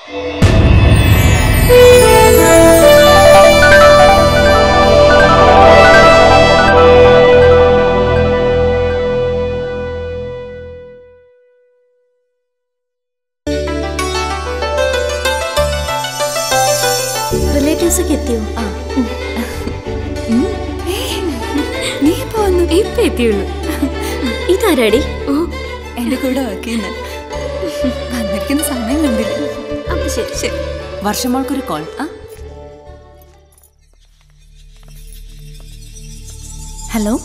Relatives ഒക്കെ എത്തിയോ ആ നീ പോന്നു ഇപ്പൊ എത്തിയുള്ളൂ ഇതാരാടി ഓ എന്റെ കൂടെ വർക്ക് ചെയ്യുന്ന വന്നിരിക്കുന്ന സമയം കണ്ടില്ല അപ്പൊ ശരി ശരി വർഷമോൾക്കൊരു കോൾ ആ ഹലോ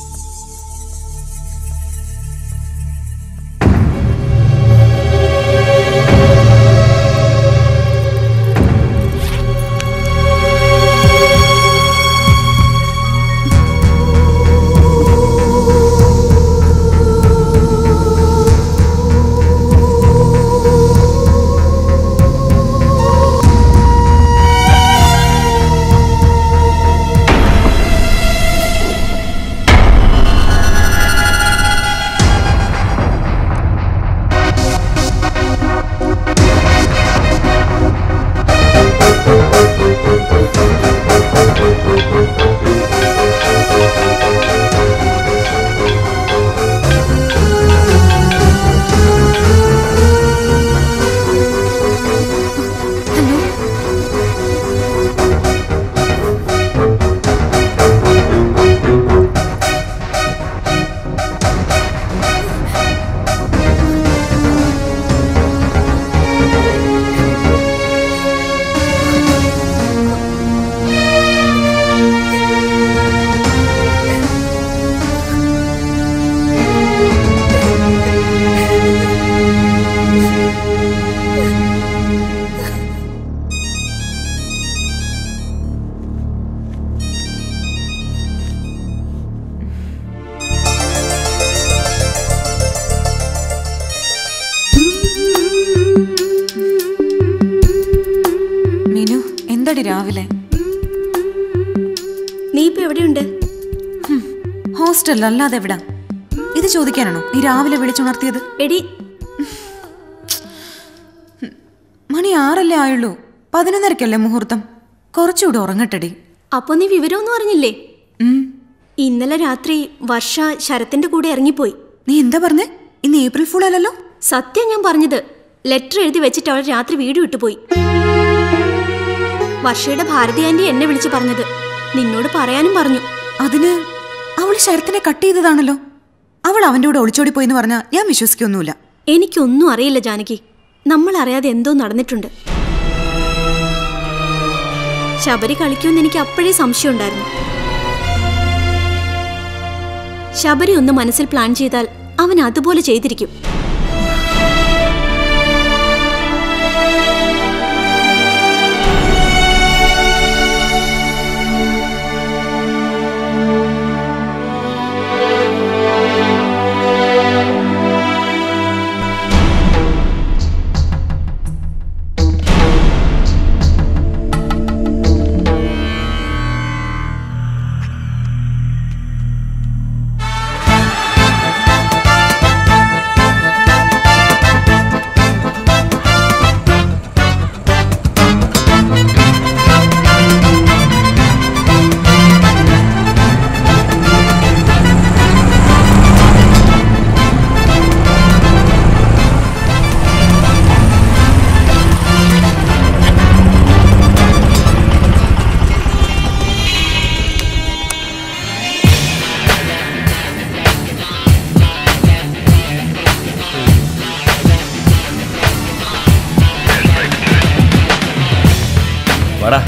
മീനു എന്താടി രാവിലെ നീ ഇപ്പൊ എവിടെയുണ്ട് ഹോസ്റ്റൽ അല്ലാതെ എവിടാ ഇത് ചോദിക്കാനാണോ നീ രാവിലെ വിളിച്ചുണർത്തിയത് എടി മണി ആറല്ലേ ആയുള്ളൂ പതിനൊന്നരക്കല്ലേ മുഹൂർത്തം കുറച്ചുകൂടെ ഉറങ്ങട്ടെടി അപ്പൊ നീ വിവരമൊന്നും അറിഞ്ഞില്ലേ ഉം. ഇന്നലെ രാത്രി വർഷ ശരത്തിന്റെ കൂടെ ഇറങ്ങിപ്പോയി നീ എന്താ പറഞ്ഞേ ഇന്ന് ഏപ്രിൽ ഫുൾ അല്ലല്ലോ സത്യം ഞാൻ പറഞ്ഞത് ലെറ്റർ എഴുതി വെച്ചിട്ട് അവൾ രാത്രി വീട് വിട്ടുപോയി വർഷയുടെ ഭാരതി ആന്റി എന്നെ വിളിച്ചു പറഞ്ഞത് നിന്നോട് പറയാനും പറഞ്ഞു അതിന് അവൾ ശരത്തിനെ കട്ട് ചെയ്തതാണല്ലോ അവൾ അവന്റെ കൂടെ ഒളിച്ചോടി പോയി എന്ന് പറഞ്ഞാൽ ഞാൻ വിശ്വസിക്കൊന്നുമില്ല എനിക്കൊന്നും അറിയില്ല ജാനകി നമ്മൾ അറിയാതെ എന്തോ നടന്നിട്ടുണ്ട് ശബരി കളിക്കുമെന്ന് എനിക്ക് അപ്പോഴേ സംശയമുണ്ടായിരുന്നു ശബരി ഒന്ന് മനസ്സിൽ പ്ലാൻ ചെയ്താൽ അവൻ അതുപോലെ ചെയ്തിരിക്കും വാടാ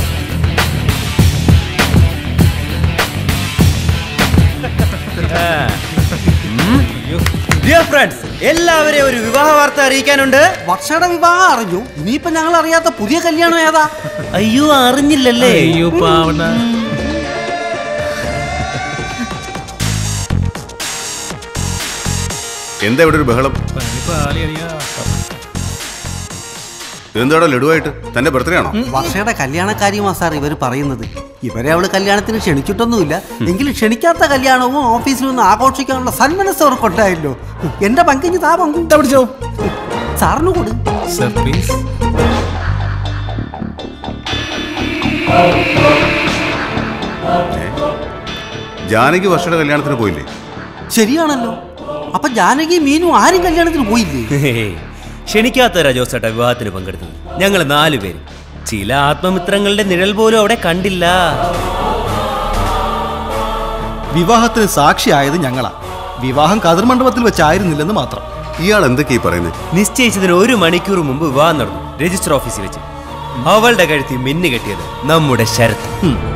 ഡിയർ ഫ്രണ്ട്സ് എല്ലാവരെയും ഒരു വിവാഹ വാർത്ത അറിയിക്കാനുണ്ട് വർഷയുടെ വിവാഹം അറിഞ്ഞു ഇനിയിപ്പോ ഞങ്ങൾ അറിയാത്ത പുതിയ കല്യാണം ഏതാ അയ്യോ അറിഞ്ഞില്ലല്ലേ അയ്യോ പാവണ എന്താ ഇവിടെ ഒരു ബഹളം എന്താടാ ലഡുവായിട്ട് തന്റെ ബർത്ത്ഡേ ആണോ വർഷയുടെ കല്യാണക്കാരിയുമാ സാർ ഇവർ പറയുന്നത് ഇവരെ അവള് കല്യാണത്തിന് ക്ഷണിച്ചിട്ടൊന്നുമില്ല എങ്കിലും ക്ഷണിക്കാത്ത കല്യാണവും ഓഫീസിൽ നിന്ന് ആഘോഷിക്കാനുള്ള സന്മനസ് അവർക്കുണ്ടായല്ലോ എന്റെ പങ്കിഞ്ഞ് താ പങ്കു പിടിച്ചോ സാറിന് കൊടു സർപ്രൈസ് ജാനകി വർഷയുടെ കല്യാണത്തിന് പോയില്ലേ ശരിയാണല്ലോ അപ്പൊ ജാനകി മീനും ആരും കല്യാണത്തിന് പോയില്ലേ ഹേയ്, ക്ഷണിക്കാത്തവരാ ജോസേട്ടാ വിവാഹത്തിന് പങ്കെടുത്തത് ഞങ്ങൾ നാലു പേര് ചില ആത്മമിത്രങ്ങളുടെ നിഴൽ പോലും അവിടെ കണ്ടില്ല വിവാഹത്തിന് സാക്ഷിയായത് ഞങ്ങളാ വിവാഹം കതിർമണ്ഡപത്തിൽ വെച്ചായിരുന്നില്ലെന്ന് മാത്രം ഇയാൾ എന്തൊക്കെയാ ഈ പറയുന്നത് നിശ്ചയിച്ചതിന് ഒരു മണിക്കൂർ മുമ്പ് വിവാഹം നടന്നു രജിസ്റ്റർ ഓഫീസിൽ വെച്ച് അവളുടെ കഴുത്തി മിന്നു കെട്ടിയത് നമ്മുടെ ശരത്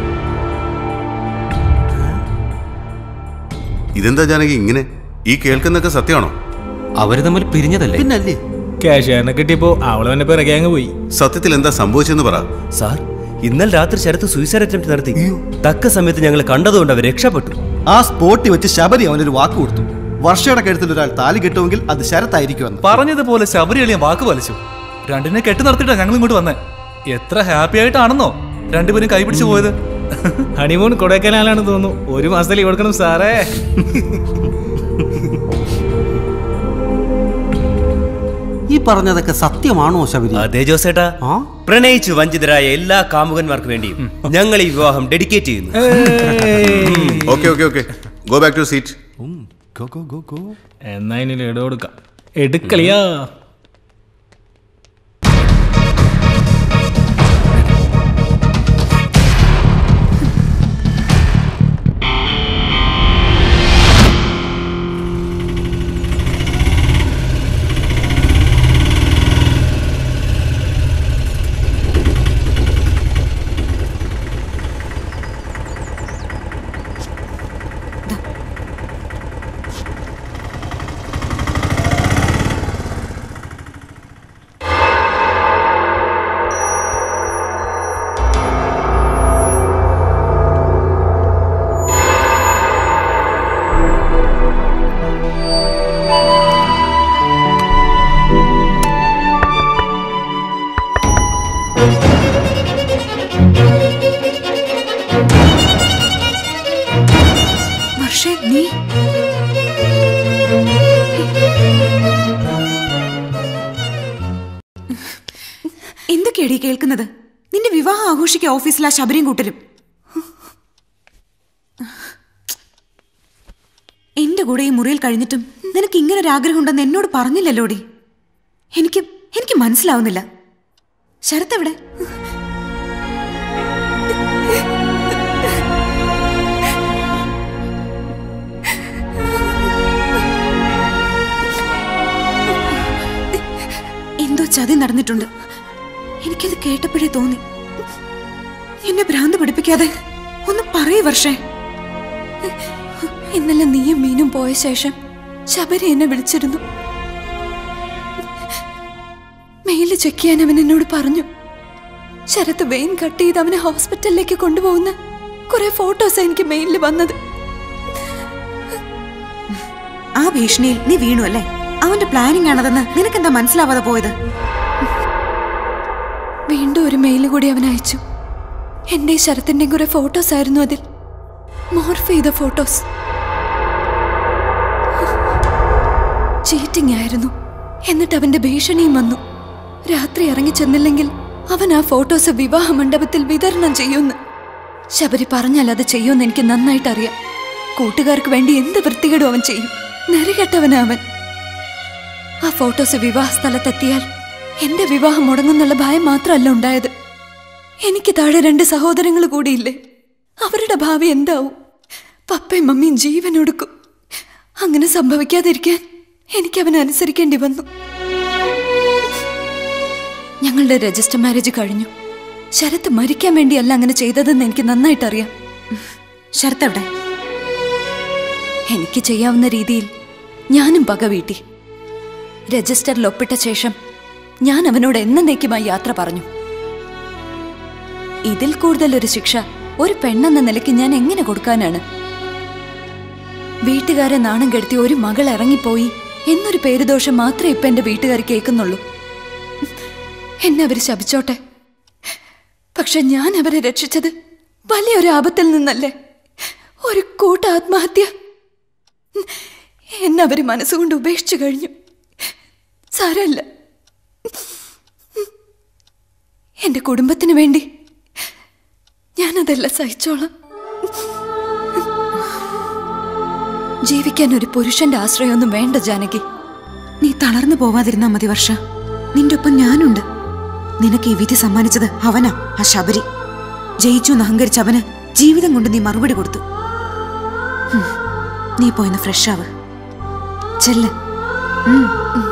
ഇതെന്താ ജാനകി ഇങ്ങനെ ഈ കേൾക്കുന്നൊക്കെ സത്യമാണോ അവര് തമ്മിൽ പിരിഞ്ഞതല്ലേ പിന്നല്ലേ ക്യാഷ് കിട്ടിയപ്പോ അവള് തന്നെ പിറകെ അങ്ങ് പോയി സത്യത്തിൽ എന്താ സംഭവിച്ചെന്ന് പറ സാർ ഇന്നലെ രാത്രി ശരത്ത് സൂയിസൈഡ് അറ്റംപ്റ്റ് നടത്തി തക്ക സമയത്ത് ഞങ്ങൾ കണ്ടതുകൊണ്ട് അവർ രക്ഷപ്പെട്ടു ആ സ്പോട്ടിൽ വെച്ച് ശബരി അവനൊരു വാക്ക് കൊടുത്തു വർഷയുടെ കഴുത്തിൽ ഒരാൾ താലി കെട്ടുമെങ്കിൽ അത് ശരത്തായിരിക്കുമെന്ന് പറഞ്ഞതുപോലെ ശബരി എളിയ വാക്ക് വലിച്ചു രണ്ടിനെ കെട്ടി നടത്തിയിട്ടാ ഞങ്ങൾ ഇങ്ങോട്ട് വന്നേ എത്ര ഹാപ്പി ആയിട്ടാണെന്നോ രണ്ടുപേരും കൈപിടിച്ചു പോയത് ഹണിമൂൺ കൊടൈക്കനാലാണെന്ന് തോന്നുന്നു ഒരു മാസത്തിൽ ലീവ് എടുക്കണം സാറേ ഈ പറഞ്ഞതൊക്കെ സത്യമാണോ ശബരി അതെ ജോസേട്ടാ ആ പ്രണയിച്ചു വഞ്ചിതരായ എല്ലാ കാമുകന്മാർക്ക് വേണ്ടിയും ഞങ്ങൾ ഈ വിവാഹം ഡെഡിക്കേറ്റ് ചെയ്യുന്നു okay okay okay go back to seat എന്നാ ഇനി ലഡു കൊടുക്കാം എടുക്കളിയാ വർഷേ നീ എന്തൊക്കെയാടി കേൾക്കുന്നത് നിന്റെ വിവാഹം ആഘോഷിക്കുക ഓഫീസിൽ ആ ശബരിയും കൂട്ടരും എന്റെ കൂടെ ഈ മുറിയിൽ കഴിഞ്ഞിട്ടും നിനക്ക് ഇങ്ങനെ ഒരു ആഗ്രഹം ഉണ്ടെന്ന് എന്നോട് പറഞ്ഞില്ലല്ലോടി എനിക്ക് എനിക്ക് മനസ്സിലാവുന്നില്ല ശരത്ത് എവിടെ എന്തോ ചതി നടന്നിട്ടുണ്ട് എനിക്കത് കേട്ടപ്പോഴേ തോന്നി എന്നെ ഭ്രാന്ത് പിടിപ്പിക്കാതെ ഒന്ന് പറയേ വർഷേ ഇന്നലെ നീയും മീനും പോയ ശേഷം ശബരി എന്നെ വിളിച്ചിരുന്നു മെയില് ചെക്ക് ചെയ്യാൻ അവൻ എന്നോട് പറഞ്ഞു ശരത്ത് വെയിൻ കട്ട് ചെയ്ത് അവനെ ഹോസ്പിറ്റലിലേക്ക് കൊണ്ടുപോകുന്ന കുറെ ഫോട്ടോസ് എനിക്ക് മെയിലിൽ വന്നത് ആ ഭീഷണിയിൽ നീ വീണു അല്ലേ അവന്റെ പ്ലാനിംഗ് ആണതെന്ന് നിനക്കെന്താ മനസ്സിലാവാതെ പോയത് വീണ്ടും ഒരു മെയിൽ കൂടി അവൻ അയച്ചു എന്റെ ശരത്തിന്റെയും കുറെ ഫോട്ടോസ് ആയിരുന്നു അതിൽ മോർഫ് ചെയ്ത ഫോട്ടോസ് ചീറ്റിംഗ് ആയിരുന്നു എന്നിട്ട് അവന്റെ ഭീഷണിയും വന്നു രാത്രി ഇറങ്ങി ചെന്നില്ലെങ്കിൽ അവൻ ആ ഫോട്ടോസ് വിവാഹ മണ്ഡപത്തിൽ വിതരണം ചെയ്യുമെന്ന് ശബരി പറഞ്ഞാൽ അത് ചെയ്യുമെന്ന് എനിക്ക് നന്നായിട്ട് അറിയാം കൂട്ടുകാർക്ക് വേണ്ടി എന്ത് വൃത്തികേടും അവൻ ചെയ്യും നെറികെട്ടവനാ അവൻ ആ ഫോട്ടോസ് വിവാഹ സ്ഥലത്തെത്തിയാൽ എന്റെ വിവാഹം മുടങ്ങുന്നുള്ള ഭയം മാത്രമല്ല ഉണ്ടായത് എനിക്ക് താഴെ രണ്ട് സഹോദരങ്ങൾ കൂടിയില്ലേ അവരുടെ ഭാവി എന്താവും പപ്പയും മമ്മിയും ജീവൻ ഒടുക്കും അങ്ങനെ സംഭവിക്കാതിരിക്കാൻ എനിക്ക് അവനെ അനുസരിക്കേണ്ടി വന്നു ഞങ്ങളുടെ രജിസ്റ്റർ മാരേജ് കഴിഞ്ഞു ശരത്ത് മരിക്കാൻ വേണ്ടിയല്ല അങ്ങനെ ചെയ്തതെന്ന് എനിക്ക് നന്നായിട്ട് അറിയാം ശരത്ത് എവിടെ എനിക്ക് ചെയ്യാവുന്ന രീതിയിൽ ഞാനും പക വീട്ടി രജിസ്റ്ററിൽ ഒപ്പിട്ട ശേഷം ഞാൻ അവനോട് എന്നേക്കുമായി യാത്ര പറഞ്ഞു ഇതിൽ കൂടുതൽ ഒരു ശിക്ഷ ഒരു പെണ്ണെന്ന നിലയ്ക്ക് ഞാൻ എങ്ങനെ കൊടുക്കാനാണ് വീട്ടുകാരെ നാണം കെടുത്തി ഒരു മകൾ ഇറങ്ങിപ്പോയി എന്നൊരു പേരുദോഷം മാത്രമേ ഇപ്പൊ എന്റെ വീട്ടുകാർ കേൾക്കുന്നുള്ളൂ എന്നെ അവര് ശപിച്ചോട്ടെ പക്ഷെ ഞാൻ അവരെ രക്ഷിച്ചത് വലിയൊരു ആപത്തിൽ നിന്നല്ലേ ഒരു കൂട്ട ആത്മഹത്യ എന്നെ അവര് മനസ്സുകൊണ്ട് ഉപേക്ഷിച്ചു കഴിഞ്ഞു സാരല്ല എന്റെ കുടുംബത്തിന് വേണ്ടി ഞാനതെല്ലാം സഹിച്ചോളാം ജീവിക്കാൻ ഒരു പുരുഷന്റെ ആശ്രയമൊന്നും വേണ്ട ജാനകി നീ തളർന്നു പോവാതിരുന്നാ മതി വർഷ നിന്റെ ഒപ്പം ഞാനുണ്ട് നിനക്ക് ഈ വിധി സമ്മാനിച്ചത് അവനാ ആ ശബരി ജയിച്ചു എന്ന് അഹങ്കരിച്ച അവന് ജീവിതം കൊണ്ട് നീ മറുപടി കൊടുത്തു ഹും, നീ പോയിന്ന് ഫ്രഷ് ആവ് ചെല്ല് ഉം.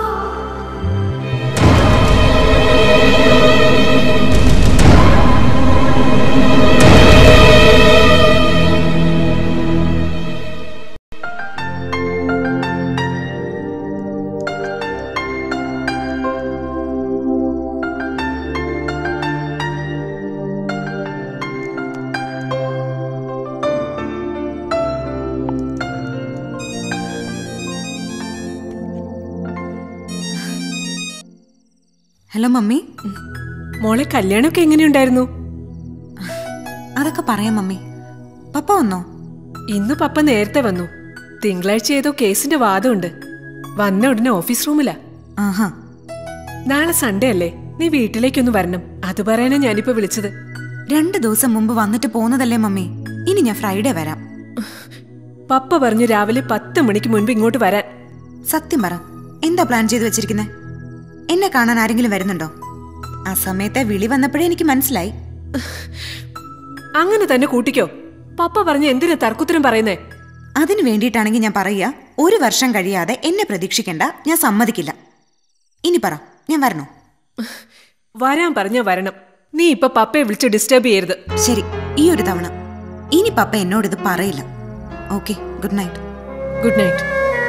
ഹലോ മമ്മി മോളെ കല്യാണമൊക്കെ എങ്ങനെയുണ്ടായിരുന്നു അതൊക്കെ പറയാം മമ്മി പപ്പ വന്നോ ഇന്ന് പപ്പ നേരത്തെ വന്നു തിങ്കളാഴ്ച ഏതോ കേസിന്റെ വാദമുണ്ട് വന്ന ഉടനെ ഓഫീസ് റൂമിലാ ആഹാ നാളെ സൺഡേ അല്ലേ നീ വീട്ടിലേക്കൊന്ന് വരണം അത് പറയാനാ ഞാനിപ്പോ വിളിച്ചത് രണ്ട് ദിവസം മുമ്പ് വന്നിട്ട് പോന്നതല്ലേ മമ്മി ഇനി ഞാൻ ഫ്രൈഡേ വരാം പപ്പ പറഞ്ഞു രാവിലെ പത്ത് മണിക്ക് മുൻപ് ഇങ്ങോട്ട് വരാൻ സത്യം പറ എന്താ പ്ലാൻ ചെയ്ത് വെച്ചിരിക്കുന്നെ എന്നെ കാണാൻ ആരെങ്കിലും വരുന്നുണ്ടോ ആ സമയത്തെ വിളി വന്നപ്പോഴേ എനിക്ക് മനസ്സിലായി അങ്ങനെ തന്നെ കൂട്ടിക്കോ പപ്പ പറഞ്ഞ് എന്തിനാ തർക്കുത്തരം പറയുന്നേ അതിനു വേണ്ടിയിട്ടാണെങ്കിൽ ഞാൻ പറയുക ഒരു വർഷം കഴിയാതെ എന്നെ പ്രതീക്ഷിക്കണ്ട ഞാൻ സമ്മതിക്കില്ല ഇനി പറ ഞാൻ വരണോ വരാൻ പറഞ്ഞ വരണം നീ ഇപ്പൊ പപ്പയെ വിളിച്ച് ഡിസ്റ്റർബ് ചെയ്യരുത് ശരി ഈ ഒരു തവണ ഇനി പപ്പ എന്നോട് ഇത് പറയില്ല okay good night good night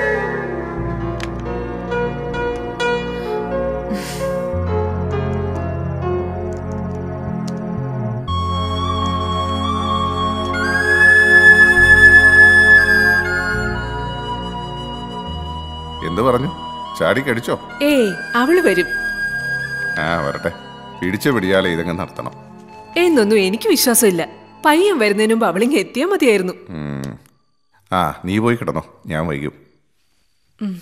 എന്ത് പറഞ്ഞു ചാടിക്കടിച്ചോ ഏയ് അവള് വരും ആ വരട്ടെ പിടിച്ച പിടിയാലെ ഇതങ്ങ് നടത്തണം എന്നൊന്നും എനിക്ക് വിശ്വാസമില്ല പയ്യൻ വരുന്നതിന് മുമ്പ് അവളിങ്ങ് എത്തിയാൽ മതിയായിരുന്നു ഉം. ആ നീ പോയി കിടന്നോ ഞാൻ വൈകും ഉം.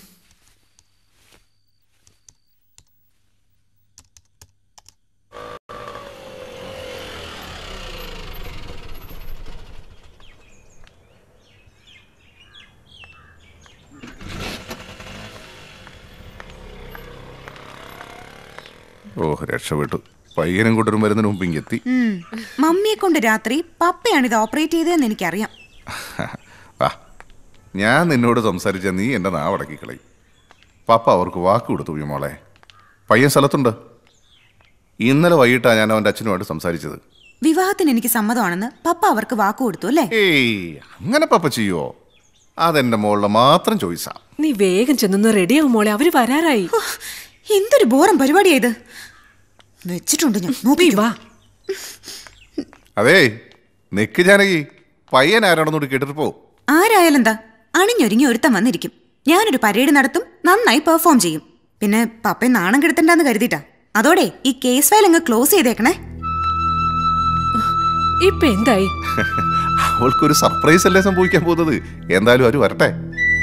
ഓ രക്ഷപ്പെട്ടു പയ്യനും കൂട്ടരും വരുന്നതിന് മുമ്പ് ഇങ്ങെത്തി ഉം. മമ്മിയെ കൊണ്ട് രാത്രി പപ്പയാണ് ഇത് ഓപ്പറേറ്റ് ചെയ്തതെന്ന് എനിക്കറിയാം വാ ഞാൻ നിന്നോട് സംസാരിച്ച നീ എൻ്റെ നാവടക്കി കളയും പപ്പ അവർക്ക് വാക്ക് കൊടുത്തു ഈ മോളെ പയ്യൻ സ്ഥലത്തുണ്ട് ഇന്നലെ വൈകിട്ടാണ് ഞാൻ അവൻ്റെ അച്ഛനുമായിട്ട് സംസാരിച്ചത് വിവാഹത്തിന് എനിക്ക് സമ്മതമാണെന്ന് പപ്പ അവർക്ക് വാക്കു കൊടുത്തു അല്ലേ ഏയ് അങ്ങനെ പപ്പ ചെയ്യുവോ അതെൻ്റെ മോളുടെ മാത്രം ചോയ്സാ നീ വേഗം ചെന്നൊന്ന് റെഡിയാവും മോളെ അവര് വരാറായി എന്തൊരു ബോറം പരിപാടിയാ ഇത് വെച്ചിട്ടുണ്ട് ഞാൻ നോക്കി വാ അതേ നിക്ക് ജാനകി പയ്യൻ ആരാണെന്നോട് കേട്ടിട്ട് പോ ആരായാലും എന്താ അണിഞ്ഞൊരുങ്ങി ഒരുത്തം വന്നിരിക്കും ഞാനൊരു പരേഡ് നടത്തും നന്നായി പെർഫോം ചെയ്യും പിന്നെ പപ്പയെ നാണം കെടുത്തണ്ടെന്ന് കരുതിട്ടാ അതോടെ ഈ കേസ് ഫയൽ അങ്ങ് ക്ലോസ് ചെയ്തേക്കണേ ഇപ്പൊ എന്തായി അവൾക്കൊരു സർപ്രൈസ് അല്ലേ സംഭവിക്കാൻ പോകുന്നത് എന്തായാലും അവർ വരട്ടെ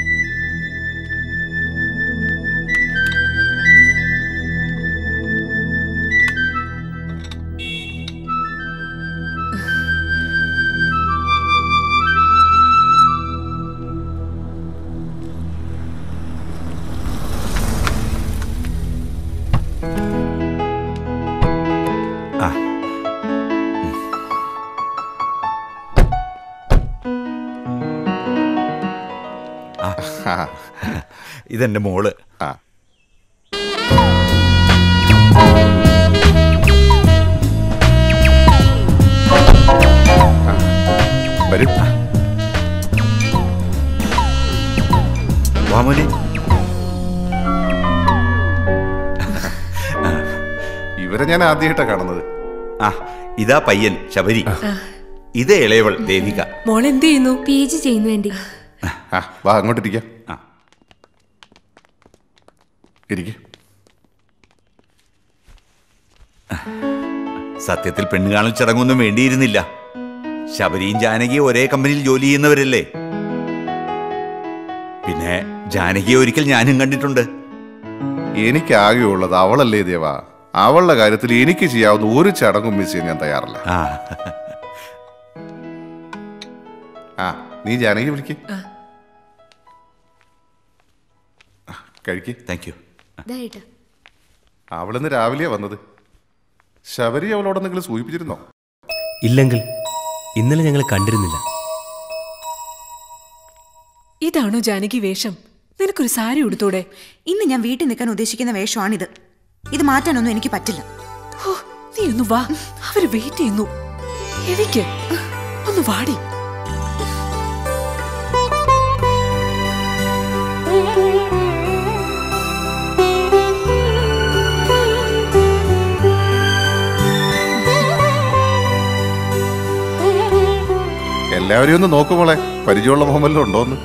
ആ ആ. ഇതെന്റെ മോള് ആ വരും വാമോനെ ഇവരെ ഞാൻ ആദ്യമായിട്ടാണ് കാണുന്നത് ആ ഇതാ പയ്യൻ ശബരി ഇത് ഇളയവൾ ദേവിക മോൾ എന്ത് ചെയ്യുന്നു പി ജി ചെയ്യുന്നു വേണ്ടി ആ വാ അങ്ങോട്ടിരിക്കാം ഇരിക്കെ സത്യത്തിൽ പെണ്ണുകാണൽ ചടങ്ങൊന്നും വേണ്ടിയിരുന്നില്ല ശബരിയും ജാനകിയും ഒരേ കമ്പനിയിൽ ജോലി ചെയ്യുന്നവരല്ലേ പിന്നെ ജാനകിയെ ഒരിക്കൽ ഞാനും കണ്ടിട്ടുണ്ട് എനിക്ക് ആകെയുള്ളത് അവളല്ലേ ദേവ അവളുടെ കാര്യത്തിൽ എനിക്ക് ചെയ്യാവുന്ന ഒരു ചടങ്ങും മിസ് ചെയ്യാൻ ഞാൻ തയ്യാറല്ല ആ ആ നീ ജാനകി വിളിക്ക് കഴിക്ക് താങ്ക് യു അവളിന്ന് രാവിലെയാ വന്നത് ശബരി അവളോട് നിങ്ങൾ സൂചിപ്പിച്ചിരുന്നോ ഇല്ലെങ്കിൽ ഇന്നലെ ഞങ്ങൾ കണ്ടിരുന്നില്ല ഇതാണോ ജാനകി വേഷം നിനക്കൊരു സാരി ഉടുത്തൂടെ ഇന്ന് ഞാൻ വീട്ടിൽ നിൽക്കാൻ ഉദ്ദേശിക്കുന്ന വേഷമാണിത് ഇത് മാറ്റാനൊന്നും എനിക്ക് പറ്റില്ല ഹോ, നീ ഒന്ന് വാ അവര് വെയിറ്റ് ചെയ്യുന്നു എനിക്ക് ഒന്ന് വാടി എല്ലാവരെയും ഒന്ന് നോക്കുമോളെ പരിചയമുള്ള മുഹമ്മല്ലോ ഉണ്ടോന്ന്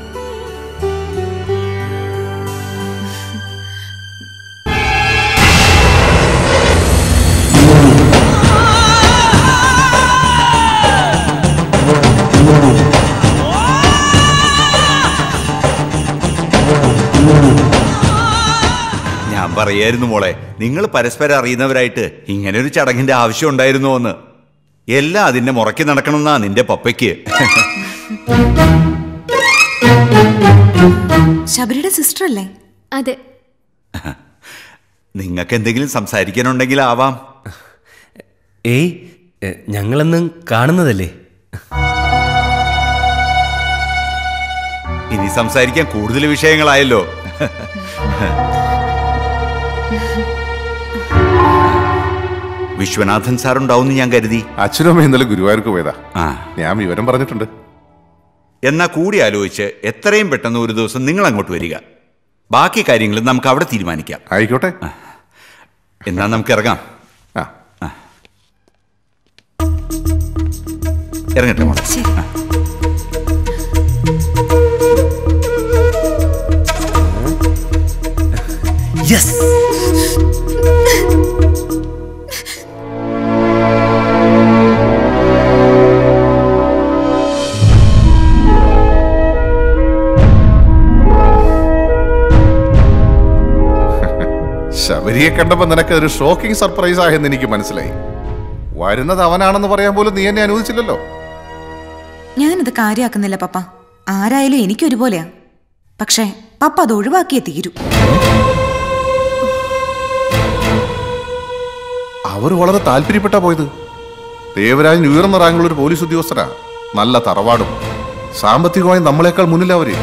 ഞാൻ പറയായിരുന്നു മോളെ നിങ്ങൾ പരസ്പരം അറിയുന്നവരായിട്ട് ഇങ്ങനെ ഒരു ചടങ്ങിന്റെ ആവശ്യം ഉണ്ടായിരുന്നോ എന്ന് എല്ലാം അതിന്റെ മുറക്കി നടക്കണമെന്നാ നിന്റെ പപ്പയ്ക്ക് ശബരിയുടെ സിസ്റ്റർ അല്ലേ അതെ നിങ്ങൾക്ക് എന്തെങ്കിലും സംസാരിക്കാനുണ്ടെങ്കിൽ ആവാം ഏയ് എ, ഞങ്ങളെന്നും കാണുന്നതല്ലേ ഇനി സംസാരിക്കാൻ കൂടുതൽ വിഷയങ്ങളായല്ലോ വിശ്വനാഥൻ സാർ ഉണ്ടാവും ഞാൻ കരുതി അച്ഛനും അമ്മയും ഇന്നലെ ഗുരുവായൂർക്ക് പോയതാ ആ ഞാൻ വിവരം പറഞ്ഞിട്ടുണ്ട് എന്നാ കൂടി ആലോചിച്ച് എത്രയും പെട്ടെന്ന് ഒരു ദിവസം നിങ്ങൾ അങ്ങോട്ട് വരിക ബാക്കി കാര്യങ്ങൾ നമുക്ക് അവിടെ തീരുമാനിക്കാം ആയിക്കോട്ടെ എന്നാ നമുക്ക് ഇറങ്ങാം ആ ആ. ഇറങ്ങട്ടെ മോളെ ആ. യെസ് ശബരിയെ കണ്ടപ്പോ നിനക്ക് ഒരു ഷോക്കിംഗ് സർപ്രൈസ് ആയെന്ന് എനിക്ക് മനസ്സിലായി വരുന്നത് അവനാണെന്ന് പറയാൻ പോലും നീ എന്നെ അനുവദിച്ചില്ലല്ലോ ഞാനത് കാര്യാക്കുന്നില്ല പപ്പ ആരായാലും എനിക്കൊരുപോലെയാ പക്ഷേ പപ്പ അത് ഒഴിവാക്കിയേ തീരൂ അവർ വളരെ താല്പര്യപ്പെട്ടാ പോയത് ദേവരാജൻ ഉയർന്ന റാങ്കുള്ള ഒരു പോലീസ് ഉദ്യോഗസ്ഥരാ നല്ല തറവാടും സാമ്പത്തികമായി നമ്മളെക്കാൾ മുന്നിൽ അവര്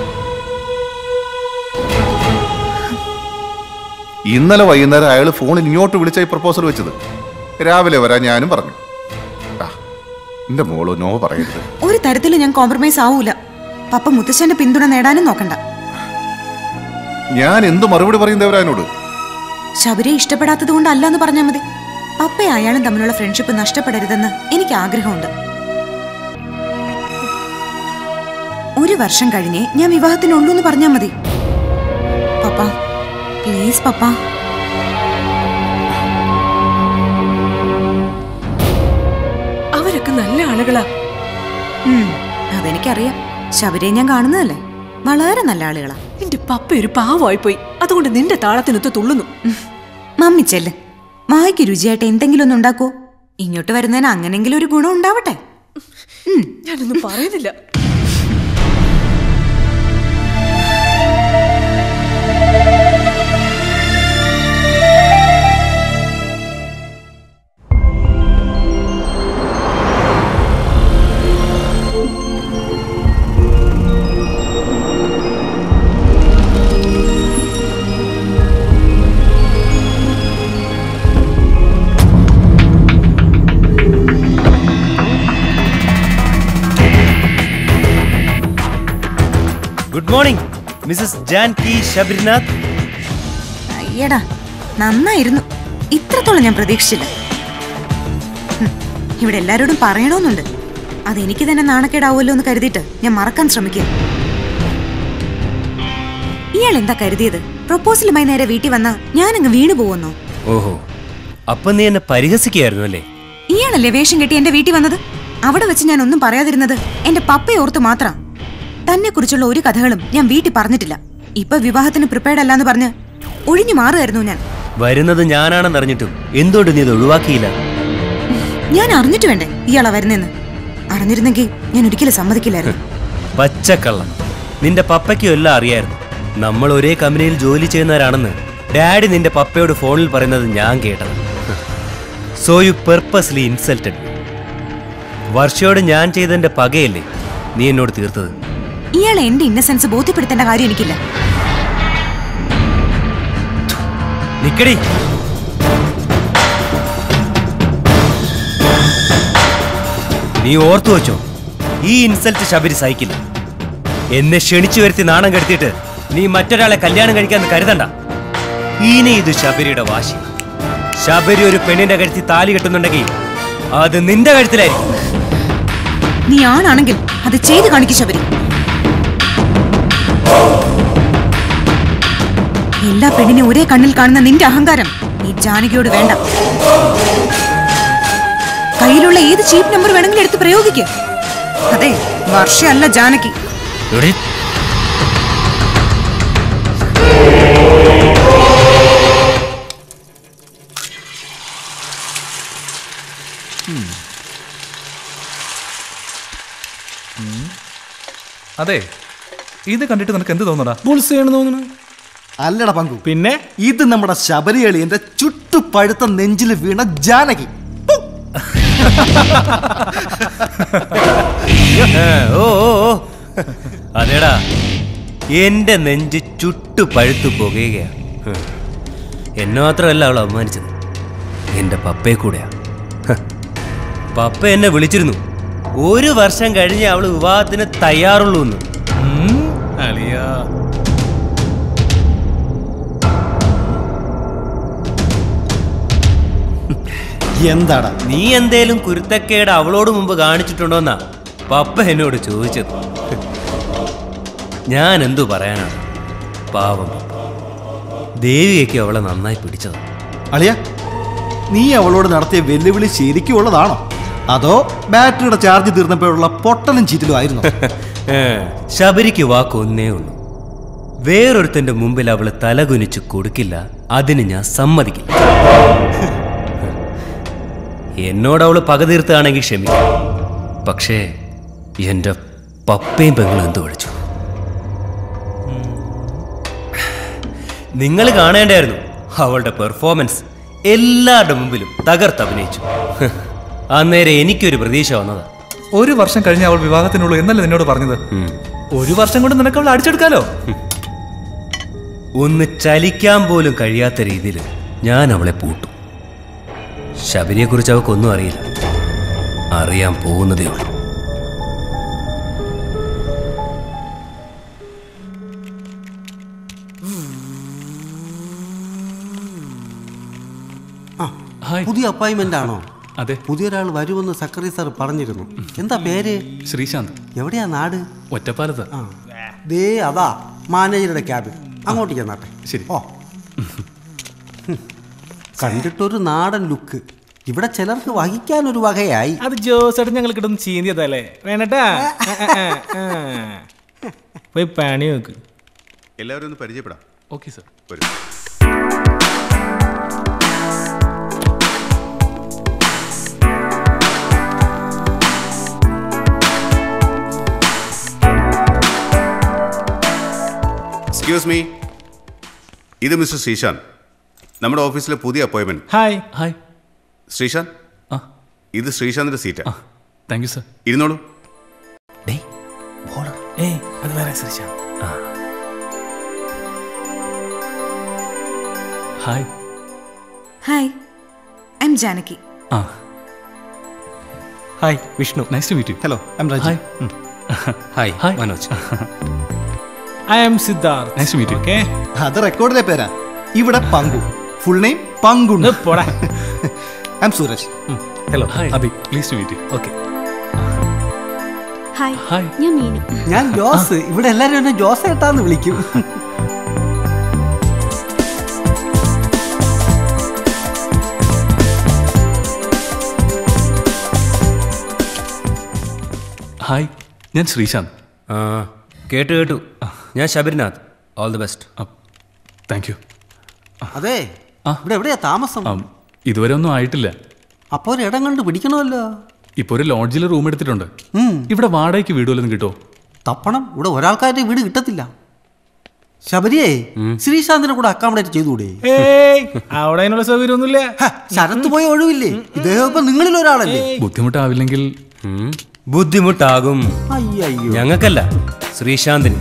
ഇന്നലെ വൈകുന്നേരം അയാൾ ഫോണിൽ ഇങ്ങോട്ട് വിളിച്ചായി പ്രപ്പോസൽ വെച്ചത് രാവിലെ വരാൻ ഞാനും പറഞ്ഞു ആ, എന്റെ മോള് നോ പറയരുത് ഒരു തരത്തിലും ഞാൻ കോംപ്രമൈസ് ആവൂല പപ്പ മുത്തശ്ശന്റെ പിന്തുണ നേടാനും നോക്കണ്ട ഞാൻ എന്ത് മറുപടി പറയും ദേവരാജനോട് ശബരിയെ ഇഷ്ടപ്പെടാത്തത് കൊണ്ടല്ല എന്ന് പറഞ്ഞാൽ മതി പപ്പയും അയാളും തമ്മിലുള്ള ഫ്രണ്ട്ഷിപ്പ് നഷ്ടപ്പെടരുതെന്ന് എനിക്ക് ആഗ്രഹമുണ്ട് ഒരു വർഷം കഴിഞ്ഞേ ഞാൻ വിവാഹത്തിനുള്ളൂ എന്ന് പറഞ്ഞാൽ മതി പപ്പ പ്ലീസ് പപ്പ അവരൊക്കെ നല്ല ആളുകളാ ഉം, അതെനിക്കറിയാം ശബരിയെ ഞാൻ കാണുന്നതല്ലേ വളരെ നല്ല ആളുകളാ നിന്റെ പപ്പ ഒരു പാവമായി പോയി അതുകൊണ്ട് നിന്റെ താളത്തിനൊത്ത് തുള്ളുന്നു മമ്മി ചെല്ല് വായിക്ക് രുചിയായിട്ട് എന്തെങ്കിലും ഒന്ന് ഉണ്ടാക്കൂ ഇങ്ങോട്ട് വരുന്നതിന് അങ്ങനെങ്കിലും ഒരു ഗുണം ഉണ്ടാവട്ടെ ഞാനൊന്നും പറയുന്നില്ല good morning Mrs Janki Sabarinath അയ്യടാ നന്നായിരുന്നു ഇത്രത്തോളം ഞാൻ പ്രതീക്ഷിച്ചില്ല ഹും, ഇവിടെ എല്ലാരോടും പറയണമെന്നുണ്ട് അതെനിക്ക് തന്നെ നാണക്കേടാവുമല്ലോ എന്ന് കരുതിയിട്ട് ഞാൻ മറക്കാൻ ശ്രമിക്കുക ഇയാൾ എന്താ കരുതിയത് പ്രൊപ്പോസലുമായി നേരെ വീട്ടിൽ വന്ന ഞാനങ്ങ് വീണു പോവെന്നോ ഓഹോ അപ്പൊ നീ എന്നെ പരിഹസിക്കുകയായിരുന്നു അല്ലേ ഇയാളല്ലേ വേഷം കെട്ടി എന്റെ വീട്ടിൽ വന്നത് അവിടെ വെച്ച് ഞാൻ ഒന്നും പറയാതിരുന്നത് എന്റെ പപ്പയെ ഓർത്ത് മാത്രം തന്നെ കുറിച്ചുള്ള ഒരു കഥകളും ഞാൻ വീട്ടിൽ പറഞ്ഞിട്ടില്ല ഇപ്പൊ വിവാഹത്തിന് പ്രിപ്പയർഡ് അല്ലാന്ന് പറഞ്ഞ് ഒഴിഞ്ഞു മാറുമായിരുന്നു ഞാൻ വരുന്നത് ഞാനാണെന്നറിഞ്ഞിട്ടും എന്തുകൊണ്ട് നീ ഇത് ഒഴിവാക്കിയില്ല ഞാൻ അറിഞ്ഞിട്ട് വേണ്ടേ ഇയാളെ വരുന്നെന്ന് അറിഞ്ഞിരുന്നെങ്കിൽ ഞാൻ ഒരിക്കലും സമ്മതിക്കില്ലായിരുന്നു പച്ചക്കള്ളം നിന്റെ പപ്പയ്ക്കും എല്ലാം അറിയായിരുന്നു നമ്മൾ ഒരേ കമ്പനിയിൽ ജോലി ചെയ്യുന്നവരാണെന്ന് ഡാഡി നിന്റെ പപ്പയോട് ഫോണിൽ പറയുന്നത് ഞാൻ കേട്ടത് സോ യു പെർപ്പസ്ലി ഇൻസൾട്ടഡ് വർഷയോട് ഞാൻ ചെയ്തതിന്റെ പകയല്ലേ നീ എന്നോട് തീർത്തത് ഇയാളെ എന്റെ ഇന്നസെൻസ് ബോധ്യപ്പെടുത്തേണ്ട കാര്യം എനിക്കില്ല നിക്കടി നീ ഓർത്തു വെച്ചോ ഈ ഇൻസൾട്ട് ശബരി സഹിക്കില്ല എന്നെ ക്ഷണിച്ചു വരുത്തി നാണം കെടുത്തിയിട്ട് നീ മറ്റൊരാളെ കല്യാണം കഴിക്കാന്ന് കരുതണ്ട ഇനി ഇത് ശബരിയുടെ വാശി ശബരി ഒരു പെണ്ണിന്റെ കഴുത്തി താലി കെട്ടുന്നുണ്ടെങ്കിൽ അത് നിന്റെ കഴുത്തിലായിരിക്കും നീ ആണാണെങ്കിൽ അത് ചെയ്തു കാണിക്കും ശബരി എല്ലാ പെണ്ണിനെ ഒരേ കണ്ണിൽ കാണുന്ന നിന്റെ അഹങ്കാരം ഈ ജാനകിയോട് വേണ്ട കയ്യിലുള്ള ഏത് ചീപ്പ് നമ്പർ വേണമെങ്കിലും എടുത്ത് പ്രയോഗിക്കുക അതെ വർഷയല്ല ജാനകി എടീ, അതെ ഇത് കണ്ടിട്ട് നിനക്ക് എന്ത് തോന്നടാ ബുൾസയാണ് തോന്നുന്നു അല്ലടാ പങ്കു പിന്നെ ഇത് നമ്മുടെ ശബരിയളിയന്റെ ചുട്ടുപഴുത്ത നെഞ്ചിൽ വീണ ജാനകി ആ, ഓ ഓ ഓ. അതേടാ എന്റെ നെഞ്ച് ചുട്ടു പഴുത്തു പോകുകയാണ് എന്നെ മാത്രമല്ല അവൾ അപമാനിച്ചത് എന്റെ പപ്പയെ കൂടെയാ ഹ. പപ്പ എന്നെ വിളിച്ചിരുന്നു ഒരു വർഷം കഴിഞ്ഞ് അവള് വിവാഹത്തിന് തയ്യാറുള്ളൂ എന്ന് അളിയാ എന്താടാ നീ എന്തേലും കുരുത്തക്കേട് അവളോട് മുമ്പ് കാണിച്ചിട്ടുണ്ടോന്നാ പപ്പ എന്നോട് ചോദിച്ചത് ഞാൻ എന്തു പറയാനാണ് പാവം പപ്പ ദേവിയൊക്കെ അവളെ നന്നായി പിടിച്ചത് അളിയ നീ അവളോട് നടത്തിയ വെല്ലുവിളി ശരിക്കും ഉള്ളതാണോ അതോ ബാറ്ററിയുടെ ചാർജ് തീർന്നപ്പോഴുള്ള പൊട്ടലും ചീറ്റലും ആയിരുന്നു ഏ, ശബരിക്ക് വാക്കൊന്നേ ഉള്ളൂ വേറൊരുത്തന്റെ മുമ്പിൽ അവള് തലകുനിച്ച് കൊടുക്കില്ല അതിന് ഞാൻ സമ്മതിക്കില്ല എന്നോട് അവള് പക തീർത്താണെങ്കിൽ ക്ഷമിക്കും പക്ഷേ എന്റെ പപ്പയും പെങ്ങളും എന്ത് വിളിച്ചു നിങ്ങൾ കാണേണ്ടായിരുന്നു അവളുടെ പെർഫോമൻസ് എല്ലാവരുടെ മുമ്പിലും തകർത്തഭിനയിച്ചു അന്നേരം എനിക്കൊരു പ്രതീക്ഷ വന്നതാ ഒരു വർഷം കഴിഞ്ഞ് അവൾ വിവാഹത്തിനുള്ളൂ എന്നല്ലേ നിന്നോട് പറഞ്ഞത് ഒരു വർഷം കൊണ്ട് നിനക്ക് അവൾ അടിച്ചെടുക്കാലോ ഒന്ന് ചലിക്കാൻ പോലും കഴിയാത്ത രീതിയിൽ ഞാൻ അവളെ പൂട്ടും ശബരിയെക്കുറിച്ച് അവൾക്കൊന്നും അറിയില്ല അറിയാൻ പോകുന്നതേ ഉള്ളൂ ആ പുതിയ അപ്പോയിന്റ്മെന്റ് ആണോ അതെ പുതിയൊരാൾ വരുമെന്ന് സക്കറി സാർ പറഞ്ഞിരുന്നു എന്താ പേര് ശ്രീശാന്ത് എവിടെയാ നാട് ഒറ്റപ്പാലത്ത് ആ ദേ അതാ മാനേജറുടെ ക്യാബിൻ അങ്ങോട്ട് ചെന്നാട്ടെ ശരി ഓ ഹും. കണ്ടിട്ടൊരു നാടൻ ലുക്ക് ഇവിടെ ചിലർക്ക് വഹിക്കാൻ ഒരു വകയായി അത് ജോസേട്ടൻ ഞങ്ങൾ കിട്ടുന്ന ചീന്തിയതല്ലേ വേണട്ടാ പോയി പണി വെക്ക് എല്ലാവരും ഒന്ന് പരിചയപ്പെടാം ഓക്കെ സർ വരൂ എക്സ്ക്യൂസ് മീ ഇത് മിസ്റ്റർ ശ്രീശാന്ത് നമ്മുടെ ഓഫീസിലെ പുതിയ അപ്പോയിന്റ്മെന്റ് ഹായ് ഹായ് ശ്രീശാന്ത് ഇത് ശ്രീശാന്തിന്റെ സീറ്റാ താങ്ക് യു സർ ഇരുന്നോളൂ ഏയ് അത് വേറെ Sreesanth hi hi I'm Janaki ആ hi Vishnu nice to meet you hello I'm Rajeev hi hi hi Manoj I am Siddharth nice to meet you okay അത് റെക്കോർഡിലെ പേരാ ഇവിടെ പങ്കു ഫുൾ നെയിം പങ്കുണ്ട് പോടാ I'm Sooraj hello hi Abi please to meet you okay hi hi ഞാൻ മീനു ഞാൻ ജോസ് ഇവിടെ എല്ലാരും എന്നെ ജോസ് ഏട്ടാന്ന് വിളിക്കും ഹായ് ഞാൻ ശ്രീശാന്ത് ആ കേട്ടു കേട്ടു ഞാൻ Sabarinath all the best thank you അതെ ഇവിടെ എവിടെയാ താമസം ഇതുവരെ ഒന്നും ആയിട്ടില്ല അപ്പൊ ഒരിടം കണ്ട് പിടിക്കണമല്ലോ ഇപ്പൊ ഒരു ലോഡ്ജിൽ റൂം എടുത്തിട്ടുണ്ട് ഇവിടെ വാടകയ്ക്ക് വീട് വല്ലതും കിട്ടുമോ തപ്പണം ഇവിടെ ഒരാൾക്കാരുടെ വീട് കിട്ടത്തില്ല ശബരിയെ ശ്രീശാന്തിനെ കൂടെ അക്കോമഡേറ്റ് ചെയ്തുകൂടെ ഏയ് അവിടെ അതിനുള്ള സൗകര്യമൊന്നുമില്ല ശരത്ത് പോയ ഒഴിവില്ലേ ഇദ്ദേഹം ഇപ്പൊ നിങ്ങളിൽ ഒരാളല്ലേ ബുദ്ധിമുട്ടാവില്ലെങ്കിൽ ബുദ്ധിമുട്ടാകും അയ്യോ ഞങ്ങൾക്കല്ല ശ്രീശാന്തിന്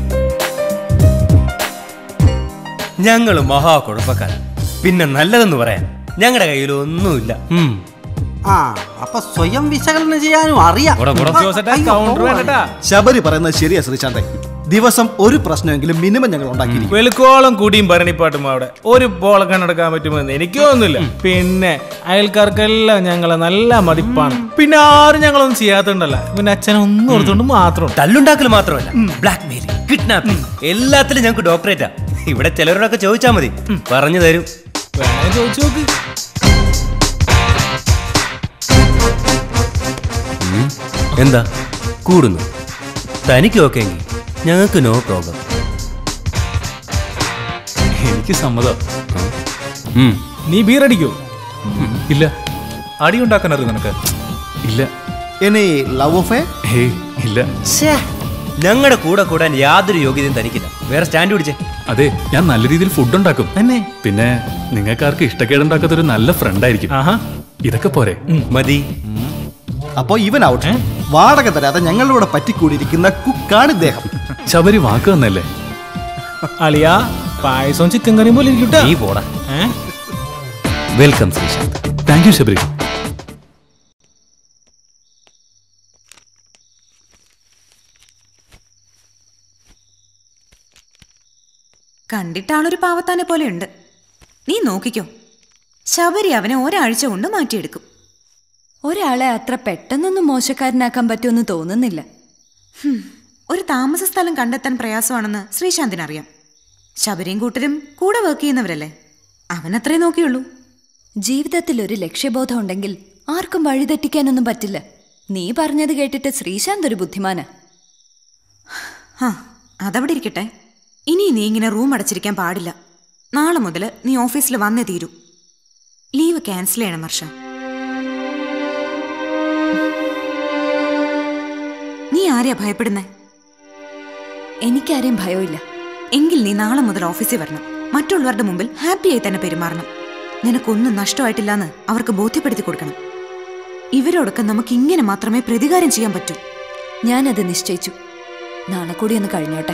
ഞങ്ങള് മഹാ കുഴപ്പക്കാരൻ പിന്നെ നല്ലതെന്ന് പറയാൻ ഞങ്ങളുടെ കയ്യിൽ ഒന്നുമില്ല ഉം. ആ അപ്പൊ സ്വയം വിശകലനം ചെയ്യാനും അറിയാം പോടാ, പോടാ. അയ്യോ, കൗണ്ടർ വേണ്ടട്ടാ ശബരി പറയുന്നത് ശരിയാ ശ്രീശാന്തെ ദിവസം ഒരു പ്രശ്നമെങ്കിലും മിനിമം ഞങ്ങൾ ഉണ്ടാക്കിയിരിക്കും വെളുക്കോളം കൂടിയും ഭരണിപ്പാട്ടും അവിടെ ഒരു ബോള കണ്ണെടുക്കാൻ പറ്റുമെന്ന് എനിക്ക് തോന്നുന്നില്ല പിന്നെ അയൽക്കാർക്കെല്ലാം ഞങ്ങളെ നല്ല മതിപ്പാണ് പിന്നെ ആരും ഞങ്ങളൊന്നും ചെയ്യാത്തുണ്ടല്ല പിന്നെ അച്ഛനൊന്നും ഓർത്തുകൊണ്ട് മാത്രം തല്ലുണ്ടാക്കൽ മാത്രമല്ല ബ്ലാക്ക് മെയിലിംഗ് കിഡ്നാപ്പിംഗ് എല്ലാത്തിലും ഞങ്ങൾക്ക് ഡോക്ടറേറ്റാ ഇവിടെ ചിലരോടൊക്കെ ചോദിച്ചാൽ മതി പറഞ്ഞു തരും വേണേ ചോദിച്ചു നോക്ക് ഉം. എന്താ കൂടുന്നു തനിക്ക് ഓക്കെ എങ്കിൽ ഞങ്ങൾക്ക് നോ പ്രോബ്ലം എനിക്ക് സമ്മതം നീ ബീറടിക്കോ ഇല്ല അടി ഉണ്ടാക്കാൻ അറിയും നിനക്ക് ഇല്ല ഇനി ലവ് ഓഫ് ഹേയ് ഇല്ല ഞങ്ങളുടെ കൂടെ കൂടാൻ യാതൊരു യോഗ്യതയും തനിക്കില്ല വേറെ സ്റ്റാൻഡ് പിടിച്ചേ അതെ ഞാൻ നല്ല രീതിയിൽ ഫുഡ് ഉണ്ടാക്കും പിന്നെ നിങ്ങൾക്കാർക്ക് ഇഷ്ടക്കേടുണ്ടാക്കാത്ത ഒരു നല്ല ഫ്രണ്ട് ആയിരിക്കും ഇതൊക്കെ പോരെ മതി അപ്പോ ഇവൻ ഔട്ട് വാടക തരാതെ ഞങ്ങളിവിടെ പറ്റിക്കൂടിയിരിക്കുന്ന കുക്കാണ് ഇദ്ദേഹം ശബരി വാക്ക് തന്നല്ലേ അളിയാ പായസവും ചിക്കൻ കറിയും പോലെ ഇരിക്കട്ടെ നീ പോടാ welcome Sreesanth thank you Sabari കണ്ടിട്ട് ആളൊരു പാവത്താനെ പോലെ ഉണ്ട് നീ നോക്കിക്കോ ശബരി അവനെ ഒരാഴ്ച കൊണ്ട് മാറ്റിയെടുക്കും ഒരാളെ അത്ര പെട്ടെന്നൊന്നും മോശക്കാരനാക്കാൻ പറ്റുമെന്ന് തോന്നുന്നില്ല ഹും, ഒരു താമസ സ്ഥലം കണ്ടെത്താൻ പ്രയാസമാണെന്ന് ശ്രീശാന്തിനറിയാം ശബരിയും കൂട്ടരും കൂടെ വർക്ക് ചെയ്യുന്നവരല്ലേ അവനത്രേ നോക്കിയുള്ളൂ ജീവിതത്തിൽ ഒരു ലക്ഷ്യബോധം ഉണ്ടെങ്കിൽ ആർക്കും വഴിതെറ്റിക്കാനൊന്നും പറ്റില്ല നീ പറഞ്ഞത് കേട്ടിട്ട് ശ്രീശാന്ത് ഒരു ബുദ്ധിമാനാ ആ അതവിടെ ഇരിക്കട്ടെ ഇനി നീ ഇങ്ങനെ റൂം അടച്ചിരിക്കാൻ പാടില്ല നാളെ മുതൽ നീ ഓഫീസിൽ വന്നേ തീരൂ ലീവ് ക്യാൻസൽ ചെയ്യണം വർഷ നീ ആരെയാ ഭയപ്പെടുന്നേ എനിക്കാരെയും ഭയമില്ല എങ്കിൽ നീ നാളെ മുതൽ ഓഫീസിൽ വരണം മറ്റുള്ളവരുടെ മുമ്പിൽ ഹാപ്പിയായി തന്നെ പെരുമാറണം നിനക്കൊന്നും നഷ്ടമായിട്ടില്ലാന്ന് അവർക്ക് ബോധ്യപ്പെടുത്തി കൊടുക്കണം ഇവരോടൊക്കെ നമുക്ക് ഇങ്ങനെ മാത്രമേ പ്രതികാരം ചെയ്യാൻ പറ്റൂ ഞാനത് നിശ്ചയിച്ചു നാളെ കൂടി ഒന്ന് കഴിഞ്ഞോട്ടെ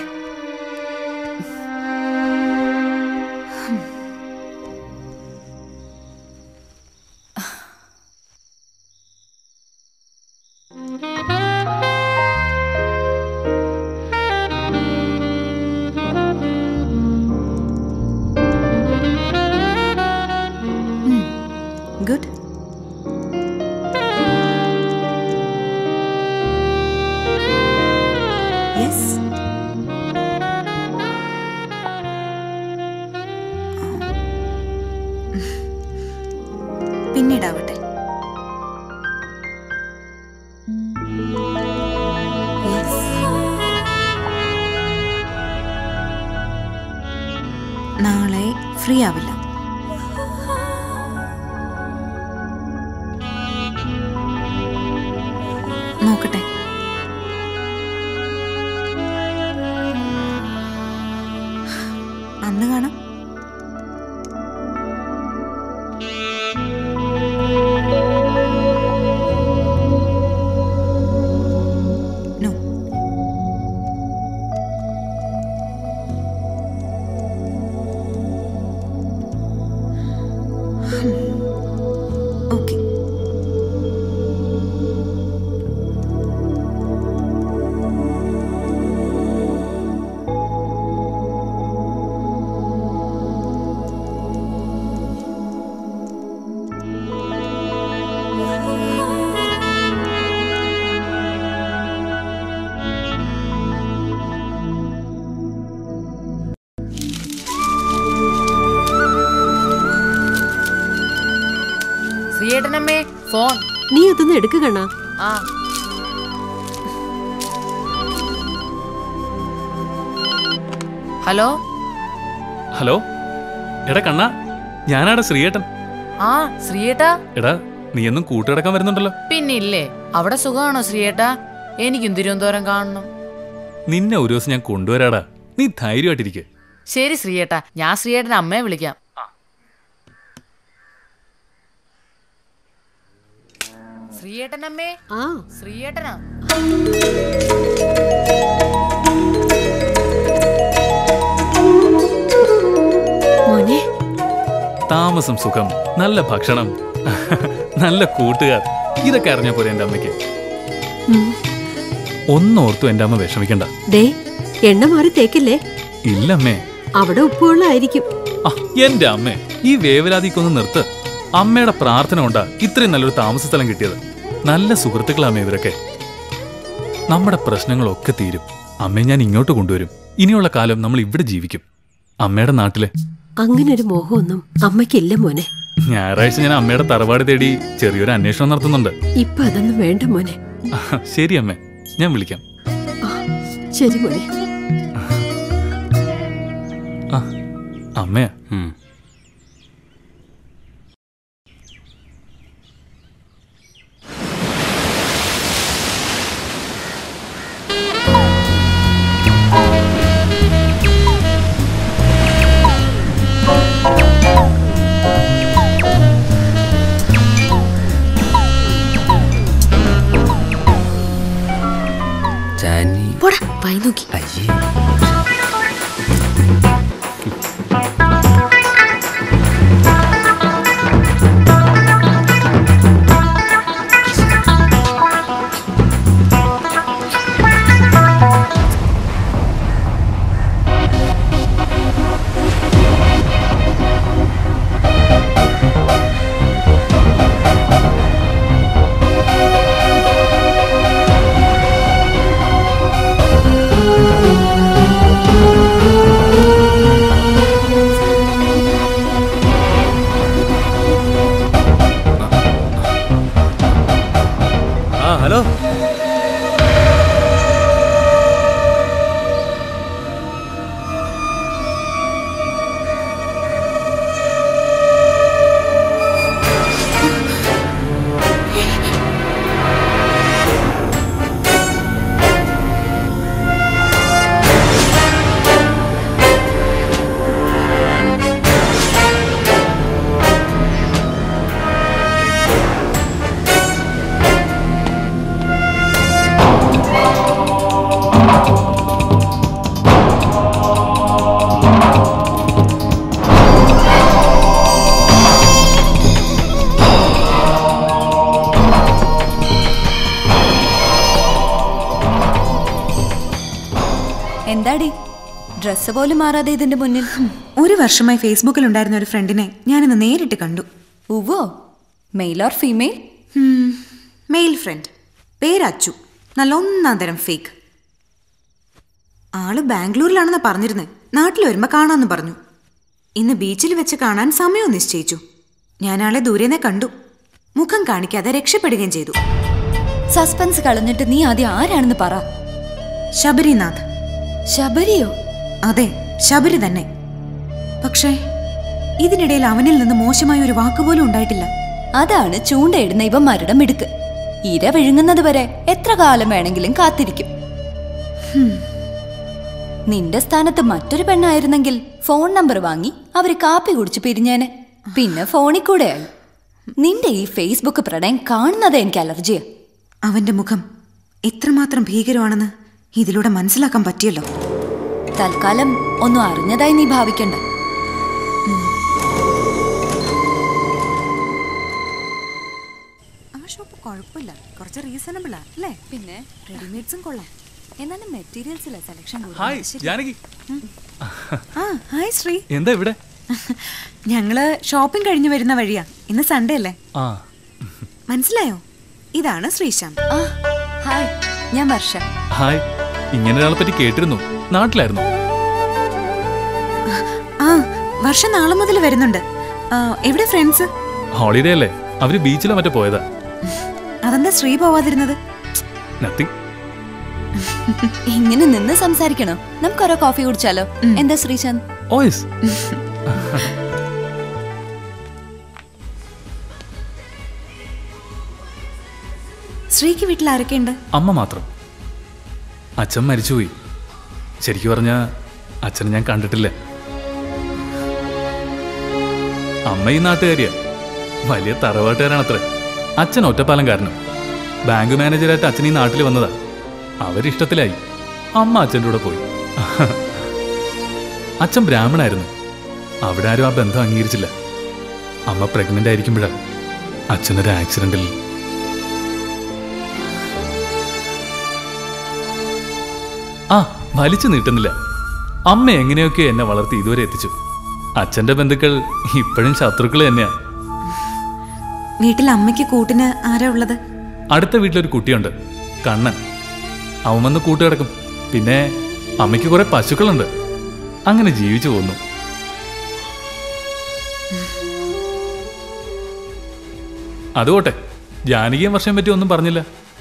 ഗുഡ് യെസ് പിന്നീടാവട്ടെ Yes. നാളെ ഫ്രീ ആവില്ല നോക്കട്ടെ അന്ന് കാണാം No. Okay. ശ്രീയേട്ടനമ്മേ ഫോൺ നീ അതൊന്ന് എടുക്കുകണ്ണ ആ ഹലോ ഹലോ എടാ കണ്ണ ഞാനാടാ ശ്രീയേട്ടൻ ആ ശ്രീയേട്ടാ എടാ നീ എന്നും കൂട്ടുകിടക്കാൻ വരുന്നുണ്ടല്ലോ പിന്നില്ലേ അവിടെ സുഖമാണോ ശ്രീയേട്ടാ എനിക്കും തിരുവനന്തപുരം കാണണം നിന്നെ ഒരു ദിവസം ഞാൻ കൊണ്ടുവരാടാ നീ ധൈര്യമായിട്ടിരിക്കെ ശരി ശ്രീയേട്ടാ ഞാൻ ശ്രീയേട്ടൻ്റെ അമ്മയെ വിളിക്കാം ശ്രീയേട്ടനമ്മേ ആ ശ്രീയേട്ടനാ മോനെ താമസം സുഖം നല്ല ഭക്ഷണം നല്ല കൂട്ടുകാർ ഇതൊക്കെ അറിഞ്ഞ പോലെ എന്റെ അമ്മയ്ക്ക് ഉം. ഒന്നോർത്തു എന്റെ അമ്മ വിഷമിക്കണ്ട ദേ എണ്ണ മാറി തേക്കില്ലേ ഇല്ലമ്മേ അവിടെ ഉപ്പുവെള്ളമായിരിക്കും ആ എന്റെ അമ്മേ ഈ വേവലാതിക്കൊന്ന് നിർത്ത് അമ്മയുടെ പ്രാർത്ഥന കൊണ്ടാ ഇത്രയും നല്ലൊരു താമസ സ്ഥലം കിട്ടിയത് നല്ല സുഹൃത്തുക്കളാമേ ഇവരൊക്കെ നമ്മുടെ പ്രശ്നങ്ങളൊക്കെ തീരും അമ്മയെ ഞാൻ ഇങ്ങോട്ട് കൊണ്ടുവരും ഇനിയുള്ള കാലം നമ്മൾ ഇവിടെ ജീവിക്കും അമ്മയുടെ നാട്ടിലെ അങ്ങനെ ഒരു മോഹമൊന്നും അമ്മയ്ക്കില്ല മോനെ ഞായറാഴ്ച ഞാൻ അമ്മയുടെ തറവാട് തേടി ചെറിയൊരു അന്വേഷണം നടത്തുന്നുണ്ട് ഇപ്പൊ അതൊന്നും വേണ്ട മോനെ ശരി അമ്മേ ഞാൻ വിളിക്കാം ശരി മോനെ ആ അമ്മയാ ചാനി പോടാ വായി നോക്കി അയ്യേ ആ ഹലോ എന്താടി ഡ്രസ്സ് പോലും മാറാതെ ഇതിന്റെ മുന്നിൽ ഒരു വർഷമായി ഫേസ്ബുക്കിൽ ഉണ്ടായിരുന്ന ഒരു ഫ്രണ്ടിനെ ഞാനിന്ന് നേരിട്ട് കണ്ടു ഉവ്വോ male or female male friend പേര് അച്ചു നല്ല ഒന്നാം തരം ഫേക്ക് ആള് ബാംഗ്ലൂരിലാണെന്ന് പറഞ്ഞിരുന്നത് നാട്ടിൽ വരുമ്പോ കാണാന്ന് പറഞ്ഞു ഇന്ന് ബീച്ചിൽ വെച്ച് കാണാൻ സമയവും നിശ്ചയിച്ചു ഞാൻ ആളെ ദൂരെന്നെ കണ്ടു മുഖം കാണിക്കാതെ രക്ഷപ്പെടുകയും ചെയ്തു സസ്പെൻസ് കളഞ്ഞിട്ട് നീ ആദ്യം ആരാണെന്ന് പറ ശബരിനാഥ് ശബരിയോ അതെ ശബരി തന്നെ പക്ഷേ ഇതിനിടയിൽ അവനിൽ നിന്ന് മോശമായ ഒരു വാക്കുപോലും ഉണ്ടായിട്ടില്ല അതാണ് ചൂണ്ടയിടുന്ന ഇവന്മാരുടെ മിടുക്ക് ഇര വിഴുങ്ങുന്നത് വരെ എത്ര കാലം വേണമെങ്കിലും കാത്തിരിക്കും ഹും. നിന്റെ സ്ഥാനത്ത് മറ്റൊരു പെണ്ണായിരുന്നെങ്കിൽ ഫോൺ നമ്പർ വാങ്ങി അവര് കാപ്പി കുടിച്ച് പിരിഞ്ഞേനെ പിന്നെ ഫോണിൽ കൂടെയായി നിന്റെ ഈ ഫേസ്ബുക്ക് പ്രണയം കാണുന്നതേ എനിക്ക് അലർജിയാ അവന്റെ മുഖം എത്രമാത്രം ഭീകരമാണെന്ന് ഇതിലൂടെ മനസ്സിലാക്കാൻ പറ്റിയല്ലോ തൽക്കാലം ഒന്നും അറിഞ്ഞതായി നീ ഭാവിക്കണ്ട ആ ഷോപ്പ് കുഴപ്പമില്ല കുറച്ച് റീസണബിളാ അല്ലേ പിന്നെ റെഡിമെയ്ഡ്സും കൊള്ളാം എന്നാലും മെറ്റീരിയൽസിലെ സെലക്ഷൻ ഹായ് ജാനകി ആ ഹായ് ശ്രീ എന്താ ഇവിടെ ഞങ്ങള് ഷോപ്പിംഗ് കഴിഞ്ഞു വരുന്ന വഴിയാ ഇന്ന് സൺഡേ അല്ലേ ആ മനസ്സിലായോ ഇതാണ് ശ്രീശാന്ത് ഹായ് ഞാൻ വർഷ ഹായ് ഇങ്ങനെ ഒരാളെ പറ്റി കേട്ടിരുന്നു നാട്ടിലായിരുന്നു ആ വർഷം നാളെ മുതൽ വരുന്നുണ്ട് ആ, എവിടെ ഫ്രണ്ട്സ് ഹോളിഡേ അല്ലേ അവര് ബീച്ചിലോ മറ്റോ പോയതാ അതെന്താ ശ്രീ പോവാതിരുന്നത് നത്തിങ് ഇങ്ങനെ നിന്ന് സംസാരിക്കണോ നമുക്ക് ഓരോ കോഫി കുടിച്ചാലോ എന്താ ശ്രീശാന്ത് ഓയസ് ശ്രീക്ക് വീട്ടിൽ ആരൊക്കെയുണ്ട് അമ്മ മാത്രം അച്ഛൻ മരിച്ചുപോയി ശരിക്കു പറഞ്ഞ അച്ഛനെ ഞാൻ കണ്ടിട്ടില്ല അമ്മ ഈ നാട്ടുകാരിയാ വലിയ തറവാട്ടുകാരാണത്രേ അച്ഛൻ ഒറ്റപ്പാലംകാരനും ബാങ്ക് മാനേജരായിട്ട് അച്ഛൻ ഈ നാട്ടിൽ വന്നതാ അവരിഷ്ടത്തിലായി അമ്മ അച്ഛൻ്റെ കൂടെ പോയി അച്ഛൻ ബ്രാഹ്മണായിരുന്നു അവിടെ ആരും ആ ബന്ധം അംഗീകരിച്ചില്ല അമ്മ പ്രഗ്നന്റ് ആയിരിക്കുമ്പോഴാണ് അച്ഛനൊരു ആക്സിഡന്റിൽ ആ വലിച്ചു നീട്ടുന്നില്ല അമ്മ എങ്ങനെയൊക്കെ എന്നെ വളർത്തി ഇതുവരെ എത്തിച്ചു അച്ഛന്റെ ബന്ധുക്കൾ ഇപ്പോഴും ശത്രുക്കൾ തന്നെയാ വീട്ടിൽ അമ്മയ്ക്ക് കൂട്ടിന് ആരാ ഉള്ളത് അടുത്ത വീട്ടിലൊരു കുട്ടിയുണ്ട് കണ്ണൻ അവൻ വന്ന് കൂട്ടുകിടക്കും പിന്നെ അമ്മയ്ക്ക് കുറെ പശുക്കളുണ്ട് അങ്ങനെ ജീവിച്ചു പോന്നു അതുകൊട്ടെ ജാനകിയും വർഷം പറ്റി ഒന്നും പറഞ്ഞില്ല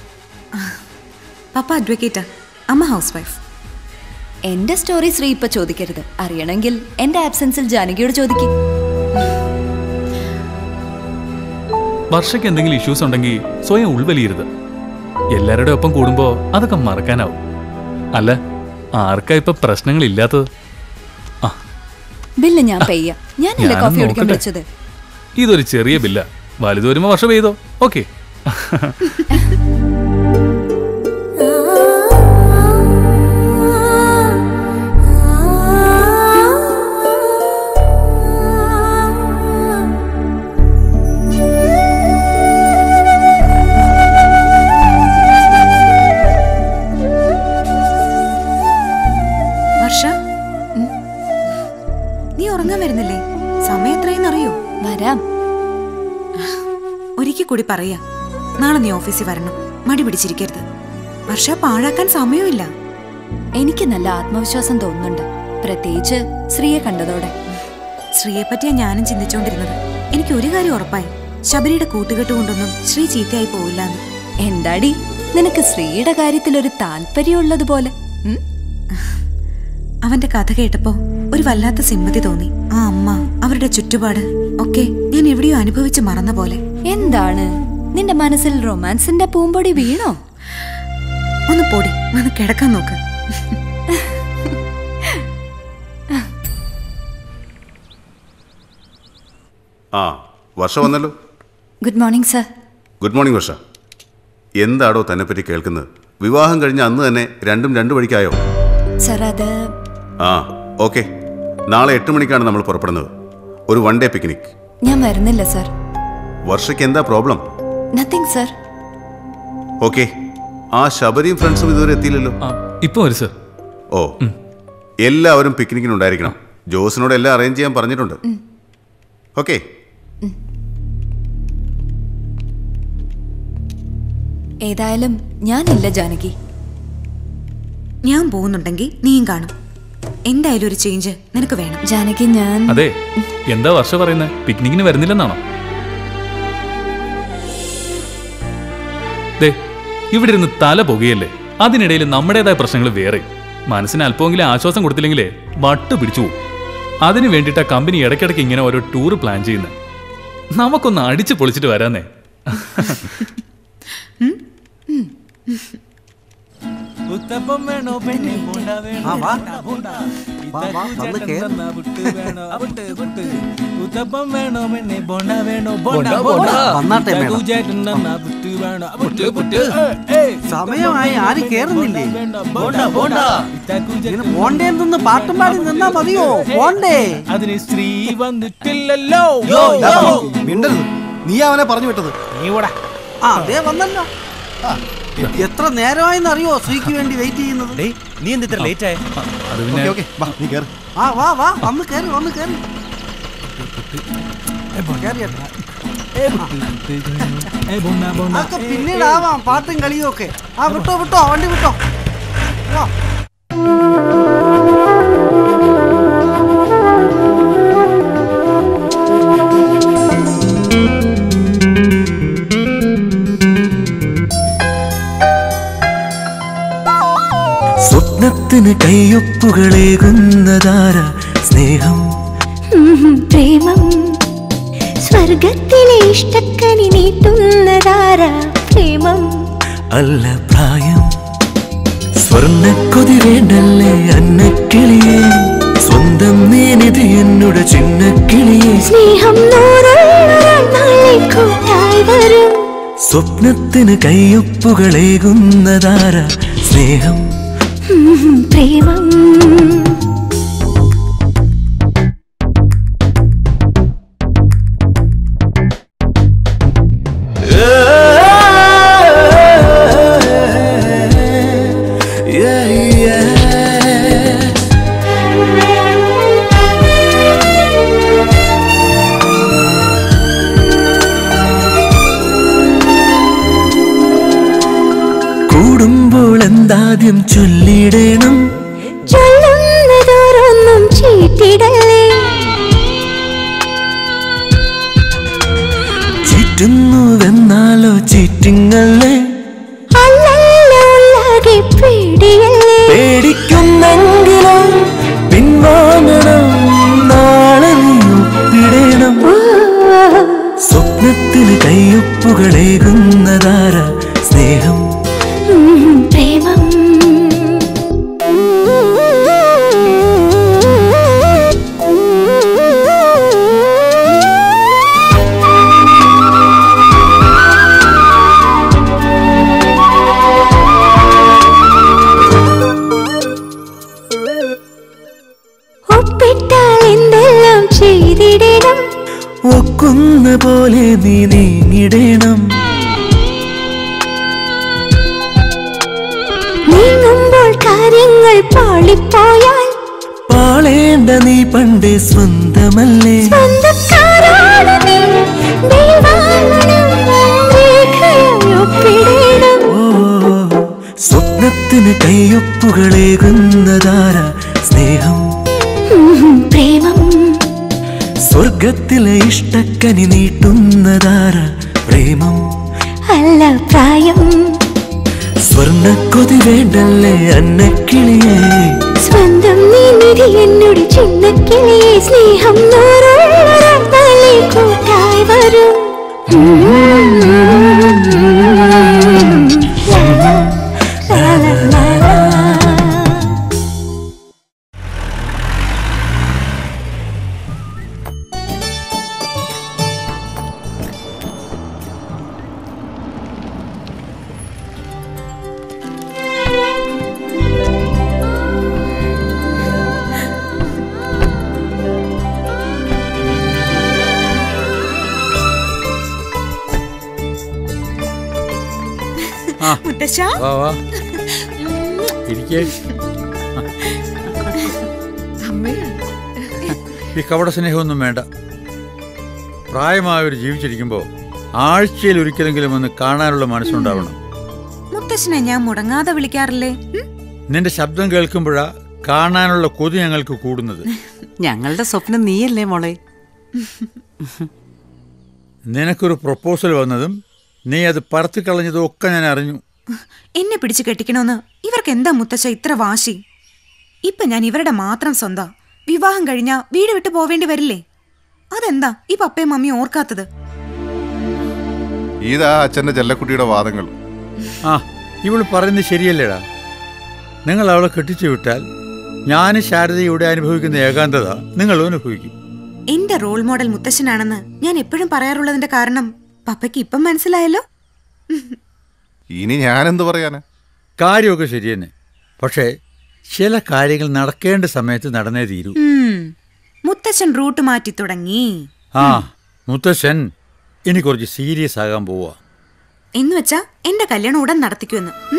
പപ്പ അഡ്വക്കേറ്റാ അമ്മ ഹൗസ് വൈഫ് എന്റെ സ്റ്റോറി ശ്രീ ഇപ്പൊ ചോദിക്കരുത് അറിയണമെങ്കിൽ എന്റെ ആബ്സെൻസിൽ ജാനകിയോട് ചോദിക്കും വർഷയ്ക്ക് എന്തെങ്കിലും ഇഷ്യൂസ് ഉണ്ടെങ്കിൽ സ്വയം ഉൾവലിയരുത് എല്ലാവരുടെ ഒപ്പം കൂടുമ്പോൾ അതൊക്കെ മറക്കാനാവും അല്ല ആർക്കാ ഇപ്പൊ പ്രശ്നങ്ങൾ ഇല്ലാത്തത് ബില്ല് ഞാൻ പെയ്യ ഞാനല്ലേ ഞാനും കോഫി കുടിക്കാൻ നോക്കട്ടെ. വിളിച്ചത് ഇതൊരു ചെറിയ ബില്ല വലുത് വരുമ്പോ വർഷം പെയ്തോ ഓക്കെ വർഷ ഉം. നീ ഉറങ്ങാൻ വരുന്നില്ലേ സമയം എത്രയെന്ന് അറിയോ വരാം ഒരിക്കൽ കൂടി പറയാ നാളെ നീ ഓഫീസിൽ വരണം മടി പിടിച്ചിരിക്കരുത് വർഷ പാഴാക്കാൻ സമയമില്ല എനിക്ക് നല്ല ആത്മവിശ്വാസം തോന്നുന്നുണ്ട് പ്രത്യേകിച്ച് ശ്രീയെ കണ്ടതോടെ ശ്രീയെ പറ്റിയാ ഞാനും ചിന്തിച്ചുകൊണ്ടിരുന്നത് എനിക്ക് ഒരു കാര്യം ഉറപ്പായി ശബരിയുടെ കൂട്ടുകെട്ട് കൊണ്ടൊന്നും ശ്രീ ചീത്തയായി പോവില്ലാന്ന് എന്താടി നിനക്ക് ശ്രീയുടെ കാര്യത്തിൽ ഒരു താല്പര്യമുള്ളതുപോലെ ഉം? അവന്റെ കഥ കേട്ടപ്പോ ഒരു വല്ലാത്ത സിമ്പതി തോന്നി ആ അമ്മ അവരുടെ ചുറ്റുപാട് ഒക്കെ ഞാൻ എവിടെയോ അനുഭവിച്ച് മറന്ന പോലെ എന്താണ് നിന്റെ മനസ്സിൽ റൊമാൻസിന്റെ പൂമ്പൊടി വീണോ ഒന്ന് പൊടി വന്ന് കിടക്കാൻ നോക്ക് ആ വർഷ വന്നല്ലോ good morning sir good morning Varsha എന്താടോ തന്നെപ്പറ്റി കേൾക്കുന്നത് വിവാഹം കഴിഞ്ഞ അന്ന് തന്നെ രണ്ടും രണ്ടു വഴിക്കായോ സർ അത് ആ ഓക്കെ നാളെ എട്ട് മണിക്കാണ് നമ്മൾ പുറപ്പെടുന്നത് ഒരു വൺ ഡേ പിക്നിക് ഞാൻ വരുന്നില്ല സർ വർഷയ്ക്ക് എന്താ പ്രോബ്ലം നത്തിങ് സർ ഓക്കെ ആ ശബരിയും ഫ്രണ്ട്സും ഇതുവരെ എത്തിയില്ലല്ലോ ഇപ്പൊ വരും സർ ഓ എല്ലാവരും പിക്നിക്കിന് ഉണ്ടായിരിക്കണം ജോസിനോട് എല്ലാം അറേഞ്ച് ചെയ്യാൻ പറഞ്ഞിട്ടുണ്ട് ഓക്കെ ഏതായാലും ഞാനില്ല ജാനകി ഞാൻ പോകുന്നുണ്ടെങ്കിൽ നീയും കാണും എന്തായാലും ഒരു ചേഞ്ച് നിനക്ക് വേണം ജാനകി ഞാൻ അതെ എന്താ വർഷ പറയുന്നത് പിക്നിക്കിന് വരുന്നില്ലെന്നാണോ ദേ ഇവിടെ ഇരുന്ന് തല പുകയല്ലേ അതിനിടയിൽ നമ്മുടേതായ പ്രശ്നങ്ങൾ വേറെ മനസ്സിന് അല്പമെങ്കിലും ആശ്വാസം കൊടുത്തില്ലെങ്കിലേ വട്ട് പിടിച്ചു പോകും അതിനു വേണ്ടിയിട്ടാ കമ്പനി ഇടയ്ക്കിടയ്ക്ക് ഇങ്ങനെ ഓരോ ടൂർ പ്ലാൻ ചെയ്യുന്നത് നമുക്കൊന്ന് അടിച്ച് പൊളിച്ചിട്ട് വരാന്നേ ഉത്തപ്പം വേണോ പെണ്ണെ ബോണ്ട വേണോ ആ, വാ. ബോണ്ട വാ, വാ, വന്ന് ചേട്ടൻ കേറ്. തന്ന പുട്ട് വേണോ പുട്ട് പുട്ട് ഉത്തപ്പം വേണോ പെണ്ണെ ബോണ്ട വേണോ ബോണ്ട ബോണ്ട, ബോണ്ട ബോണ്ട. വന്നാട്ടെ, ഇതാക്കു മേഡം. ചേട്ടൻ തന്ന പുട്ട് വേണോ പുട്ട് പുട്ട് സമയമായി ആരും കേറുന്നില്ലേ ബോണ്ട ബോണ്ട ഇങ്ങനെ പോണ്ടേ നിന്ന് പാട്ടും പാടി നിന്നാ മതിയോ പോണ്ടേ അതിന് സ്ത്രീ വന്നിട്ടില്ലല്ലോ യോ, യോ. മിണ്ടരുത് നീ അവനെ പറഞ്ഞു വിട്ടത് നീ കൂടെ ആ അതേ വന്നല്ലോ എത്ര നേരമായെന്ന് അറിയോ ശ്രീക്ക് വേണ്ടി വെയിറ്റ് ചെയ്യുന്നത് നീ എന്ത് ഇത്ര ലേറ്റ് ആയ അത് ഓക്കേ, ഓക്കേ. വാ നീ കേറ് ആ വാ വാ വന്ന് കേറി വന്ന് കേറി കേറിയേട്ടാ. അതൊക്കെ പിന്നീട് ആവാം പാട്ടും കളിയും ഒക്കെ ആ വിട്ടോ വിട്ടോ വണ്ടി വിട്ടോ വാ സ്വപ്നത്തിന് കയ്യൊപ്പുകളേകുന്നതാര സ്നേഹം പ്രേമം സ്വർഗത്തിലെ ഇഷ്ടക്കനി നീട്ടുന്നതാര പ്രേമം അല്ല പ്രായം സ്വർണ്ണക്കൊതി വേണ്ടല്ലേ അന്നക്കിളിയെ സ്വന്തം നേനിത് എന്നോട് ചിന്നക്കിളിയെ സ്നേഹം നൂറായി കൂട്ടായി വരും സ്വപ്നത്തിന് കയ്യൊപ്പുകളേകുന്നതാര സ്നേഹം ഉം, പ്രേമം Yeah, yeah. കൂടുമ്പോൾ എന്താദ്യം ചൊല്ലിടണം ചൊല്ലുന്നതോരൊന്നും ചീട്ടിടല്ലേ ചീറ്റുന്നുവെന്നാലോ ചീറ്റിങ്ങല്ലേ അല്ലല്ല ഉള്ളാകെ പേടിയല്ലേ പേടിക്കുന്നെങ്കിലും പിൻവാങ്ങണം നാളെ നീ ഒപ്പിടണം സ്വപ്നത്തിന് കയ്യൊപ്പുകളേകുന്നതാര സ്നേഹം ഉം, പ്രേമം ഒപ്പിട്ടാൽ എന്തെല്ലാം ചെയ്തിടണം ഒക്കുന്ന പോലെ നീ നീങ്ങിടണം നീങ്ങുമ്പോൾ കാര്യങ്ങൾ പാളിപ്പോയാൽ പാളേണ്ട നീ പണ്ടേ സ്വന്തമല്ലേ സ്വന്തക്കാരാണ് നീ ദൈവാങ്കണം രേഖയായി ഒപ്പിടണം സ്വപ്നത്തിന് കയ്യൊപ്പുകളേകുന്നതാര സ്നേഹം ഉം, പ്രേമം സ്വർഗത്തിലെ ഇഷ്ടക്കനി നീട്ടുന്നതാര പ്രേമം അല്ല പ്രായം സ്വർണ്ണക്കൊതി വേണ്ടല്ലേ അന്നക്കിളിയേ സ്വന്തം നീ നിധി എന്നോട് ചിന്നക്കിളിയെ സ്നേഹം നൂറോളെ കൂട്ടായി വരും മുത്തശ്ശ വാ വാ ഇരിക്കേ അമ്മേ ഈ കപട സ്നേഹമൊന്നും വേണ്ട പ്രായമായവർ ജീവിച്ചിരിക്കുമ്പോൾ ആഴ്ചയിൽ ഒരിക്കലെങ്കിലും ഒന്ന് കാണാനുള്ള മനസ്സുണ്ടാവണം മുത്തശ്ശനെ ഞാൻ മുടങ്ങാതെ വിളിക്കാറില്ലേ ഉം? നിന്റെ ശബ്ദം കേൾക്കുമ്പോഴാ കാണാനുള്ള കൊതി ഞങ്ങൾക്ക് കൂടുന്നത് ഞങ്ങളുടെ സ്വപ്നം നീയല്ലേ മോളെ നിനക്കൊരു പ്രപ്പോസൽ വന്നതും നീ അത് പറത്തിക്കളഞ്ഞതും ഒക്കെ ഞാൻ അറിഞ്ഞു എന്നെ പിടിച്ചു കെട്ടിക്കണമെന്ന് ഇവർക്ക് എന്താ മുത്തശ്ശ ഇത്ര വാശി ഇപ്പൊ ഞാൻ ഇവരുടെ മാത്രം സ്വന്താ വിവാഹം കഴിഞ്ഞാ വീട് വിട്ടു പോവേണ്ടി വരില്ലേ അതെന്താ ഈ പപ്പയും മമ്മിയും ഓർക്കാത്തത് ഇതാ അച്ഛന്റെ ചെല്ലക്കുട്ടിയുടെ വാദങ്ങൾ ആ ഇവൾ പറയുന്നത് ശരിയല്ലേടാ നിങ്ങൾ അവളെ കെട്ടിച്ചു വിട്ടാൽ ഞാൻ ശാരദയുടെ അനുഭവിക്കുന്ന ഏകാന്തത നിങ്ങളും അനുഭവിക്കും എന്റെ റോൾ മോഡൽ മുത്തശ്ശനാണെന്ന് ഞാൻ എപ്പോഴും പറയാറുള്ളതിന്റെ കാരണം പപ്പയ്ക്ക് ഇപ്പം മനസ്സിലായല്ലോ ഇനി ഞാനെന്ത് പറയാനാ കാര്യമൊക്കെ ശരി തന്നെ പക്ഷേ ചില കാര്യങ്ങൾ നടക്കേണ്ട സമയത്ത് നടന്നേ തീരൂ ഉം. മുത്തശ്ശൻ റൂട്ട് മാറ്റി തുടങ്ങി ആ മുത്തശ്ശൻ ഇനി കുറച്ച് സീരിയസ് ആകാൻ പോവാ എന്ന് വെച്ചാ എന്റെ കല്യാണം ഉടൻ നടത്തിക്കുമെന്ന് ഉം?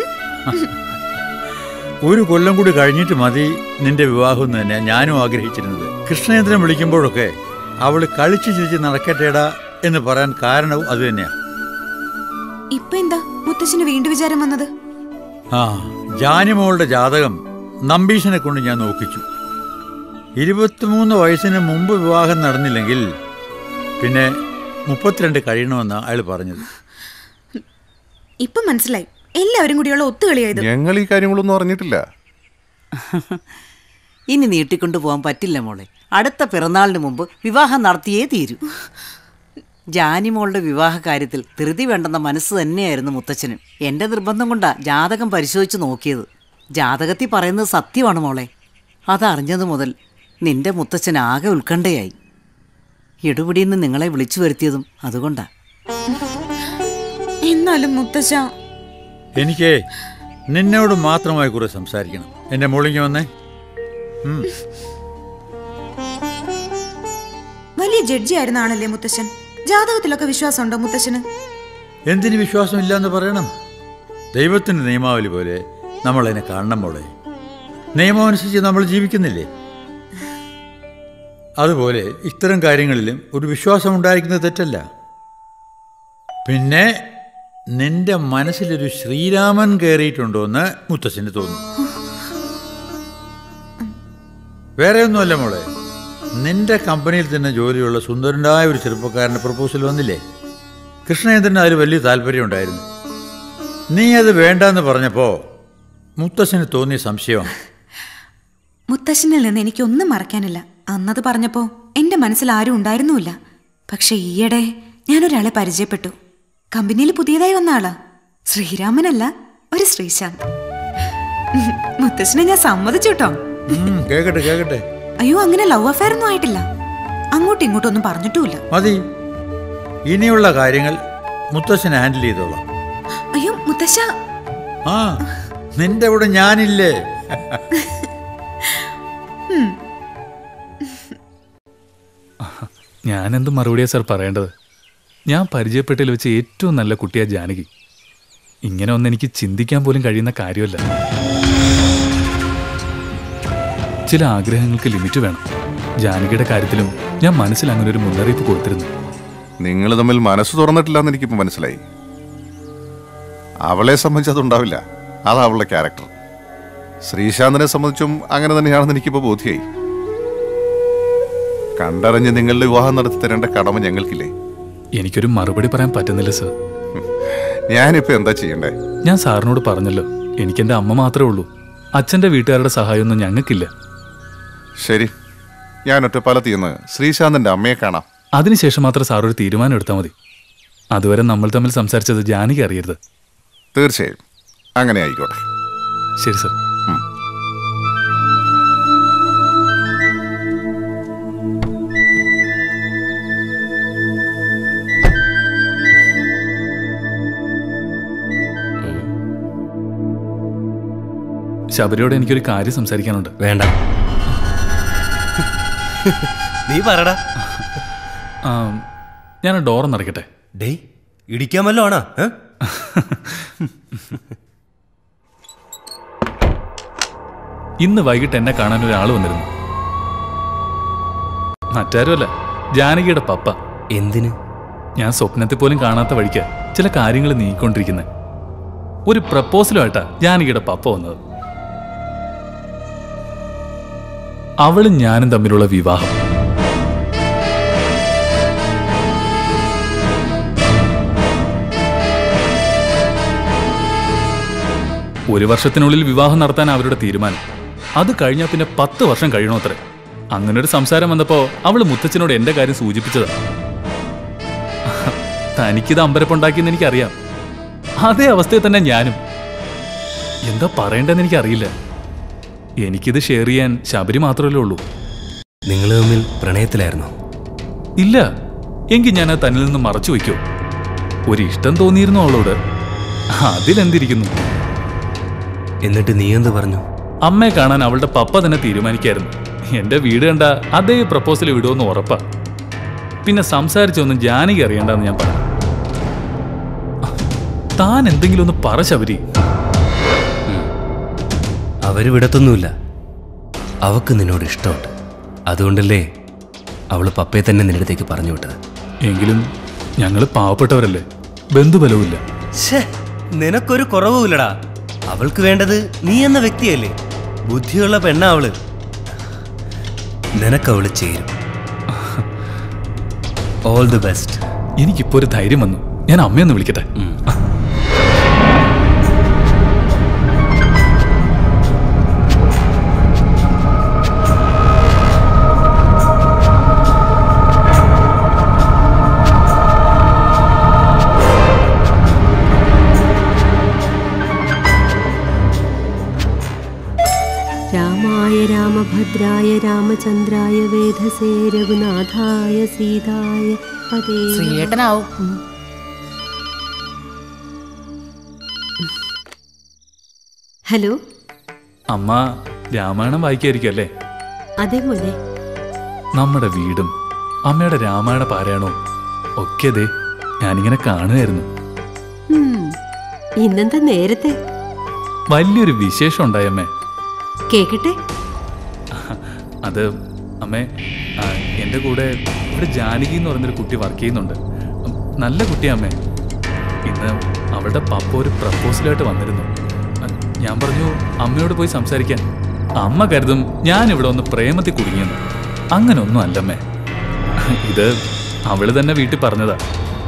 ഒരു കൊല്ലം കൂടി കഴിഞ്ഞിട്ട് മതി നിന്റെ വിവാഹം എന്ന് തന്നെ ഞാനും ആഗ്രഹിച്ചിരുന്നത് കൃഷ്ണേന്ദ്രൻ വിളിക്കുമ്പോഴൊക്കെ അവള് കളിച്ചു ചിരിച്ച് നടക്കട്ടേടാ എന്ന് പറയാൻ കാരണവും അത് തന്നെയാ ഇപ്പൊ എന്താ മുത്തശ്ശന് വീണ്ടും വിചാരം വന്നത് ആ ജാനിമോളുടെ ജാതകം നമ്പീശനെ കൊണ്ട് ഞാൻ നോക്കിച്ചു ഇരുപത്തിമൂന്ന് വയസ്സിന് മുമ്പ് വിവാഹം നടന്നില്ലെങ്കിൽ പിന്നെ മുപ്പത്തിരണ്ട് കഴിയണമെന്നാണ് അയാൾ പറഞ്ഞത് ഇപ്പൊ മനസ്സിലായി എല്ലാവരും കൂടിയുള്ള ഒത്തുകളിയായത് ഞങ്ങൾ ഈ കാര്യങ്ങളൊന്നും അറിഞ്ഞിട്ടില്ല ഇനി നീട്ടിക്കൊണ്ടു പോകാൻ പറ്റില്ല മോളെ അടുത്ത പിറന്നാളിന് മുമ്പ് വിവാഹം നടത്തിയേ തീരൂ ജാനിമോളുടെ വിവാഹ കാര്യത്തിൽ ധൃതി വേണ്ടെന്ന മനസ്സ് തന്നെയായിരുന്നു മുത്തച്ഛനും എന്റെ നിർബന്ധം കൊണ്ടാ ജാതകം പരിശോധിച്ച് നോക്കിയത് ജാതകത്തിൽ പറയുന്നത് സത്യമാണ് മോളെ അതറിഞ്ഞത് മുതൽ നിന്റെ മുത്തച്ഛൻ ആകെ ഉത്കണ്ഠയായി എടുപിടിയിൽ നിന്ന് നിങ്ങളെ വിളിച്ചു വരുത്തിയതും അതുകൊണ്ടാ എന്നാലും മുത്തശ്ശ എനിക്ക് നിന്നോട് മാത്രമായി കുറെ സംസാരിക്കണം എന്റെ മോളിങ്ങി വന്നേ ഉം. വലിയ ജഡ്ജി ആയിരുന്നാണല്ലേ മുത്തശ്ശൻ ജാതകത്തിലൊക്കെ വിശ്വാസമുണ്ടോ മുത്തശ്ശന് എന്തിന് വിശ്വാസമില്ല എന്ന് പറയണം ദൈവത്തിന്റെ നിയമാവലി പോലെ നമ്മൾ അതിനെ കാണണം മോളെ നിയമം അനുസരിച്ച് നമ്മൾ ജീവിക്കുന്നില്ലേ അതുപോലെ ഇത്തരം കാര്യങ്ങളിലും ഒരു വിശ്വാസം ഉണ്ടായിരിക്കുന്നത് തെറ്റല്ല പിന്നെ നിന്റെ മനസ്സിലൊരു ശ്രീരാമൻ കയറിയിട്ടുണ്ടോ എന്ന് മുത്തശ്ശന് തോന്നി വേറെ ഒന്നുമല്ല മോളെ നിന്റെ കമ്പനിയിൽ തന്നെ ജോലിയുള്ള സുന്ദരനായ ഒരു ചെറുപ്പക്കാരൻ്റെ പ്രപ്പോസൽ വന്നില്ലേ കൃഷ്ണേന്ദ്രന് അതിൽ വലിയ താല്പര്യമുണ്ടായിരുന്നു നീ അത് വേണ്ടെന്ന് പറഞ്ഞപ്പോൾ മുത്തശ്ശന് തോന്നിയ സംശയമാണ് മുത്തശ്ശനിൽ നിന്ന് എനിക്കൊന്നും മറക്കാനില്ല അന്നത് പറഞ്ഞപ്പോ എന്റെ മനസ്സിൽ ആരും ഉണ്ടായിരുന്നുമില്ല പക്ഷെ ഈയിടെ ഞാനൊരാളെ പരിചയപ്പെട്ടു കമ്പനിയിൽ പുതിയതായി വന്ന ആളാ ശ്രീരാമനല്ല ഒരു ശ്രീശാന്ത് ഉം, മുത്തശ്ശനെ ഞാൻ സമ്മതിച്ചു കേട്ടോ ഉം, കേക്കട്ടെ കേക്കട്ടെ അയ്യോ അങ്ങനെ ലവ് അഫയർ ഒന്നും ആയിട്ടില്ല അങ്ങോട്ടും ഇങ്ങോട്ടും ഒന്നും പറഞ്ഞിട്ടുമില്ല മതി ഇനിയുള്ള കാര്യങ്ങൾ മുത്തശ്ശൻ ഹാൻഡിൽ ചെയ്തോളാം അയ്യോ മുത്തശ്ശ ആ നിന്റെ കൂടെ ഞാനില്ലേ ഉം, ഞാനെന്ത് മറുപടിയാ സാർ പറയേണ്ടത് ഞാൻ പരിചയപ്പെട്ടതിൽ വെച്ച് ഏറ്റവും നല്ല കുട്ടിയാ ജാനകി ഇങ്ങനെ ഒന്നും എനിക്ക് ചിന്തിക്കാൻ പോലും കഴിയുന്ന കാര്യമല്ല ചില ആഗ്രഹങ്ങൾക്ക് ലിമിറ്റ് വേണം ജാനകിയുടെ കാര്യത്തിലും ഞാൻ മനസ്സിൽ അങ്ങനെ ഒരു മുന്നറിയിപ്പ് കൊടുത്തിരുന്നു നിങ്ങൾ തമ്മിൽ മനസ്സ് തുറന്നിട്ടില്ലെന്ന് എനിക്കിപ്പോൾ മനസ്സിലായി അവളെ സംബന്ധിച്ച് അതുണ്ടാവില്ല അതാ അവളുടെ ക്യാരക്ടർ ശ്രീശാന്തിനെ സംബന്ധിച്ചും അങ്ങനെ തന്നെയാണെന്ന് എനിക്കിപ്പോൾ ബോധ്യമായി കണ്ടറിഞ്ഞ് നിങ്ങളുടെ വിവാഹം നടത്തി തരേണ്ട കടമ ഞങ്ങൾക്കില്ലേ എനിക്കൊരു മറുപടി പറയാൻ പറ്റുന്നില്ല സർ ഞാനിപ്പോൾ എന്താ ചെയ്യണ്ടേ ഞാൻ സാറിനോട് പറഞ്ഞല്ലോ എനിക്കെന്റെ അമ്മ മാത്രമേ ഉള്ളൂ അച്ഛന്റെ വീട്ടുകാരുടെ സഹായമൊന്നും ഞങ്ങൾക്കില്ല ശരി ഞാൻ ഒറ്റപ്പാലത്ത് ചെന്ന് ശ്രീശാന്തിന്റെ അമ്മയെ കാണാം അതിനുശേഷം മാത്രം സാർ ഒരു തീരുമാനം എടുത്താൽ മതി അതുവരെ നമ്മൾ തമ്മിൽ സംസാരിച്ചത് ജാനകി അറിയരുത് തീർച്ചയായും അങ്ങനെ ആയിക്കോട്ടെ ശരി സർ ശബരിയോട് എനിക്കൊരു കാര്യം സംസാരിക്കാനുണ്ട് വേണ്ട നീ പറടാ ആ, ഞാൻ ഡോർ നിറയ്ക്കട്ടെ ഡേ ഇടിക്കാൻ വല്ലോ ആണോ ഏ? ഇന്ന് വൈകിട്ട് എന്നെ കാണാൻ ഒരാൾ വന്നിരുന്നു മറ്റാരുമല്ല ജാനകിയുടെ പപ്പ എന്തിന് ഞാൻ സ്വപ്നത്തിൽ പോലും കാണാത്ത വഴിക്ക് ചില കാര്യങ്ങൾ നീങ്ങിക്കൊണ്ടിരിക്കുന്നത് ഒരു പ്രപ്പോസലുമായിട്ടാ ജാനകിയുടെ പപ്പ വന്നത് അവളും ഞാനും തമ്മിലുള്ള വിവാഹം ഒരു വർഷത്തിനുള്ളിൽ വിവാഹം നടത്താൻ അവരുടെ തീരുമാനം അത് കഴിഞ്ഞാൽ പിന്നെ പത്ത് വർഷം കഴിയണോത്രേ അങ്ങനെ ഒരു സംസാരം വന്നപ്പോ അവള് മുത്തച്ഛനോട് എന്റെ കാര്യം സൂചിപ്പിച്ചതാ തനിക്കിത് അമ്പരപ്പുണ്ടാക്കിയെന്ന് എനിക്കറിയാം അതേ അവസ്ഥയിൽ തന്നെ ഞാനും എന്താ പറയണ്ടെന്ന് എനിക്കറിയില്ല എനിക്കിത് ഷെയർ ചെയ്യാൻ ശബരി മാത്രമല്ലേ ഉള്ളൂ നിങ്ങൾ തമ്മിൽ പ്രണയത്തിലായിരുന്നോ ഇല്ല എങ്കിൽ ഞാൻ അത് തന്നിൽ നിന്ന് മറച്ചു വയ്ക്കോ ഒരു ഇഷ്ടം തോന്നിയിരുന്നു അവളോട് അതിലെന്തിരിക്കുന്നു എന്നിട്ട് നീ എന്ത് പറഞ്ഞു അമ്മയെ കാണാൻ അവളുടെ പപ്പ തന്നെ തീരുമാനിക്കായിരുന്നു എന്റെ വീട് കണ്ട അതേ പ്രപ്പോസൽ വിടുമെന്ന് ഉറപ്പാ പിന്നെ സംസാരിച്ചൊന്നും ജാനകി അറിയണ്ടെന്ന് ഞാൻ പറഞ്ഞു താൻ എന്തെങ്കിലും ഒന്ന് പറ ശബരി അവര് വിടത്തൊന്നുമില്ല അവക്ക് നിന്നോട് ഇഷ്ടമുണ്ട് അതുകൊണ്ടല്ലേ അവള് പപ്പയെ തന്നെ നിന്റെ അടുത്തേക്ക് പറഞ്ഞു വിട്ടത് എങ്കിലും ഞങ്ങൾ പാവപ്പെട്ടവരല്ലേ ബന്ധുബലവുമില്ല ഛേ നിനക്കൊരു കുറവുമില്ലടാ അവൾക്ക് വേണ്ടത് നീ എന്ന വ്യക്തിയല്ലേ ബുദ്ധിയുള്ള പെണ്ണാ അവള് നിനക്കവള് ചേരും ഓൾ ദി ബെസ്റ്റ് എനിക്കിപ്പോ ഒരു ധൈര്യം വന്നു ഞാൻ അമ്മയൊന്ന് വിളിക്കട്ടെ സുഭദ്രായ രാമചന്ദ്രായ വേധസേ രഘുനാഥായ സീതായ പതേ നമഃ. ശ്രീയേട്ടനാവും ഹലോ അമ്മ രാമായണം വായിക്കായിരിക്കും അല്ലേ അതെ മോനെ നമ്മുടെ വീടും അമ്മയുടെ രാമായണ പാരായണവും ഒക്കെ ദേ ഞാനിങ്ങനെ കാണുമായിരുന്നു ഉം, ഇന്നെന്താ നേരത്തെ വലിയൊരു വിശേഷം ഉണ്ടായി അമ്മേ കേക്കട്ടെ അത് അമ്മേ ആ, എൻ്റെ കൂടെ ഇവിടെ ജാനകി എന്ന് പറയുന്നൊരു കുട്ടി വർക്ക് ചെയ്യുന്നുണ്ട് നല്ല കുട്ടിയാ അമ്മേ ഇന്ന് അവളുടെ പപ്പ ഒരു പ്രപ്പോസലായിട്ട് വന്നിരുന്നു ആ, ഞാൻ പറഞ്ഞു അമ്മയോട് പോയി സംസാരിക്കാൻ അമ്മ കരുതും ഞാൻ ഇവിടെ ഒന്ന് പ്രേമത്തിൽ കുടുങ്ങിയെന്ന് അങ്ങനെ ഒന്നും അല്ലമ്മേ ഇത് അവള് തന്നെ വീട്ടിൽ പറഞ്ഞതാ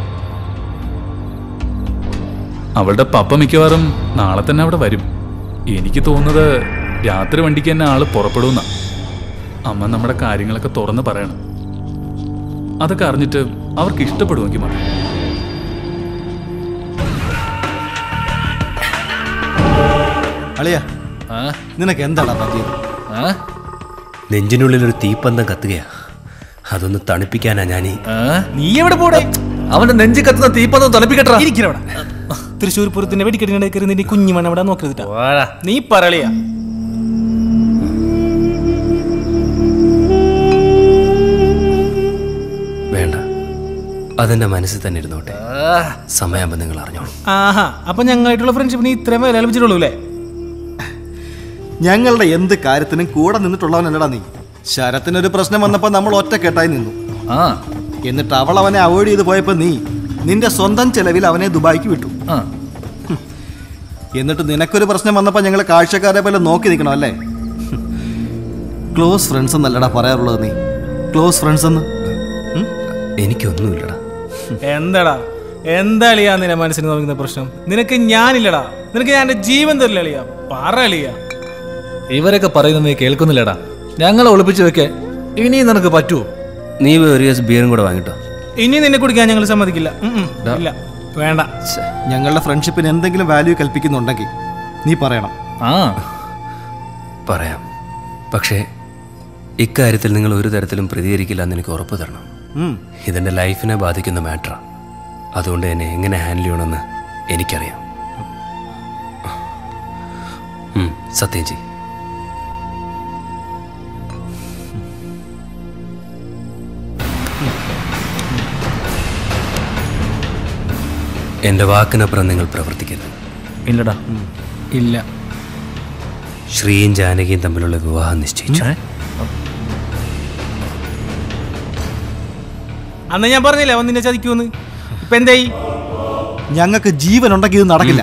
അവളുടെ പപ്പ മിക്കവാറും നാളെ തന്നെ അവിടെ വരും എനിക്ക് തോന്നുന്നത് രാത്രി വണ്ടിക്ക് തന്നെ ആള് പുറപ്പെടുന്ന അമ്മ നമ്മുടെ കാര്യങ്ങളൊക്കെ തുറന്ന് പറയണം അതൊക്കെ അറിഞ്ഞിട്ട് അവർക്ക് ഇഷ്ടപ്പെടുമെങ്കിൽ മതി അളിയ നിനക്ക് എന്താടാ പറ്റിയത് നെഞ്ചിനുള്ളിൽ ഒരു തീപ്പന്തം കത്തുകയാ അതൊന്ന് തണുപ്പിക്കാനാ ഞാനീ നീ എവിടെ പോടെ അവന്റെ നെഞ്ചി കത്തുന്ന തീപ്പന്തം തണുപ്പിക്കട്ടാ ഇരിക്കണവിടെ തൃശ്ശൂർ പൂരത്തിന്റെ വെടിക്കെട്ടിങ്ങനെ കയറി നിന്റെ കുഞ്ഞുമണ അവിടെ നോക്കരുതിട്ടാ നീ പറളിയാ വേണ്ട അതെന്റെ മനസ്സിൽ തന്നെ ഇരുന്നോട്ടെ സമയമാകുമ്പോൾ നിങ്ങൾ അറിഞ്ഞോളൂ ആഹാ അപ്പൊ ഞങ്ങളായിട്ടുള്ള ഫ്രണ്ട്ഷിപ്പിന് ഇത്രയും വില ലഭിച്ചിട്ടുള്ളൂ അല്ലേ ഞങ്ങളുടെ എന്ത് കാര്യത്തിനും കൂടെ നിന്നിട്ടുള്ളവനല്ലടാ നീ ശരത്തിനൊരു പ്രശ്നം വന്നപ്പോൾ നമ്മൾ ഒറ്റക്കെട്ടായി നിന്നു ആ എന്നിട്ട് അവൾ അവനെ അവോയ്ഡ് ചെയ്ത് പോയപ്പോൾ നീ നിന്റെ സ്വന്തം ചെലവിൽ അവനെ ദുബായിക്ക് വിട്ടു ഹും. എന്നിട്ട് നിനക്കൊരു പ്രശ്നം വന്നപ്പോൾ ഞങ്ങൾ കാഴ്ചക്കാരെ പോലെ നോക്കി നിൽക്കണം അല്ലേ ക്ലോസ് ഫ്രണ്ട്സ് എന്നല്ലടാ പറയാറുള്ളത് നീ ക്ലോസ് ഫ്രണ്ട്സ് എന്ന് എനിക്കൊന്നുമില്ലടാ എന്താടാ എന്താ അളിയാ നിന്റെ മനസ്സിന് നോക്കുന്ന പ്രശ്നം നിനക്ക് ഞാനില്ലടാ നിനക്ക് ഞാൻ എന്റെ ജീവൻ തരില്ല അളിയാ പറ അളിയാ ഇവരൊക്കെ പറയുന്നത് നീ കേൾക്കുന്നില്ലടാ ഞങ്ങളെ ഒളിപ്പിച്ചു വെക്കേ ഇനി നിനക്ക് പറ്റുമോ നീ പോയി ഒരു ഗ്ലാസ് ബിയറും കൂടെ വാങ്ങിട്ടോ ഇനി നിന്നെ കുടിക്കാൻ ഞങ്ങൾ സമ്മതിക്കില്ല ഉം, ഉം. ഇല്ല വേണ്ട ഞങ്ങളുടെ ഫ്രണ്ട്ഷിപ്പിന് എന്തെങ്കിലും വാല്യൂ കൽപ്പിക്കുന്നുണ്ടെങ്കിൽ നീ പറയണം ആ പറയാം പക്ഷേ ഇക്കാര്യത്തിൽ നിങ്ങൾ ഒരു തരത്തിലും പ്രതികരിക്കില്ല എന്ന് എനിക്ക് ഉറപ്പ് തരണം ഉം. ഇതെന്റെ ലൈഫിനെ ബാധിക്കുന്ന മാറ്ററാണ് അതുകൊണ്ട് എന്നെ എങ്ങനെ ഹാൻഡിൽ ചെയ്യണമെന്ന് എനിക്കറിയാം ഉം, സത്യം ചെയ് എന്റെ വാക്കിനപ്പുറം നിങ്ങൾ പ്രവർത്തിക്കരുത് ഇല്ലടാ ഇല്ല ശ്രീയും ജാനകിയും തമ്മിലുള്ള വിവാഹം നിശ്ചയിച്ചു അന്ന് ഞാൻ പറഞ്ഞില്ലേ അവൻ നിന്നെ ചതിക്കൂന്ന് ഇപ്പൊ എന്തായി ഞങ്ങൾക്ക് ജീവൻ ഉണ്ടെങ്കിൽ ഇത് നടക്കില്ല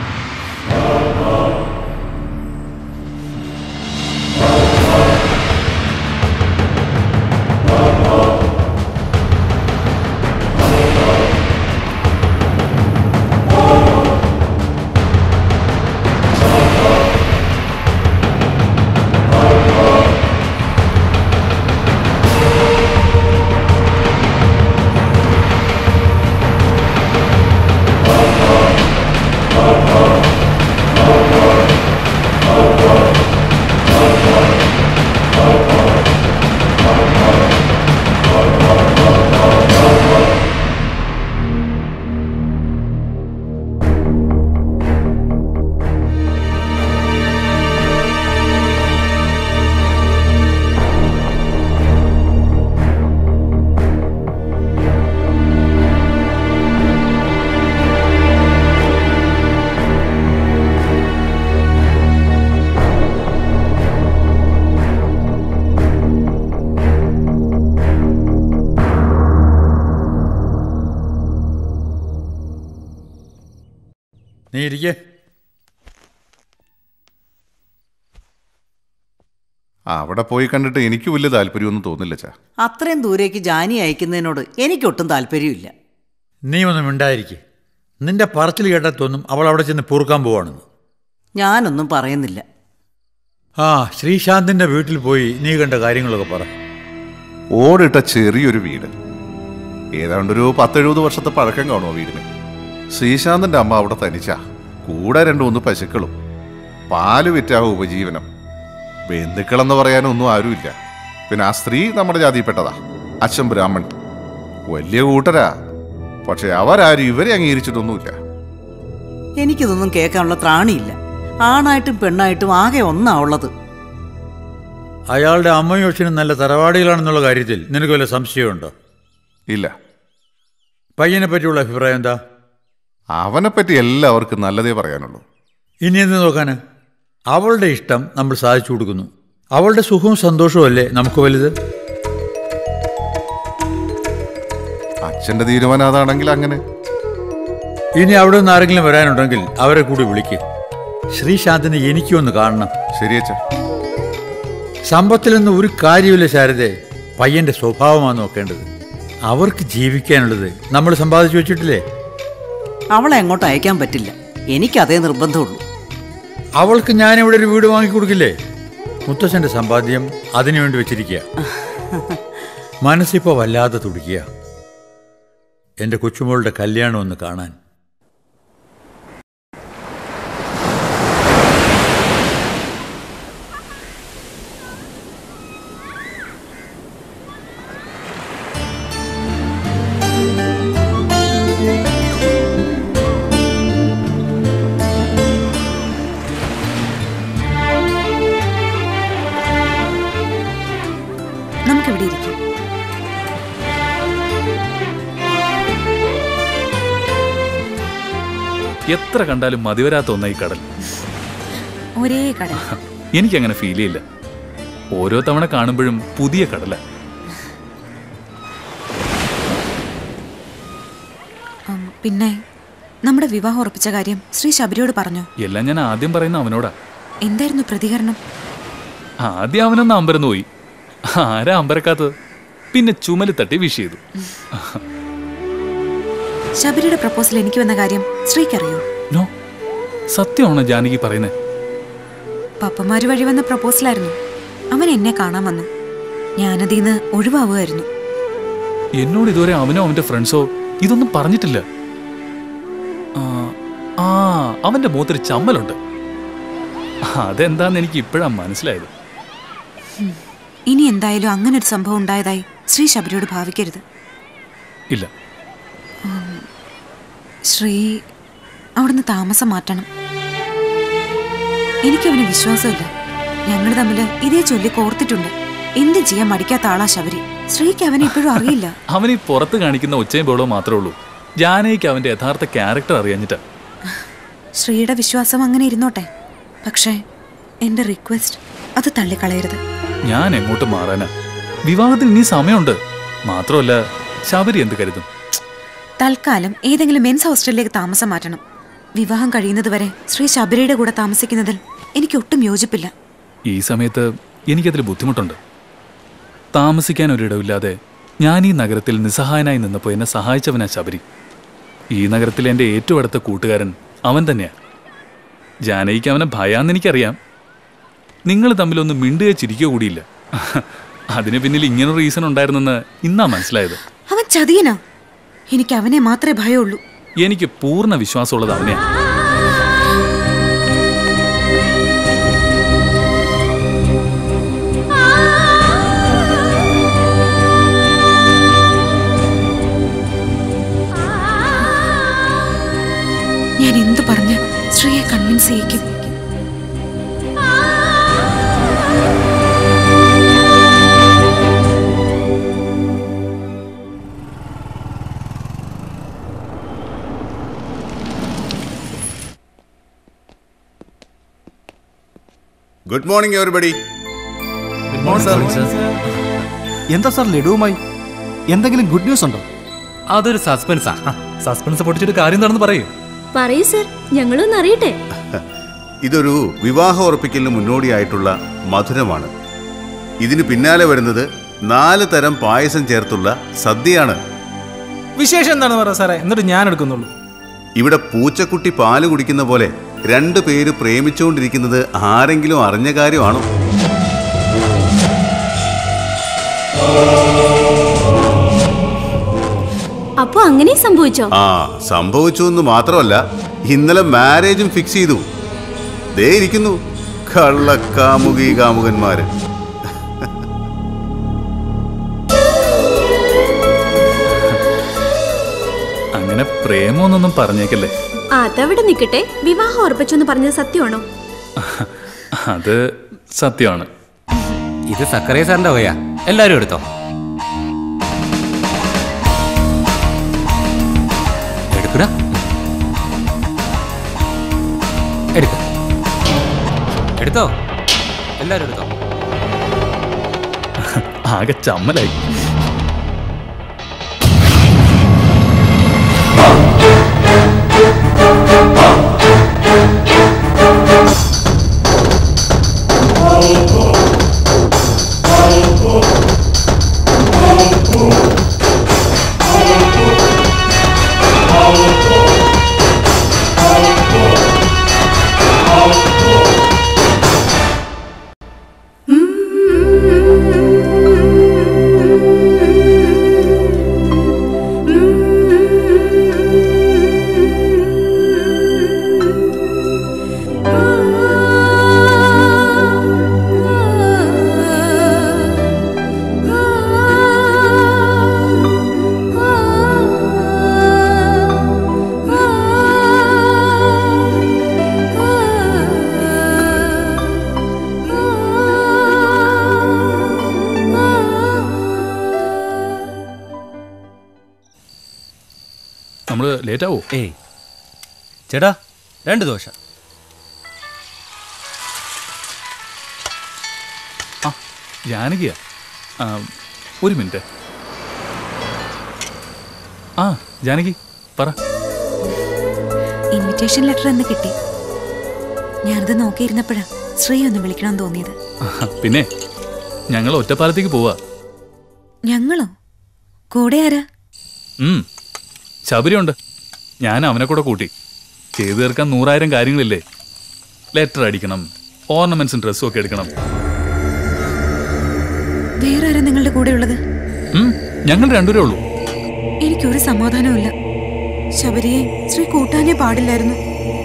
നീ ഇരിക്കേ ആ, അവിടെ പോയി കണ്ടിട്ട് എനിക്ക് വലിയ താല്പര്യമൊന്നും തോന്നില്ല ചാ അത്രയും ദൂരേക്ക് ജാനി അയക്കുന്നതിനോട് എനിക്കൊട്ടും താല്പര്യമില്ല നീ ഒന്നും മിണ്ടായിരിക്കെ നിന്റെ പറച്ചിൽ കേട്ടാൽ തോന്നും അവൾ അവിടെ ചെന്ന് പൂർക്കാൻ പോവാണെന്ന് ഞാനൊന്നും പറയുന്നില്ല ആ ശ്രീശാന്തിന്റെ വീട്ടിൽ പോയി നീ കണ്ട കാര്യങ്ങളൊക്കെ പറ ഓടിട്ട ചെറിയൊരു വീട് ഏതാണ്ട് ഒരു പത്തെഴുപത് വർഷത്തെ പഴക്കം കാണുമോ വീടിന് ശ്രീശാന്തിന്റെ അമ്മ അവിടെ തനിച്ചാ കൂടെ രണ്ടു മൂന്ന് പശുക്കളും പാല് വിറ്റാവും ഉപജീവനം ബന്ധുക്കളെന്ന് പറയാനൊന്നും ആരുമില്ല പിന്നെ ആ സ്ത്രീ നമ്മുടെ ജാതിയിൽപ്പെട്ടതാ അച്ഛൻ ബ്രാഹ്മൺ വലിയ കൂട്ടരാ പക്ഷെ അവരാരും ഇവരെ അംഗീകരിച്ചിട്ടൊന്നുമില്ല എനിക്കിതൊന്നും കേൾക്കാനുള്ള ത്രാണിയില്ല ആണായിട്ടും പെണ്ണായിട്ടും ആകെ ഒന്നാ ഉള്ളത് അയാളുടെ അമ്മയും അച്ഛനും നല്ല തറവാടികളാണെന്നുള്ള കാര്യത്തിൽ നിനക്ക് വല്ല സംശയമുണ്ടോ ഇല്ല പയ്യനെ പറ്റിയുള്ള അഭിപ്രായം എന്താ അവനെ പറ്റി എല്ലാവർക്കും നല്ലതേ പറയാനുള്ളൂ ഇനി എന്ത് നോക്കാന് അവളുടെ ഇഷ്ടം നമ്മൾ സാധിച്ചു കൊടുക്കുന്നു അവളുടെ സുഖവും സന്തോഷവും അല്ലേ നമുക്ക് വലുത് അച്ഛന്റെ തീരുമാനം അതാണെങ്കിൽ അങ്ങനെ ഇനി അവിടെ നിന്ന് ആരെങ്കിലും വരാനുണ്ടെങ്കിൽ അവരെ കൂടി വിളിക്കുക ശ്രീശാന്തിനെ എനിക്കും ഒന്ന് കാണണം ശരിയച്ച സമ്പത്തിലൊന്നും ഒരു കാര്യമില്ല ശാരദേ പയ്യന്റെ സ്വഭാവമാണ് നോക്കേണ്ടത് അവർക്ക് ജീവിക്കാനുള്ളത് നമ്മൾ സമ്പാദിച്ചു വെച്ചിട്ടില്ലേ അവളെ അങ്ങോട്ട് അയക്കാൻ പറ്റില്ല എനിക്ക് അതേ നിർബന്ധമുള്ളൂ അവൾക്ക് ഞാനിവിടെ ഒരു വീട് വാങ്ങിക്കൊടുക്കില്ലേ മുത്തച്ഛന്റെ സമ്പാദ്യം അതിനുവേണ്ടി വെച്ചിരിക്കുക മനസ്സിപ്പോ വല്ലാതെ തുടിക്കുക എന്റെ കൊച്ചുമോളുടെ കല്യാണം ഒന്ന് കാണാൻ നമുക്കിവിടെ ഇരിക്കാം എത്ര കണ്ടാലും മതിവരാത്ത ഒന്ന ഈ കടൽ ഒരേ കടൽ എനിക്കങ്ങനെ ഫീൽ ചെയ്യില്ല ഓരോ തവണ കാണുമ്പോഴും പുതിയ കടല ഉം, പിന്നെ നമ്മുടെ വിവാഹം ഉറപ്പിച്ച കാര്യം ശ്രീ ശബരിയോട് പറഞ്ഞോ എല്ലാം ഞാൻ ആദ്യം പറയുന്ന അവനോടാ എന്തായിരുന്നു പ്രതികരണം ആദ്യം അവനൊന്ന് അമ്പരന്ന് പോയി ആരാ അമ്പരക്കാത്തത് പിന്നെ ചുമല് തട്ടി വിഷ് ചെയ്തു ശബരിയുടെ പ്രപ്പോസൽ എനിക്ക് വന്ന കാര്യം ശ്രീക്കറിയോ നോ സത്യമാണോ ജാനകി പറയുന്നത് പപ്പമാര് വഴി വന്ന പ്രപ്പോസലായിരുന്നു അവൻ എന്നെ കാണാൻ വന്നു ഞാനതിന്ന് ഒഴിവാവുമായിരുന്നു എന്നോട് ഇതുവരെ അവനോ അവന്റെ ഫ്രണ്ട്സോ ഇതൊന്നും പറഞ്ഞിട്ടില്ല ആ, ആ അവന്റെ മുഖത്തൊരു ചമ്മലുണ്ട് അതെന്താന്ന് എനിക്ക് ഇപ്പോഴാ മനസ്സിലായത് ഹും. ഇനി എന്തായാലും അങ്ങനെ ഒരു സംഭവം ഉണ്ടായതായി ശ്രീ ശബരിയോട് ഭാവിക്കരുത് ഇല്ല ഉം, ശ്രീ അവിടുന്ന് താമസം മാറ്റണം എനിക്കവന് വിശ്വാസമില്ല ഞങ്ങൾ തമ്മിൽ ഇതേ ചൊല്ലി കോർത്തിട്ടുണ്ട് എന്ത് ചെയ്യാൻ മടിക്കാത്ത ആളാ ശബരി ശ്രീക്ക് അവനെ ഇപ്പോഴും അറിയില്ല അവൻ ഈ പുറത്ത് കാണിക്കുന്ന ഒച്ചയും ബോളോ മാത്രമേ ഉള്ളൂ ജാനകിക്ക് അവന്റെ യഥാർത്ഥ ക്യാരക്ടർ അറിയാഞ്ഞിട്ടാ ശ്രീയുടെ വിശ്വാസം അങ്ങനെ ഇരുന്നോട്ടെ പക്ഷേ എന്റെ റിക്വസ്റ്റ് അത് തള്ളിക്കളയരുത് ഞാൻ എങ്ങോട്ട് മാറാനാ വിവാഹത്തിന് ഇനി സമയമുണ്ട് മാത്രമല്ല ശബരി എന്ത് കരുതും തൽക്കാലം ഏതെങ്കിലും മെൻസ് ഹോസ്റ്റലിലേക്ക് താമസം മാറ്റണം വിവാഹം കഴിയുന്നതുവരെ ശ്രീ ശബരിയുടെ കൂടെ താമസിക്കുന്നതിൽ എനിക്ക് ഒട്ടും യോജിപ്പില്ല ഈ സമയത്ത് എനിക്കതിൽ ബുദ്ധിമുട്ടുണ്ട് താമസിക്കാൻ ഒരിടമില്ലാതെ ഞാൻ ഈ നഗരത്തിൽ നിസ്സഹായനായി നിന്നപ്പോൾ എന്നെ സഹായിച്ചവനാ ശബരി ഈ നഗരത്തിലെ എൻ്റെ ഏറ്റവും അടുത്ത കൂട്ടുകാരൻ അവൻ തന്നെയാ ജാനകിക്ക് അവനെ ഭയാന്ന് എനിക്കറിയാം നിങ്ങൾ തമ്മിലൊന്നും മിണ്ടുകയോ ചിരിക്കുകയോ കൂടിയില്ല അതിന് പിന്നിൽ ഇങ്ങനൊരു റീസൺ ഉണ്ടായിരുന്നെന്ന് ഇന്നാ മനസ്സിലായത് അവൻ ചതിയനാ എനിക്ക് അവനെ മാത്രമേ ഭയമുള്ളൂ എനിക്ക് പൂർണ്ണ വിശ്വാസമുള്ളത് അവനെയാ ഞാൻ എന്തു പറഞ്ഞ് ശ്രീയെ കൺവിൻസ് ചെയ്യിക്കും ഗുഡ് മോർണിംഗ് എവറിബഡി എന്താ സാർ ലഡുവുമായി എന്തെങ്കിലും ഗുഡ് ന്യൂസ് ഉണ്ടോ അതൊരു സസ്പെൻസാ സസ്പെൻസ് പൊട്ടിച്ചിട്ട് കാര്യം എന്താണെന്ന് പറയൂ പറയൂ സർ ഞങ്ങളൊന്ന് അറിയട്ടെ ഇതൊരു വിവാഹം ഉറപ്പിക്കലിന് മുന്നോടിയായിട്ടുള്ള മധുരമാണ് ഇതിന് പിന്നാലെ വരുന്നത് നാല് തരം പായസം ചേർത്തുള്ള സദ്യയാണ് വിശേഷം എന്താണെന്ന് പറ സാറേ എന്നിട്ട് ഞാൻ എടുക്കുന്നുള്ളൂ ഇവിടെ പൂച്ചക്കുട്ടി പാല് കുടിക്കുന്ന പോലെ രണ്ടു പേര് പ്രേമിച്ചുകൊണ്ടിരിക്കുന്നത് ആരെങ്കിലും അറിഞ്ഞ കാര്യമാണോ അപ്പൊ അങ്ങനെ സംഭവിച്ചോ ആ സംഭവിച്ചു എന്ന് മാത്രമല്ല ഇന്നലെ മാരേജും ഫിക്സ് ചെയ്തു ദേ ഇരിക്കുന്നു കള്ളക്കാമുകി കാമുകന്മാര് അങ്ങനെ പ്രേമോന്നൊന്നും പറഞ്ഞേക്കല്ലേ അതവിടെ നിൽക്കട്ടെ വിവാഹം ഉറപ്പിച്ചെന്ന് പറഞ്ഞത് സത്യമാണോ അത് സത്യമാണ് ഇത് സക്കറിയ സാറിന്റെ വകയാ എല്ലാരും എടുത്തോ എടുക്കടാ എടുക്ക എടുത്തോ എല്ലാരും എടുത്തോ ആകെ ചമ്മലായി നമ്മള് ലേറ്റ് ആവോ ഏയ് ചേട്ടാ രണ്ട് ദോശ ആ ജാനകിയാ ആ, ഒരു മിനിറ്റ് ആ ജാനകി പറ ഇൻവിറ്റേഷൻ ലെറ്റർ എന്ന് കിട്ടി ഞാനത് നോക്കിയിരുന്നപ്പോഴാ ശ്രീ ഒന്ന് വിളിക്കണം തോന്നിയത് പിന്നെ ഞങ്ങൾ ഒറ്റപ്പാലത്തേക്ക് പോവാ ഞങ്ങളോ കൂടെ ആരാ ഉം ശബരിയുണ്ട് ഞാൻ അവനെ കൂടെ കൂട്ടി ചെയ്തു തീർക്കാൻ നൂറായിരം കാര്യങ്ങളില്ലേ ലെറ്റർ അടിക്കണം ഓർണമെന്റ്സും ഡ്രസ്സും ഒക്കെ എടുക്കണം വേറെ ആരാ നിങ്ങളുടെ കൂടെ ഉള്ളത് ഉം, ഞങ്ങൾ രണ്ടുപേരേ ഉള്ളൂ എനിക്കൊരു സമാധാനവുമില്ല ശബരിയെ ശ്രീ കൂട്ടാനേ പാടില്ലായിരുന്നു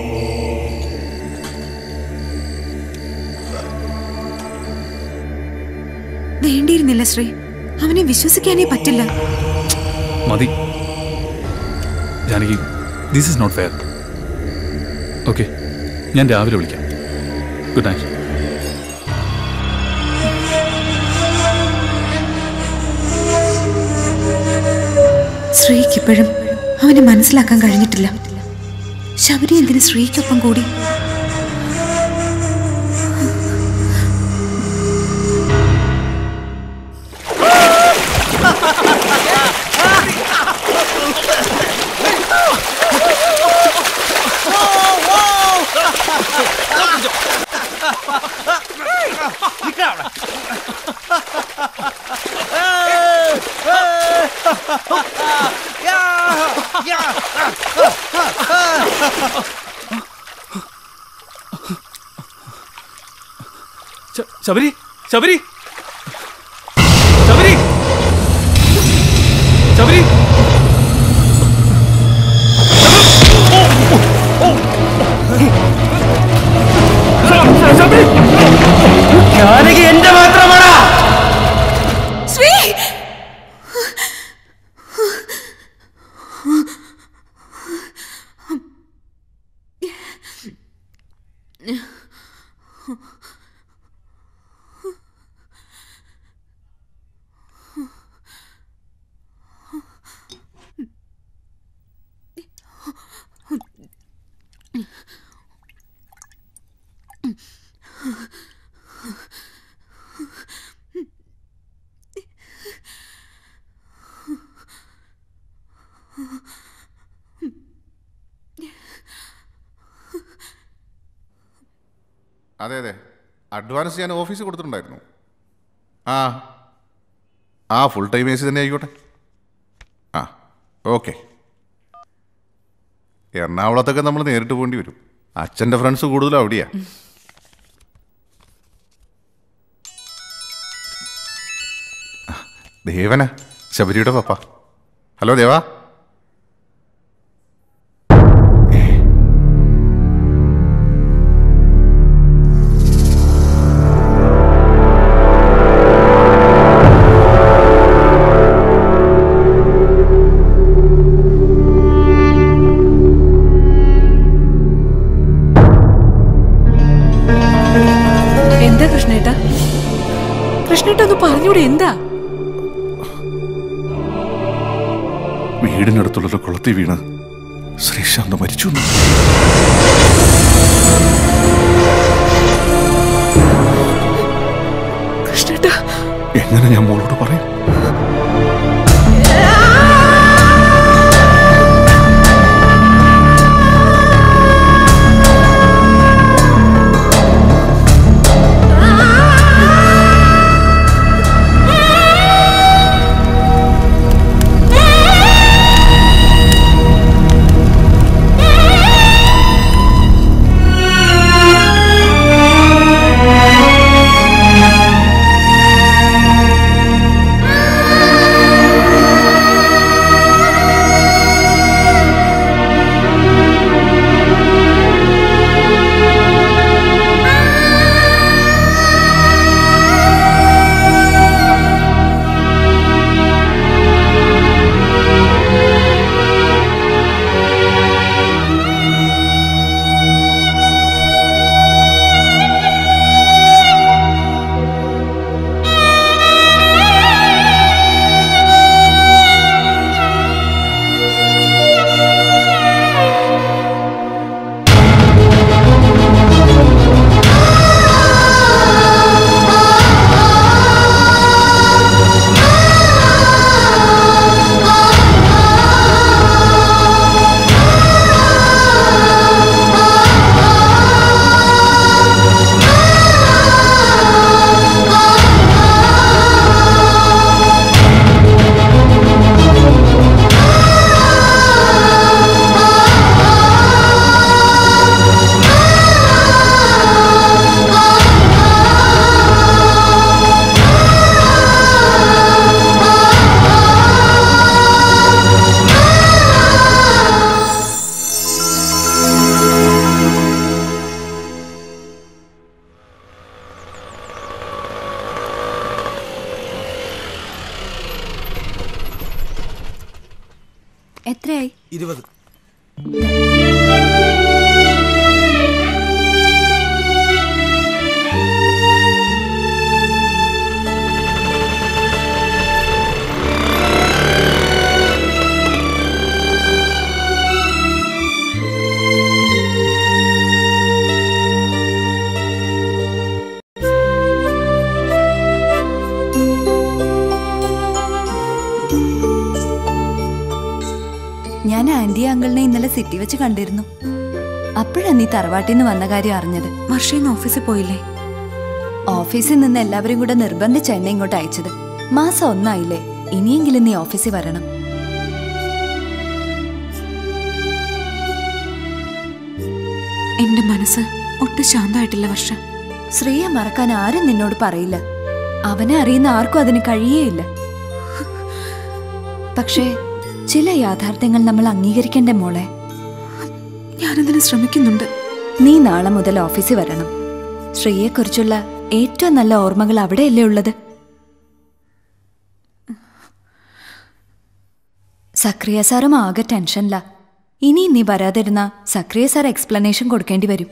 വേണ്ടിയിരുന്നില്ല ശ്രീ അവനെ വിശ്വസിക്കാനേ പറ്റില്ല മതി Janaki this is not fair okay ഞാൻ രാവിലെ വിളിക്കാം ഗുഡ് നൈറ്റ് ശ്രീക്ക് ഇപ്പോഴും അവനെ മനസ്സിലാക്കാൻ കഴിഞ്ഞിട്ടില്ല ശബരി എന്തിന് ശ്രീക്കൊപ്പം കൂടി ശ- ശബരി ശബരി ശബരി ശബരി ജാനകി എന്റെ മാത്രമാണാ ശ്രീ അതെ അതെ അഡ്വാൻസ് ഞാൻ ഓഫീസിൽ കൊടുത്തിട്ടുണ്ടായിരുന്നു ആ ആ ഫുൾ ടൈം എ സി തന്നെ ആയിക്കോട്ടെ ആ ഓക്കെ എറണാകുളത്തൊക്കെ നമ്മൾ നേരിട്ട് പോകേണ്ടി വരും അച്ഛൻ്റെ ഫ്രണ്ട്സ് കൂടുതലും അവിടെയാ ആ, ദേവനാ ശബരിയുടെ പപ്പ ഹലോ ദേവാ കൃഷ്ണേട്ടാ കൃഷ്ണേട്ട ഒന്ന് പറഞ്ഞൂടെ എന്താ വീടിനടുത്തുള്ള കുളത്തിൽ വീണ് ശ്രീശാന്ത് മരിച്ചു എന്ന്. കൃഷ്ണേട്ടാ എങ്ങനെ ഞാൻ മോളോട് പറയും എത്രയായി ഇരുപത് ഞാൻ ആന്റി അങ്കിളിനെ ഇന്നലെ സിറ്റി വെച്ച് കണ്ടിരുന്നു അപ്പോഴാ നീ തറവാട്ടിൽ നിന്ന് വന്ന കാര്യം അറിഞ്ഞത് വർഷയിന്ന് ഓഫീസിൽ പോയില്ലേ ഓഫീസിൽ നിന്ന് എല്ലാവരും കൂടെ നിർബന്ധിച്ച എന്നെ ഇങ്ങോട്ട് അയച്ചത് മാസം ഒന്നായില്ലേ ഇനിയെങ്കിലും നീ ഓഫീസിൽ വരണം എന്റെ മനസ്സ് ഒട്ടും ശാന്തമായിട്ടില്ല വർഷ ശ്രീയെ മറക്കാൻ ആരും നിന്നോട് പറയില്ല അവനെ അറിയുന്ന ആർക്കും അതിന് കഴിയേയില്ല പക്ഷേ ചില യാഥാർത്ഥ്യങ്ങൾ നമ്മൾ അംഗീകരിക്കണ്ടേ മോളെ ഞാനതിന് ശ്രമിക്കുന്നുണ്ട് നീ നാളെ മുതൽ ഓഫീസിൽ വരണം ശ്രീയെക്കുറിച്ചുള്ള ഏറ്റവും നല്ല ഓർമ്മകൾ അവിടെയല്ലേ ഉള്ളത് സക്രിയ സാറും ആകെ ടെൻഷനില്ല ഇനി നീ വരാതിരുന്ന സക്രിയ സാർ എക്സ്പ്ലനേഷൻ കൊടുക്കേണ്ടി വരും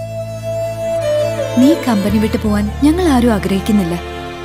നീ കമ്പനി വിട്ടു പോവാൻ ഞങ്ങൾ ആരും ആഗ്രഹിക്കുന്നില്ല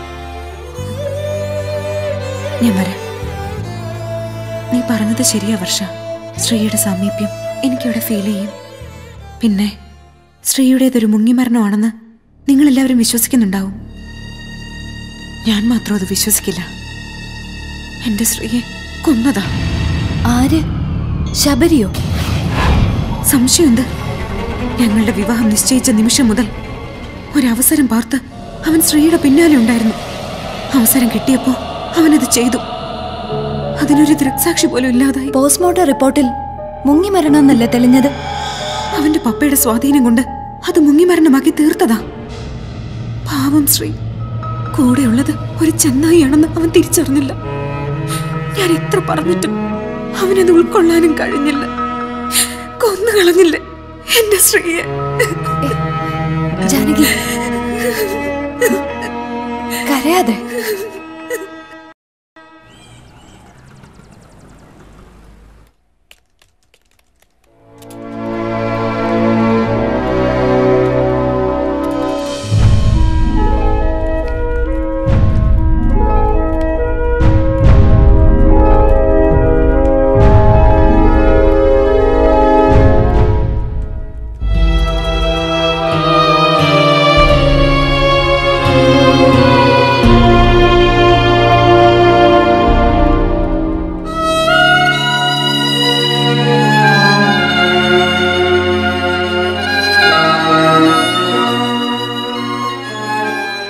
ഞാൻ വരാം നീ പറഞ്ഞത് ശരിയാ വർഷ ശ്രീയുടെ സാമീപ്യം എനിക്കിവിടെ ഫീൽ ചെയ്യും പിന്നെ ശ്രീയുടേതൊരു മുങ്ങിമരണമാണെന്ന് നിങ്ങളെല്ലാവരും വിശ്വസിക്കുന്നുണ്ടാവും ഞാൻ മാത്രം അത് വിശ്വസിക്കില്ല എന്റെ ശ്രീയെ കൊന്നതാ ആര് ശബരിയോ സംശയമുണ്ട് ഞങ്ങളുടെ വിവാഹം നിശ്ചയിച്ച നിമിഷം മുതൽ ഒരവസരം പാർത്ത് അവൻ ശ്രീയുടെ പിന്നാലെ ഉണ്ടായിരുന്നു അവസരം കിട്ടിയപ്പോ അവനത് ചെയ്തു അതിനൊരു ദൃക്സാക്ഷി പോലും ഇല്ലാതായി പോസ്റ്റ്മോർട്ടം റിപ്പോർട്ടിൽ മുങ്ങി മരണമെന്നല്ലേ തെളിഞ്ഞത് അവന്റെ പപ്പയുടെ സ്വാധീനം കൊണ്ട് അത് മുങ്ങിമരണമാക്കി തീർത്തതാ പാവം ശ്രീ കൂടെയുള്ളത് ഒരു ചെന്നായിയാണെന്ന് അവൻ തിരിച്ചറിഞ്ഞില്ല ഞാൻ എത്ര പറഞ്ഞിട്ടും അവനത് ഉൾക്കൊള്ളാനും കഴിഞ്ഞില്ല കൊന്നു കളഞ്ഞില്ലേ എന്റെ ശ്രീയെ ജാനകി കരയാതെ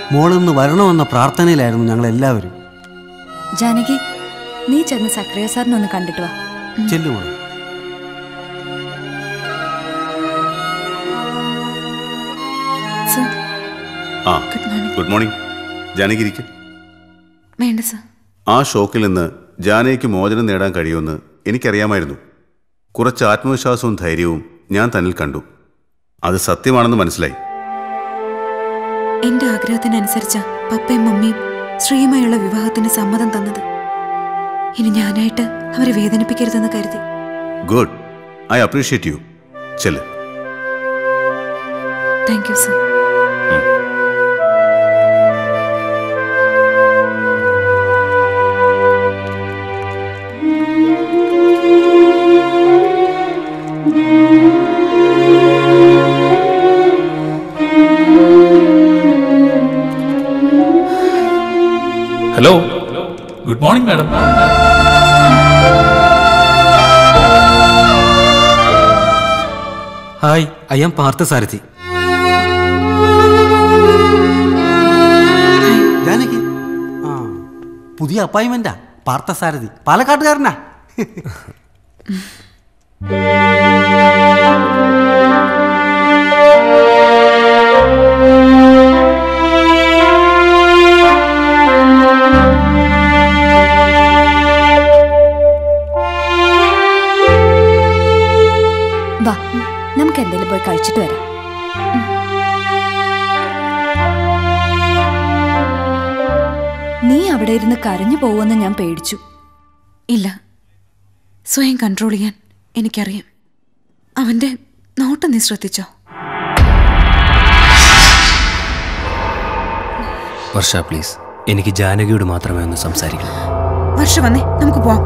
മോളിന്ന് വരണമെന്ന പ്രാർത്ഥനയിലായിരുന്നു ഞങ്ങൾ എല്ലാവരും ജാനകി നീ ചെന്ന് സക്രിയ സാറിനെ ഒന്ന് കണ്ടിട്ട് വാ ചെല്ലു മോളെ സർ ആ ഗുഡ് മോർണിംഗ് ഗുഡ് മോർണിംഗ് ജാനകിരിക്കും വേണ്ട സർ ആ ഷോക്കിൽ നിന്ന് ജാനയ്ക്ക് മോചനം നേടാൻ കഴിയുമെന്ന് എനിക്കറിയാമായിരുന്നു കുറച്ച് ആത്മവിശ്വാസവും ധൈര്യവും ഞാൻ തന്നിൽ കണ്ടു അത് സത്യമാണെന്ന് മനസ്സിലായി എന്റെ ആഗ്രഹത്തിനനുസരിച്ച പപ്പയും മമ്മിയും ശ്രീയുമായുള്ള വിവാഹത്തിന് സമ്മതം തന്നത് ഇനി ഞാനായിട്ട് അവരെ വേദനിപ്പിക്കരുതെന്ന് കരുതി ഗുഡ് ഐ അപ്രീഷിയേറ്റ് യു ചെല് thank you sir hello good morning madam hi I'm Parthasarathy Janaki ആ പുതിയ അപ്പോയിൻമെന്റാ പാർത്ഥസാരഥി പാലക്കാട്ടുകാരനാ വാ നമുക്ക് എന്തെങ്കിലും പോയി കഴിച്ചിട്ട് വരാം നീ അവിടെ ഇരുന്ന് കരഞ്ഞു പോവുമെന്ന് ഞാൻ പേടിച്ചു ഇല്ല സ്വയം കൺട്രോൾ ചെയ്യാൻ എനിക്കറിയാം അവന്റെ നോട്ടം നീ ശ്രദ്ധിച്ചോ വർഷ പ്ലീസ് എനിക്ക് ജാനകിയോട് മാത്രമേ ഒന്ന് സംസാരിക്കണം വർഷ വന്നേ നമുക്ക് പോവാം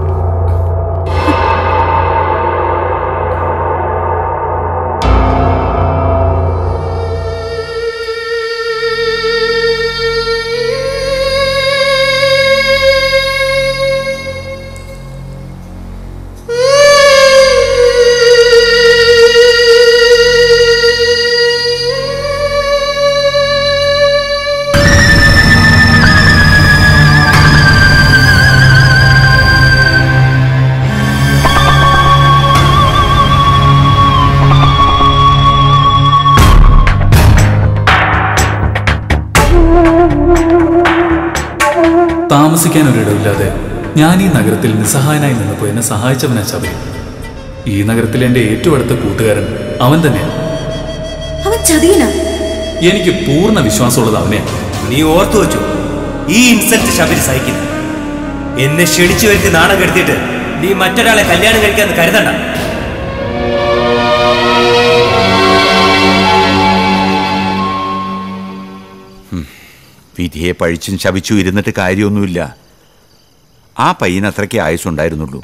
താമസിക്കാൻ ഒരിടമില്ലാതെ ഞാൻ ഈ നഗരത്തിൽ നിസ്സഹായനായി നിന്നപ്പോൾ എന്നെ സഹായിച്ചവനാ ശബരി ഈ നഗരത്തിലെ എൻ്റെ ഏറ്റവും അടുത്ത കൂട്ടുകാരൻ അവൻ തന്നെയാണ് അവൻ ചതിയനാ എനിക്ക് പൂർണ്ണ വിശ്വാസമുള്ളത് അവനെയാണ് നീ ഓർത്തു വെച്ചു ഈ ഇൻസൾട്ട് ശബരി സഹിക്കില്ല എന്നെ ക്ഷണിച്ചു വരുത്തി നാണം കെടുത്തിട്ട് നീ മറ്റൊരാളെ കല്യാണം കഴിക്കാന്ന് കരുതണ്ട വിധിയെ പഴിച്ചും ശപിച്ചും ഇരുന്നിട്ട് കാര്യമൊന്നുമില്ല ആ പയ്യന് അത്രയ്ക്ക് ആയുസുണ്ടായിരുന്നുള്ളൂ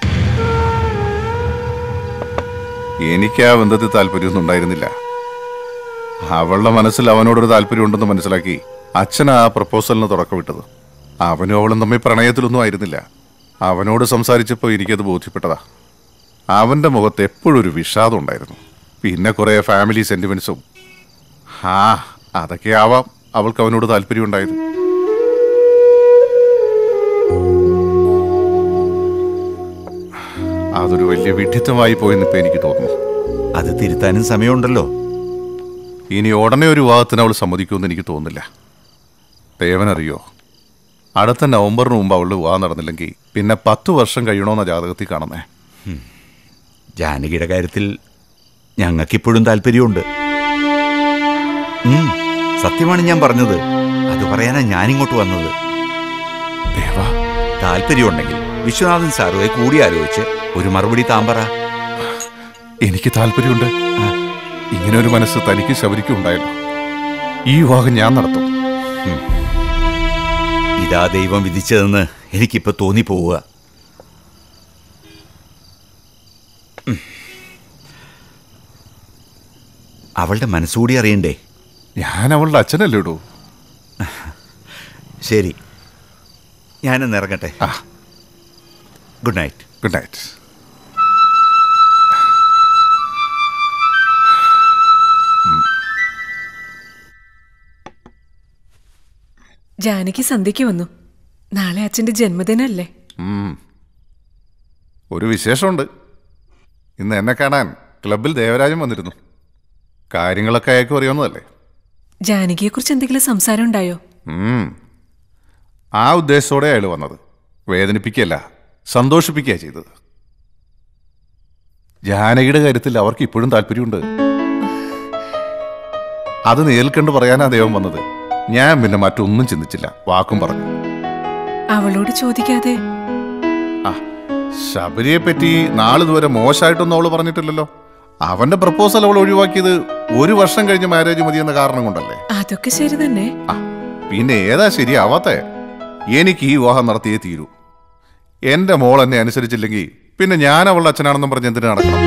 എനിക്ക് ആ ബന്ധത്തിൽ താല്പര്യമൊന്നും ഉണ്ടായിരുന്നില്ല അവളുടെ മനസ്സിൽ അവനോടൊരു താല്പര്യം ഉണ്ടെന്ന് മനസ്സിലാക്കി അച്ഛൻ ആ പ്രപ്പോസലിന് തുടക്കമിട്ടത് അവനും അവളും തമ്മിൽ പ്രണയത്തിലൊന്നും ആയിരുന്നില്ല അവനോട് സംസാരിച്ചപ്പോൾ എനിക്കത് ബോധ്യപ്പെട്ടതാ അവൻ്റെ മുഖത്ത് എപ്പോഴും ഒരു വിഷാദം ഉണ്ടായിരുന്നു പിന്നെ കുറേ ഫാമിലി സെന്റിമെന്റ്സും ആ അതൊക്കെ ആവാം അവൾക്ക് അവനോട് താല്പര്യം ഉണ്ടായത് അതൊരു വലിയ വിഡ്ഢിത്തമായി പോയെന്ന് ഇപ്പൊ എനിക്ക് തോന്നുന്നു അത് തിരുത്താനും സമയമുണ്ടല്ലോ ഇനി ഉടനെ ഒരു വിവാഹത്തിന് അവൾ സമ്മതിക്കുമെന്ന് എനിക്ക് തോന്നുന്നില്ല ദേവനറിയോ അടുത്ത നവംബറിന് മുമ്പ് അവളുടെ വിവാഹം നടന്നില്ലെങ്കിൽ പിന്നെ പത്ത് വർഷം കഴിയണമെന്ന ജാതകത്തിൽ കാണുന്നേ ജാനകിയുടെ കാര്യത്തിൽ ഞങ്ങൾക്കിപ്പോഴും താല്പര്യമുണ്ട് ഉം, സത്യമാണ് ഞാൻ പറഞ്ഞത് അത് പറയാനാ ഞാനിങ്ങോട്ട് വന്നത് താല്പര്യമുണ്ടെങ്കിൽ വിശ്വനാഥൻ സാറുമായി കൂടി ആലോചിച്ച് ഒരു മറുപടി താമ്പറ എനിക്ക് താല്പര്യമുണ്ട് ഇങ്ങനെ ഒരു മനസ്സ് തനിക്ക് ശബരിക്കും ഉണ്ടായല്ലോ ഈ വിവാഹം ഞാൻ നടത്തും ഇതാ ദൈവം വിധിച്ചതെന്ന് എനിക്കിപ്പോ തോന്നിപ്പോവുക ഉം. അവളുടെ മനസ്സുകൂടി അറിയണ്ടേ ഞാൻ അവളുടെ അച്ഛനല്ലേ ഇടൂ ശരി ഞാനൊന്ന് ഇറങ്ങട്ടെ good night good night Janaki സന്ധ്യയ്ക്ക് വന്നു നാളെ അച്ഛന്റെ ജന്മദിനമല്ലേ ഉം. ഒരു വിശേഷമുണ്ട് ഇന്ന് എന്നെ കാണാൻ ക്ലബിൽ ദേവരാജൻ വന്നിരുന്നു കാര്യങ്ങളൊക്കെ അയാൾക്കും അറിയാവുന്നതല്ലേ ജാനകിയെ കുറിച്ച് എന്തെങ്കിലും സംസാരം ഉണ്ടായോ ഉം. ആ ഉദ്ദേശത്തോടെ അയാൾ വന്നത് വേദനിപ്പിക്കുകയല്ല സന്തോഷിപ്പിക്കുക ചെയ്തത് ജാനകിയുടെ കാര്യത്തിൽ അവർക്ക് ഇപ്പോഴും താല്പര്യമുണ്ട് അത് നേരിൽ കണ്ട് പറയാനാ ദൈവം വന്നത് ഞാൻ പിന്നെ മറ്റൊന്നും ചിന്തിച്ചില്ല വാക്കും പറഞ്ഞു അവളോട് ചോദിക്കാതെ ശബരിയെ പറ്റി നാളിതുവരെ മോശമായിട്ടൊന്നും അവള് പറഞ്ഞിട്ടില്ലല്ലോ അവന്റെ പ്രപ്പോസൽ അവൾ ഒഴിവാക്കിയത് ഒരു വർഷം കഴിഞ്ഞ് മാരേജ് മതിയെന്ന കാരണം കൊണ്ടല്ലേ അതൊക്കെ ശരി തന്നെ പിന്നെ ഏതാ ശരിയാവാത്തെ എനിക്ക് ഈ വിവാഹം നടത്തിയേ തീരൂ എന്റെ മോൾ എന്നെ അനുസരിച്ചില്ലെങ്കിൽ പിന്നെ ഞാൻ അവളുടെ അച്ഛനാണെന്നും പറഞ്ഞ് എന്തിനു നടക്കണം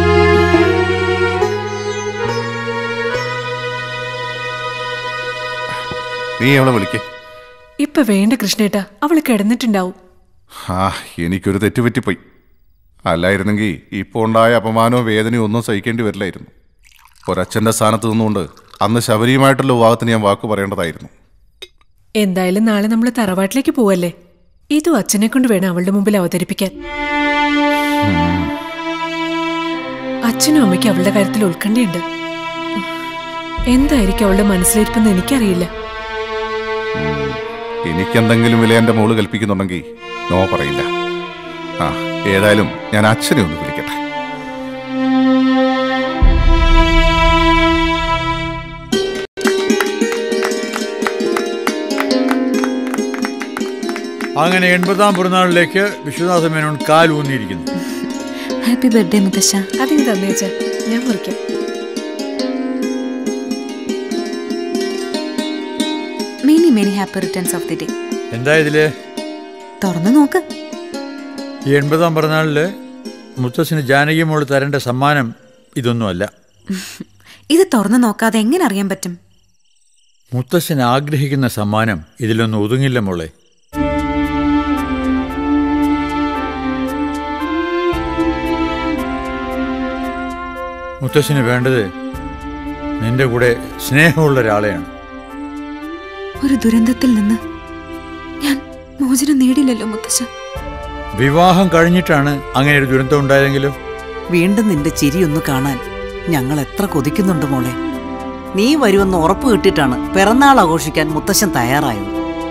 നീ അവളെ വിളിക്കേ ഇപ്പൊ വേണ്ട കൃഷ്ണേട്ടാ അവള് കിടന്നിട്ടുണ്ടാവും ആ എനിക്കൊരു തെറ്റുപറ്റിപ്പോയി അല്ലായിരുന്നെങ്കിൽ ഇപ്പോൾ ഉണ്ടായ അപമാനവും വേദനയും ഒന്നും സഹിക്കേണ്ടി വരില്ലായിരുന്നു ഒരച്ഛൻ്റെ സ്ഥാനത്ത് നിന്നുകൊണ്ട് അന്ന് ശബരിയുമായിട്ടുള്ള വിവാഹത്തിന് ഞാൻ വാക്ക് പറയേണ്ടതായിരുന്നു എന്തായാലും നാളെ നമ്മൾ തറവാട്ടിലേക്ക് പോവല്ലേ ഇതും അച്ഛനെ കൊണ്ട് വേണം അവളുടെ മുമ്പിൽ അവതരിപ്പിക്കാൻ അച്ഛനും അമ്മയ്ക്കും അവളുടെ കാര്യത്തിൽ ഉത്കണ്ഠയുണ്ട് എന്തായിരിക്കും അവളുടെ മനസ്സിലിരിപ്പെന്ന് എനിക്കറിയില്ല എനിക്കെന്തെങ്കിലും വില എൻ്റെ മോള് കൽപ്പിക്കുന്നുണ്ടെങ്കിൽ നോ പറയില്ല ആ ഏതായാലും ഞാൻ അച്ഛനെ ഒന്ന് വിളിക്കട്ടെ അങ്ങനെ എൺപതാം പിറന്നാളിലേക്ക് വിശ്വനാഥ മേനോൻ കാൽ ഊന്നിയിരിക്കുന്നു ഹാപ്പി ബർത്ത്ഡേ മുത്തശ്ശ അതിന് തന്നേച്ച ഞാൻ മുറിക്കാം many many happy returns of the day എന്താ ഇതില് തുറന്നു നോക്ക് ഈ എൺപതാം പിറന്നാളില് മുത്തശ്ശന് ജാനകി മോള് തരേണ്ട സമ്മാനം ഇതൊന്നുമല്ല ഇത് തുറന്നു നോക്കാതെ എങ്ങനെ അറിയാൻ പറ്റും മുത്തശ്ശൻ ആഗ്രഹിക്കുന്ന സമ്മാനം ഇതിലൊന്നും ഒതുങ്ങില്ല മോളെ മുത്തശ്ശന് വേണ്ടത് നിന്റെ കൂടെ സ്നേഹമുള്ള ഒരാളെയാണ് ഒരു ദുരന്തത്തിൽ നിന്ന് ഞാൻ മോചനം നേടില്ലല്ലോ മുത്തശ്ശ വിവാഹം കഴിഞ്ഞിട്ടാണ് അങ്ങനെ ഒരു ദുരന്തം ഉണ്ടായതെങ്കിലോ വീണ്ടും നിന്റെ ചിരി ഒന്ന് കാണാൻ ഞങ്ങൾ എത്ര കൊതിക്കുന്നുണ്ട് മോളെ നീ വരുമെന്ന് ഉറപ്പ് കിട്ടിയിട്ടാണ് പിറന്നാൾ ആഘോഷിക്കാൻ മുത്തശ്ശൻ തയ്യാറായത്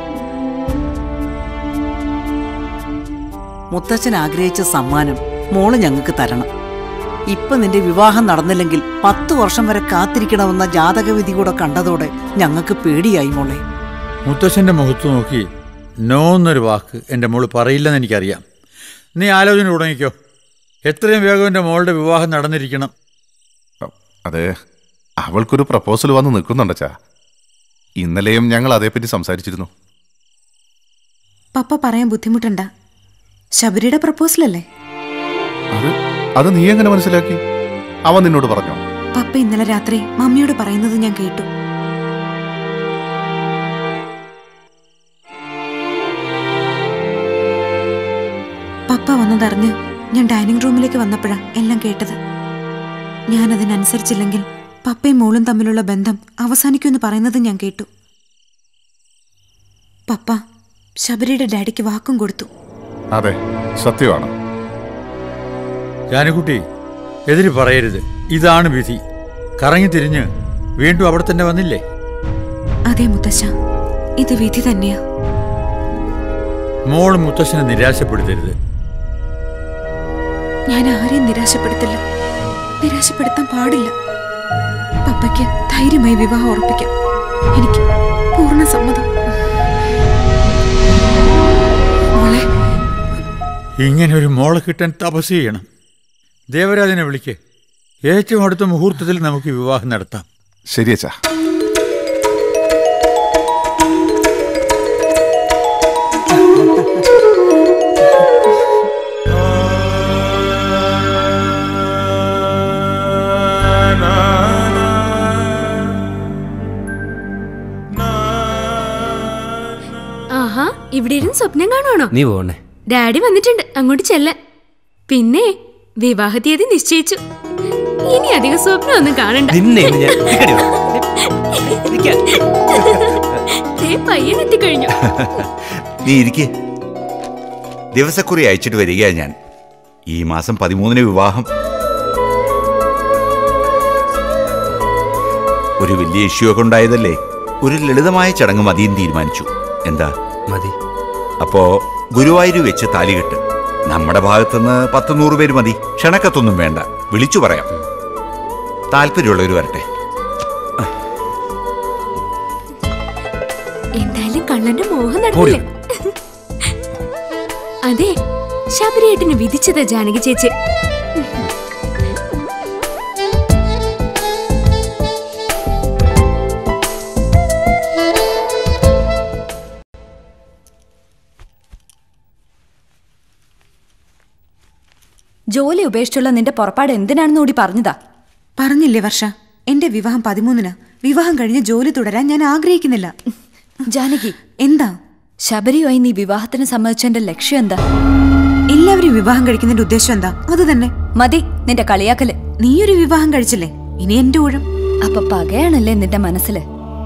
മുത്തച്ഛൻ ആഗ്രഹിച്ച സമ്മാനം മോള് ഞങ്ങൾക്ക് തരണം ഇപ്പൊ നിന്റെ വിവാഹം നടന്നില്ലെങ്കിൽ പത്തു വർഷം വരെ കാത്തിരിക്കണമെന്ന ജാതകവിധി കൂടെ കണ്ടതോടെ ഞങ്ങൾക്ക് പേടിയായി മോളെ മുത്തശ്ശന്റെ മുഖത്ത് നോക്കി നോ എന്നൊരു വാക്ക് എൻ്റെ മോള് പറയില്ലെന്ന് എനിക്കറിയാം നീ ആലോചന തുടങ്ങിക്കോ എത്രയും വേഗം എൻ്റെ മോളുടെ വിവാഹം നടന്നിരിക്കണം അത് അവൾക്കൊരു പ്രപ്പോസൽ വന്ന് നിൽക്കുന്നുണ്ടച്ചാ ഇന്നലെയും ഞങ്ങൾ അതേപ്പറ്റി സംസാരിച്ചിരുന്നു പപ്പ പറയാൻ ബുദ്ധിമുട്ടണ്ട ശബരിയുടെ പ്രപ്പോസലല്ലേ അത് അത് നീ എങ്ങനെ മനസ്സിലാക്കി അവൻ നിന്നോട് പറഞ്ഞോ പപ്പ ഇന്നലെ രാത്രി മമ്മിയോട് പറയുന്നത് ഞാൻ കേട്ടു പപ്പ വന്നതറിഞ്ഞ് ഞാൻ ഡൈനിങ് റൂമിലേക്ക് വന്നപ്പോഴാ എല്ലാം കേട്ടത് ഞാൻ അതിനനുസരിച്ചില്ലെങ്കിൽ പപ്പയും മോളും തമ്മിലുള്ള ബന്ധം അവസാനിക്കുമെന്ന് പറയുന്നത് ഞാൻ കേട്ടു പപ്പ ശബരിയുടെ ഡാഡിക്ക് വാക്കും കൊടുത്തു അതെ സത്യമാണ് ജാനുകുട്ടി എതിര് പറയരുത് ഇതാണ് വിധി കറങ്ങി തിരിഞ്ഞ് വീണ്ടും അവിടെ തന്നെ വന്നില്ലേ അതെ മുത്തശ്ശ ഇത് വിധി തന്നെയാ മോൾ മുത്തശ്ശനെ നിരാശപ്പെടുത്തരുത് ഞാൻ ആരെയും നിരാശപ്പെടുത്തില്ല നിരാശപ്പെടുത്താൻ പാടില്ല പപ്പയ്ക്ക് ധൈര്യമായി വിവാഹം ഉറപ്പിക്കാം എനിക്ക് പൂർണ്ണ സമ്മതം മോളെ ഇങ്ങനെ ഒരു മോളെ കിട്ടാൻ തപസ് ചെയ്യണം ദേവരാജനെ വിളിക്ക് ഏറ്റവും അടുത്ത മുഹൂർത്തത്തിൽ നമുക്ക് വിവാഹം നടത്താം ശരിയച്ചാ ആഹാ ഇവിടെ ഇരുന്ന് സ്വപ്നം കാണുവാണോ നീ പോകണേ ഡാഡി വന്നിട്ടുണ്ട് അങ്ങോട്ട് ചെല്ല പിന്നെ വിവാഹ തീയതി നിശ്ചയിച്ചു ഇനി അധികം സ്വപ്നം ഒന്നും കാണണ്ട നിന്നെ ഇന്ന് ഞാൻ- ദേ, ദേ പയ്യൻ എത്തിക്കഴിഞ്ഞു നീ ഇരിക്കെ ദിവസക്കുറി അയച്ചിട്ട് വരികയാ ഞാൻ ഈ മാസം പതിമൂന്നിന് വിവാഹം ഒരു വലിയ ഇഷ്യൂ ഒക്കെ ഉണ്ടായതല്ലേ ഒരു ലളിതമായ ചടങ്ങ് മതിയും തീരുമാനിച്ചു എന്താ മതി അപ്പോ ഗുരുവായൂർ വെച്ച് താലികെട്ട് നമ്മുടെ ഭാഗത്തുനിന്ന് പത്ത് നൂറ് പേര് മതി ക്ഷണക്കത്തൊന്നും വേണ്ട വിളിച്ചു പറയാം താല്പര്യമുള്ളവർ വരട്ടെ എന്തായാലും കള്ളന്റെ മോഹം നടന്നില്ലേ അതെ ശബരിയേട്ടന് വിധിച്ചതാ ജാനകി ചേച്ചി ജോലി ഉപേക്ഷിച്ചുള്ള നിന്റെ പുറപ്പാട് എന്തിനാണെന്ന് കൂടി പറഞ്ഞതാ പറഞ്ഞില്ലേ വർഷ എന്റെ വിവാഹം പതിമൂന്നിന് വിവാഹം കഴിഞ്ഞ് ജോലി തുടരാൻ ഞാൻ ആഗ്രഹിക്കുന്നില്ല ജാനകി എന്താ ശബരിയുമായി നീ വിവാഹത്തിന് സമ്മതിച്ചെന്റെ ലക്ഷ്യം എന്താ എല്ലാവരും വിവാഹം കഴിക്കുന്നതിന്റെ ഉദ്ദേശം എന്താ അത് തന്നെ മതി നിന്റെ കളിയാക്കല് നീയൊരു വിവാഹം കഴിച്ചില്ലേ ഇനി എന്റെ ഊഴം അപ്പൊ പകയാണല്ലേ നിന്റെ മനസ്സില്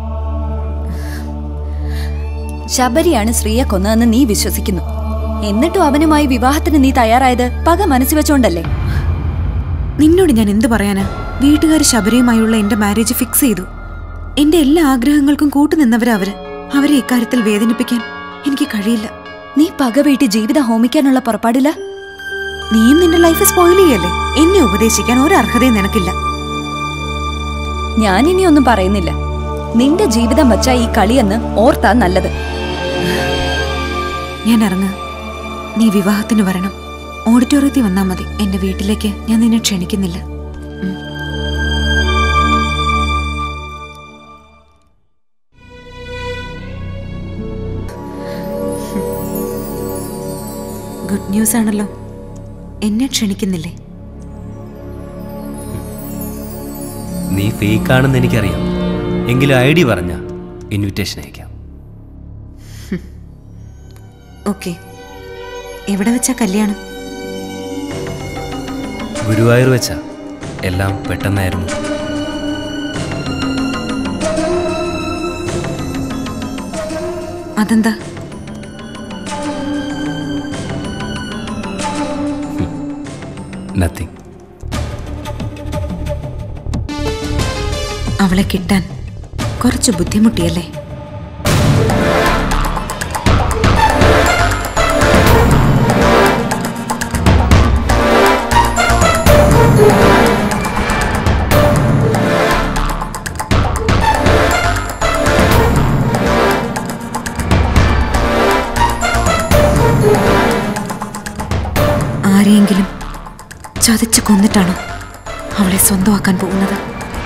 ശബരിയാണ് ശ്രീയെ കൊന്നതെന്ന് നീ വിശ്വസിക്കുന്നു എന്നിട്ടും അവനുമായി വിവാഹത്തിന് നീ തയ്യാറായത് പക മനസ്സിൽ വെച്ചോണ്ടല്ലേ നിന്നോട് ഞാൻ എന്ത് പറയാനാ വീട്ടുകാർ ശബരിയുമായുള്ള എന്റെ മാരേജ് ഫിക്സ് ചെയ്തു എന്റെ എല്ലാ ആഗ്രഹങ്ങൾക്കും കൂട്ടുനിന്നവരാ അവര് അവരെ ഇക്കാര്യത്തിൽ വേദനിപ്പിക്കാൻ എനിക്ക് കഴിയില്ല നീ പക വീട്ടി ജീവിതം ഹോമിക്കാനുള്ള പുറപ്പാടില്ല നീയും നിന്റെ ലൈഫ് സ്പോയിൽ ചെയ്യല്ലേ എന്നെ ഉപദേശിക്കാൻ ഒരു അർഹതയും നിനക്കില്ല ഞാൻ ഇനി ഒന്നും പറയുന്നില്ല നിന്റെ ജീവിതം വച്ച ഈ കളിയെന്ന് ഓർത്താ നല്ലത് ഞാൻ ഇറങ്ങ നീ വിവാഹത്തിന് വരണം ഓഡിറ്റോറിയത്തിൽ വന്നാ മതി എന്റെ വീട്ടിലേക്ക് ഞാൻ നിന്നെ ക്ഷണിക്കുന്നില്ല ഗുഡ് ന്യൂസ് ആണല്ലോ എന്നെ ക്ഷണിക്കുന്നില്ലേ നീ ഫേക്കാണെന്ന് എനിക്കറിയാം എങ്കിലും ഐ ഡി പറഞ്ഞ ഇൻവിറ്റേഷൻ അയക്കാം ഓക്കെ എവിടെ വെച്ചാ കല്യാണം ഗുരുവായൂർ വെച്ചാ എല്ലാം പെട്ടെന്നായിരുന്നു അതെന്താ നത്തിങ് അവളെ കിട്ടാൻ കുറച്ച് ബുദ്ധിമുട്ടിയല്ലേ ആരെയെങ്കിലും ചതച്ചു കൊന്നിട്ടാണോ അവളെ സ്വന്തമാക്കാൻ പോകുന്നത്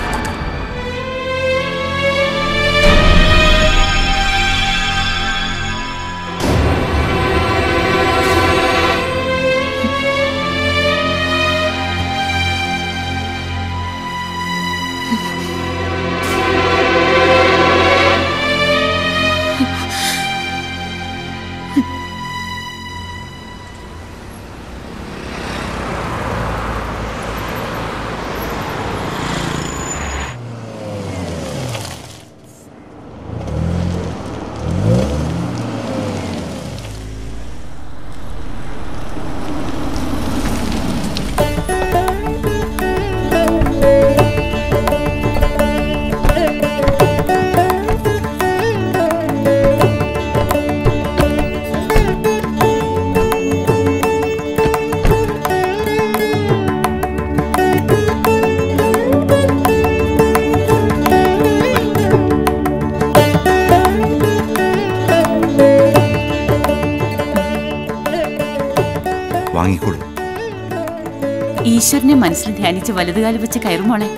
വാങ്ങിക്കോളൂ ഈശ്വരനെ മനസ്സിൽ ധ്യാനിച്ച് വലതുകാലം വെച്ച് കയറുമോളെ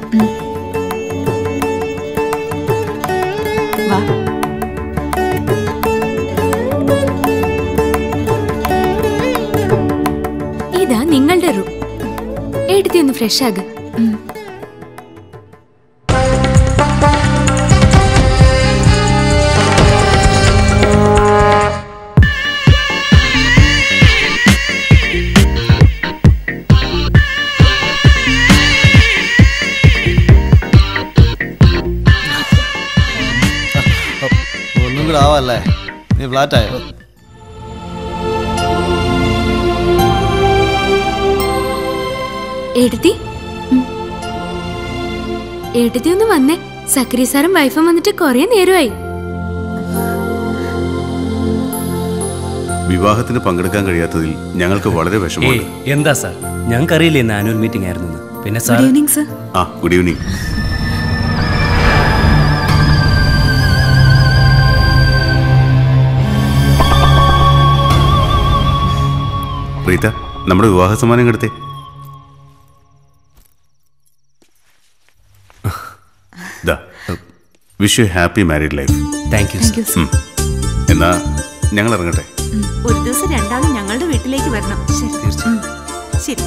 വാ ഇതാ നിങ്ങളുടെ റൂം എടുത്തി ഒന്ന് ഫ്രഷ് ആകും ഒന്നും കൂടെ ആവാല്ലേ നീ ഫ്ലാറ്റായോ എടുത്തി എടുത്തി ഒന്ന് വന്നേ സക്രി സാറും വൈഫും വന്നിട്ട് കൊറേ നേരമായി വിവാഹത്തിന് പങ്കെടുക്കാൻ കഴിയാത്തതിൽ ഞങ്ങൾക്ക് വളരെ വിഷമമുണ്ട് ഏയ്, എന്താ സാർ ഞങ്ങൾക്കറിയില്ലേ ഇന്ന് ആനുവൽ മീറ്റിംഗ് ആയിരുന്നു എന്ന്. പിന്നെ സാർ സർ ആ ഗുഡ് ഈവനിങ് റീത്ത നമ്മുടെ വിവാഹ സമ്മാനം എടുത്തേ wish you happy married life thank you Thank you, sir. എന്നാ ഞങ്ങൾ ഇറങ്ങട്ടെ ഒരു ദിവസം രണ്ടാളും ഞങ്ങളുടെ വീട്ടിലേക്ക് വരണം ശരി ഉം. ശരി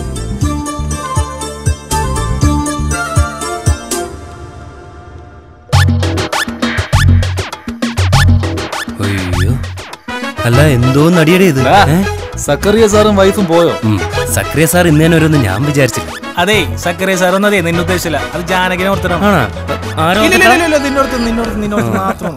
അയ്യോ അല്ല എന്തോ നടിയടേ ഇത് സക്കറിയ സാറും വൈഫും പോയോ സക്രിയ സാർ ഇന്നേനെ ഓരോന്ന് ഞാൻ വിചാരിച്ചില്ല അതെ സക്കറിയ സാർ ഒന്നതേ നിന്നെ ഉദ്ദേശിച്ചില്ല അത് ജാനകിനെ ഓർത്തണം ആണോ? ആരോ ഇല്ല, ഇല്ല, ഓർത്തിട്ടാ? ഇല്ല, ഇല്ല, നിന്നോർത്ത് നിന്നോർത്ത് നിന്നോർത്ത് മാത്രം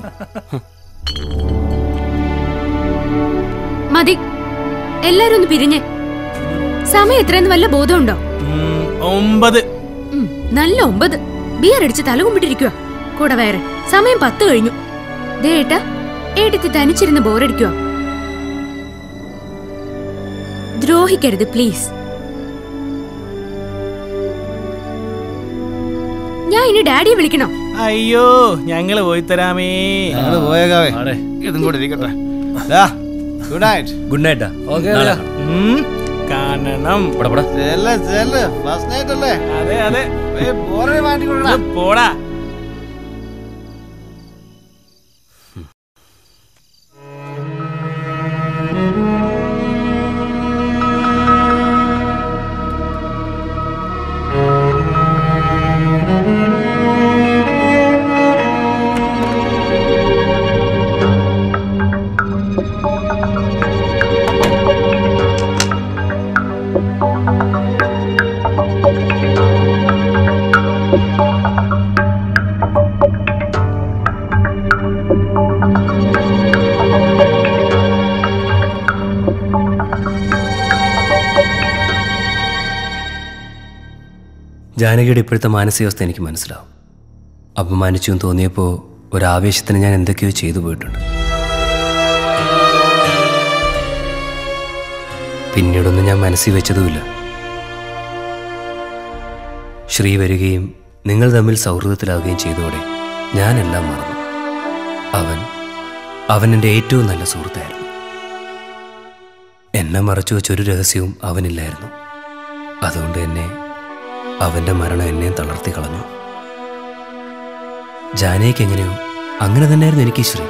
മതി എല്ലാരും ഒന്ന് പിരിഞ്ഞേ സമയം എത്രയെന്ന് വല്ല ബോധമുണ്ടോ ഒമ്പത് ഉം, നല്ല ഒമ്പത് ബിയർ അടിച്ച് തലകുമ്പിട്ടിരിക്കുക കൂടെ വേറെ സമയം പത്ത് കഴിഞ്ഞു ദേ ഏട്ടാ ഏട്ടത്തി തനിച്ചിരുന്ന് ബോറടിക്കുക ദ്രോഹിക്കരുത് പ്ലീസ് ഞാൻ ഇനി ഡാഡിയെ വിളിക്കണോ അയ്യോ ഞങ്ങള് പോയി തരാമേ ഞങ്ങള് പോയേക്കാവേ ഇതും കൂടെ ഇരിക്കട്ടെ ഗുഡ് നൈറ്റ് ഗുഡ് നൈറ്റാ ഓക്കേ, നാളെ അല്ലേ? ഉം, കാണണം ചെല്ല് ചെല്ല് ഫസ്റ്റ് നൈറ്റ് അല്ലേ അതെ അതെ ഏയ്, ബോറേ മാറ്റി കൊടുക്കടാ. ഇത് പോടാ ജാനകിയുടെ ഇപ്പോഴത്തെ മാനസികാവസ്ഥ എനിക്ക് മനസ്സിലാവും അപമാനിച്ചു എന്ന് തോന്നിയപ്പോൾ ഒരാവേശത്തിന് ഞാൻ എന്തൊക്കെയോ ചെയ്തു പോയിട്ടുണ്ട് പിന്നീടൊന്നും ഞാൻ മനസ്സിൽ വെച്ചതുമില്ല ശ്രീ വരികയും നിങ്ങൾ തമ്മിൽ സൗഹൃദത്തിലാവുകയും ചെയ്തോടെ ഞാനെല്ലാം മറന്നു അവൻ അവൻ എൻ്റെ ഏറ്റവും നല്ല സുഹൃത്തായിരുന്നു എന്നെ മറച്ചു വെച്ചൊരു രഹസ്യവും അവനില്ലായിരുന്നു അതുകൊണ്ട് തന്നെ അവന്റെ മരണം എന്നെയും തളർത്തി കളഞ്ഞു ജാനയ്ക്ക് എങ്ങനെയോ അങ്ങനെ തന്നെയായിരുന്നു എനിക്ക് ശ്രീ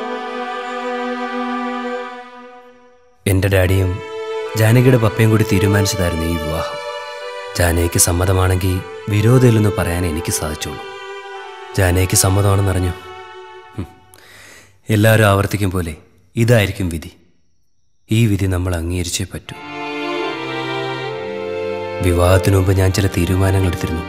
എൻ്റെ ഡാഡിയും ജാനകിയുടെ പപ്പയും കൂടി തീരുമാനിച്ചതായിരുന്നു ഈ വിവാഹം ജാനയ്ക്ക് സമ്മതമാണെങ്കിൽ വിരോധമില്ലെന്ന് പറയാൻ എനിക്ക് സാധിച്ചുള്ളൂ ജാനയ്ക്ക് സമ്മതമാണെന്നറിഞ്ഞു ഹും. എല്ലാവരും ആവർത്തിക്കും പോലെ ഇതായിരിക്കും വിധി ഈ വിധി നമ്മൾ അംഗീകരിച്ചേ പറ്റൂ വിവാഹത്തിനു മുമ്പ് ഞാൻ ചില തീരുമാനങ്ങൾ എടുത്തിരുന്നു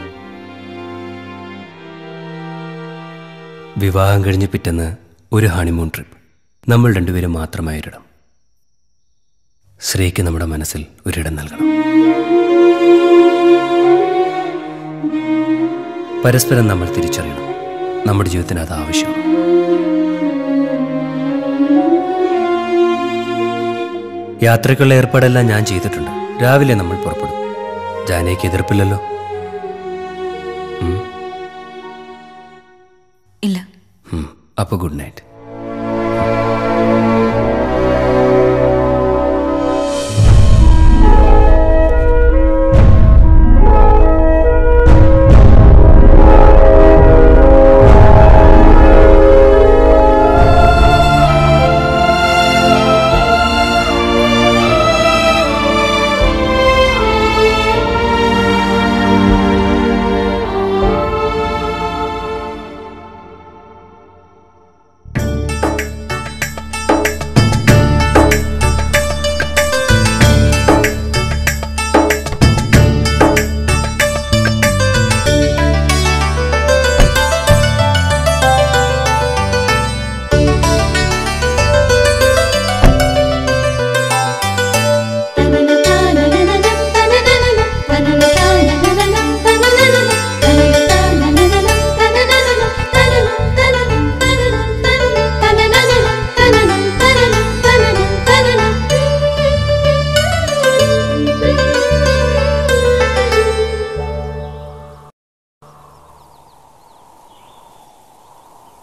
വിവാഹം കഴിഞ്ഞ് പിറ്റേന്ന് ഒരു ഹണിമൂൺ ട്രിപ്പ് നമ്മൾ രണ്ടുപേരും മാത്രമായൊരിടം ശ്രീക്ക് നമ്മുടെ മനസ്സിൽ ഒരിടം നൽകണം പരസ്പരം നമ്മൾ തിരിച്ചറിയണം നമ്മുടെ ജീവിതത്തിന് അത് ആവശ്യമാണ് യാത്രയ്ക്കുള്ള ഏർപ്പാടെല്ലാം ഞാൻ ചെയ്തിട്ടുണ്ട് രാവിലെ നമ്മൾ പുറപ്പെടും ജാനയ്ക്ക് എതിർപ്പില്ലല്ലോ ഉം. ഇല്ല ഉം. അപ്പൊ ഗുഡ് നൈറ്റ്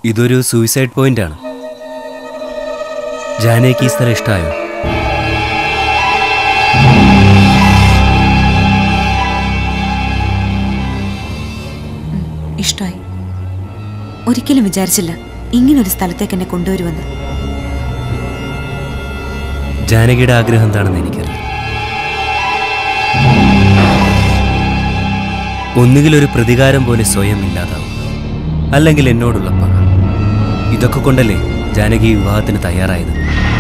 ഇതൊരു സൂയിസൈഡ് പോയിന്റ് ആണ് ജാനയ്ക്ക് ഈ സ്ഥലം ഇഷ്ടമായോ ഇഷ്ടമായി ഒരിക്കലും വിചാരിച്ചില്ല ഇങ്ങനൊരു സ്ഥലത്തേക്ക് എന്നെ കൊണ്ടുവരുമെന്ന് ജാനകിയുടെ ആഗ്രഹം എന്താണെന്ന് എനിക്കറിയാം ഒന്നുകിൽ ഒരു പ്രതികാരം പോലെ സ്വയം ഇല്ലാതാവും അല്ലെങ്കിൽ എന്നോടുള്ള പക ഇതൊക്കെ കൊണ്ടല്ലേ ജാനകി ഈ വിവാഹത്തിന് തയ്യാറായത്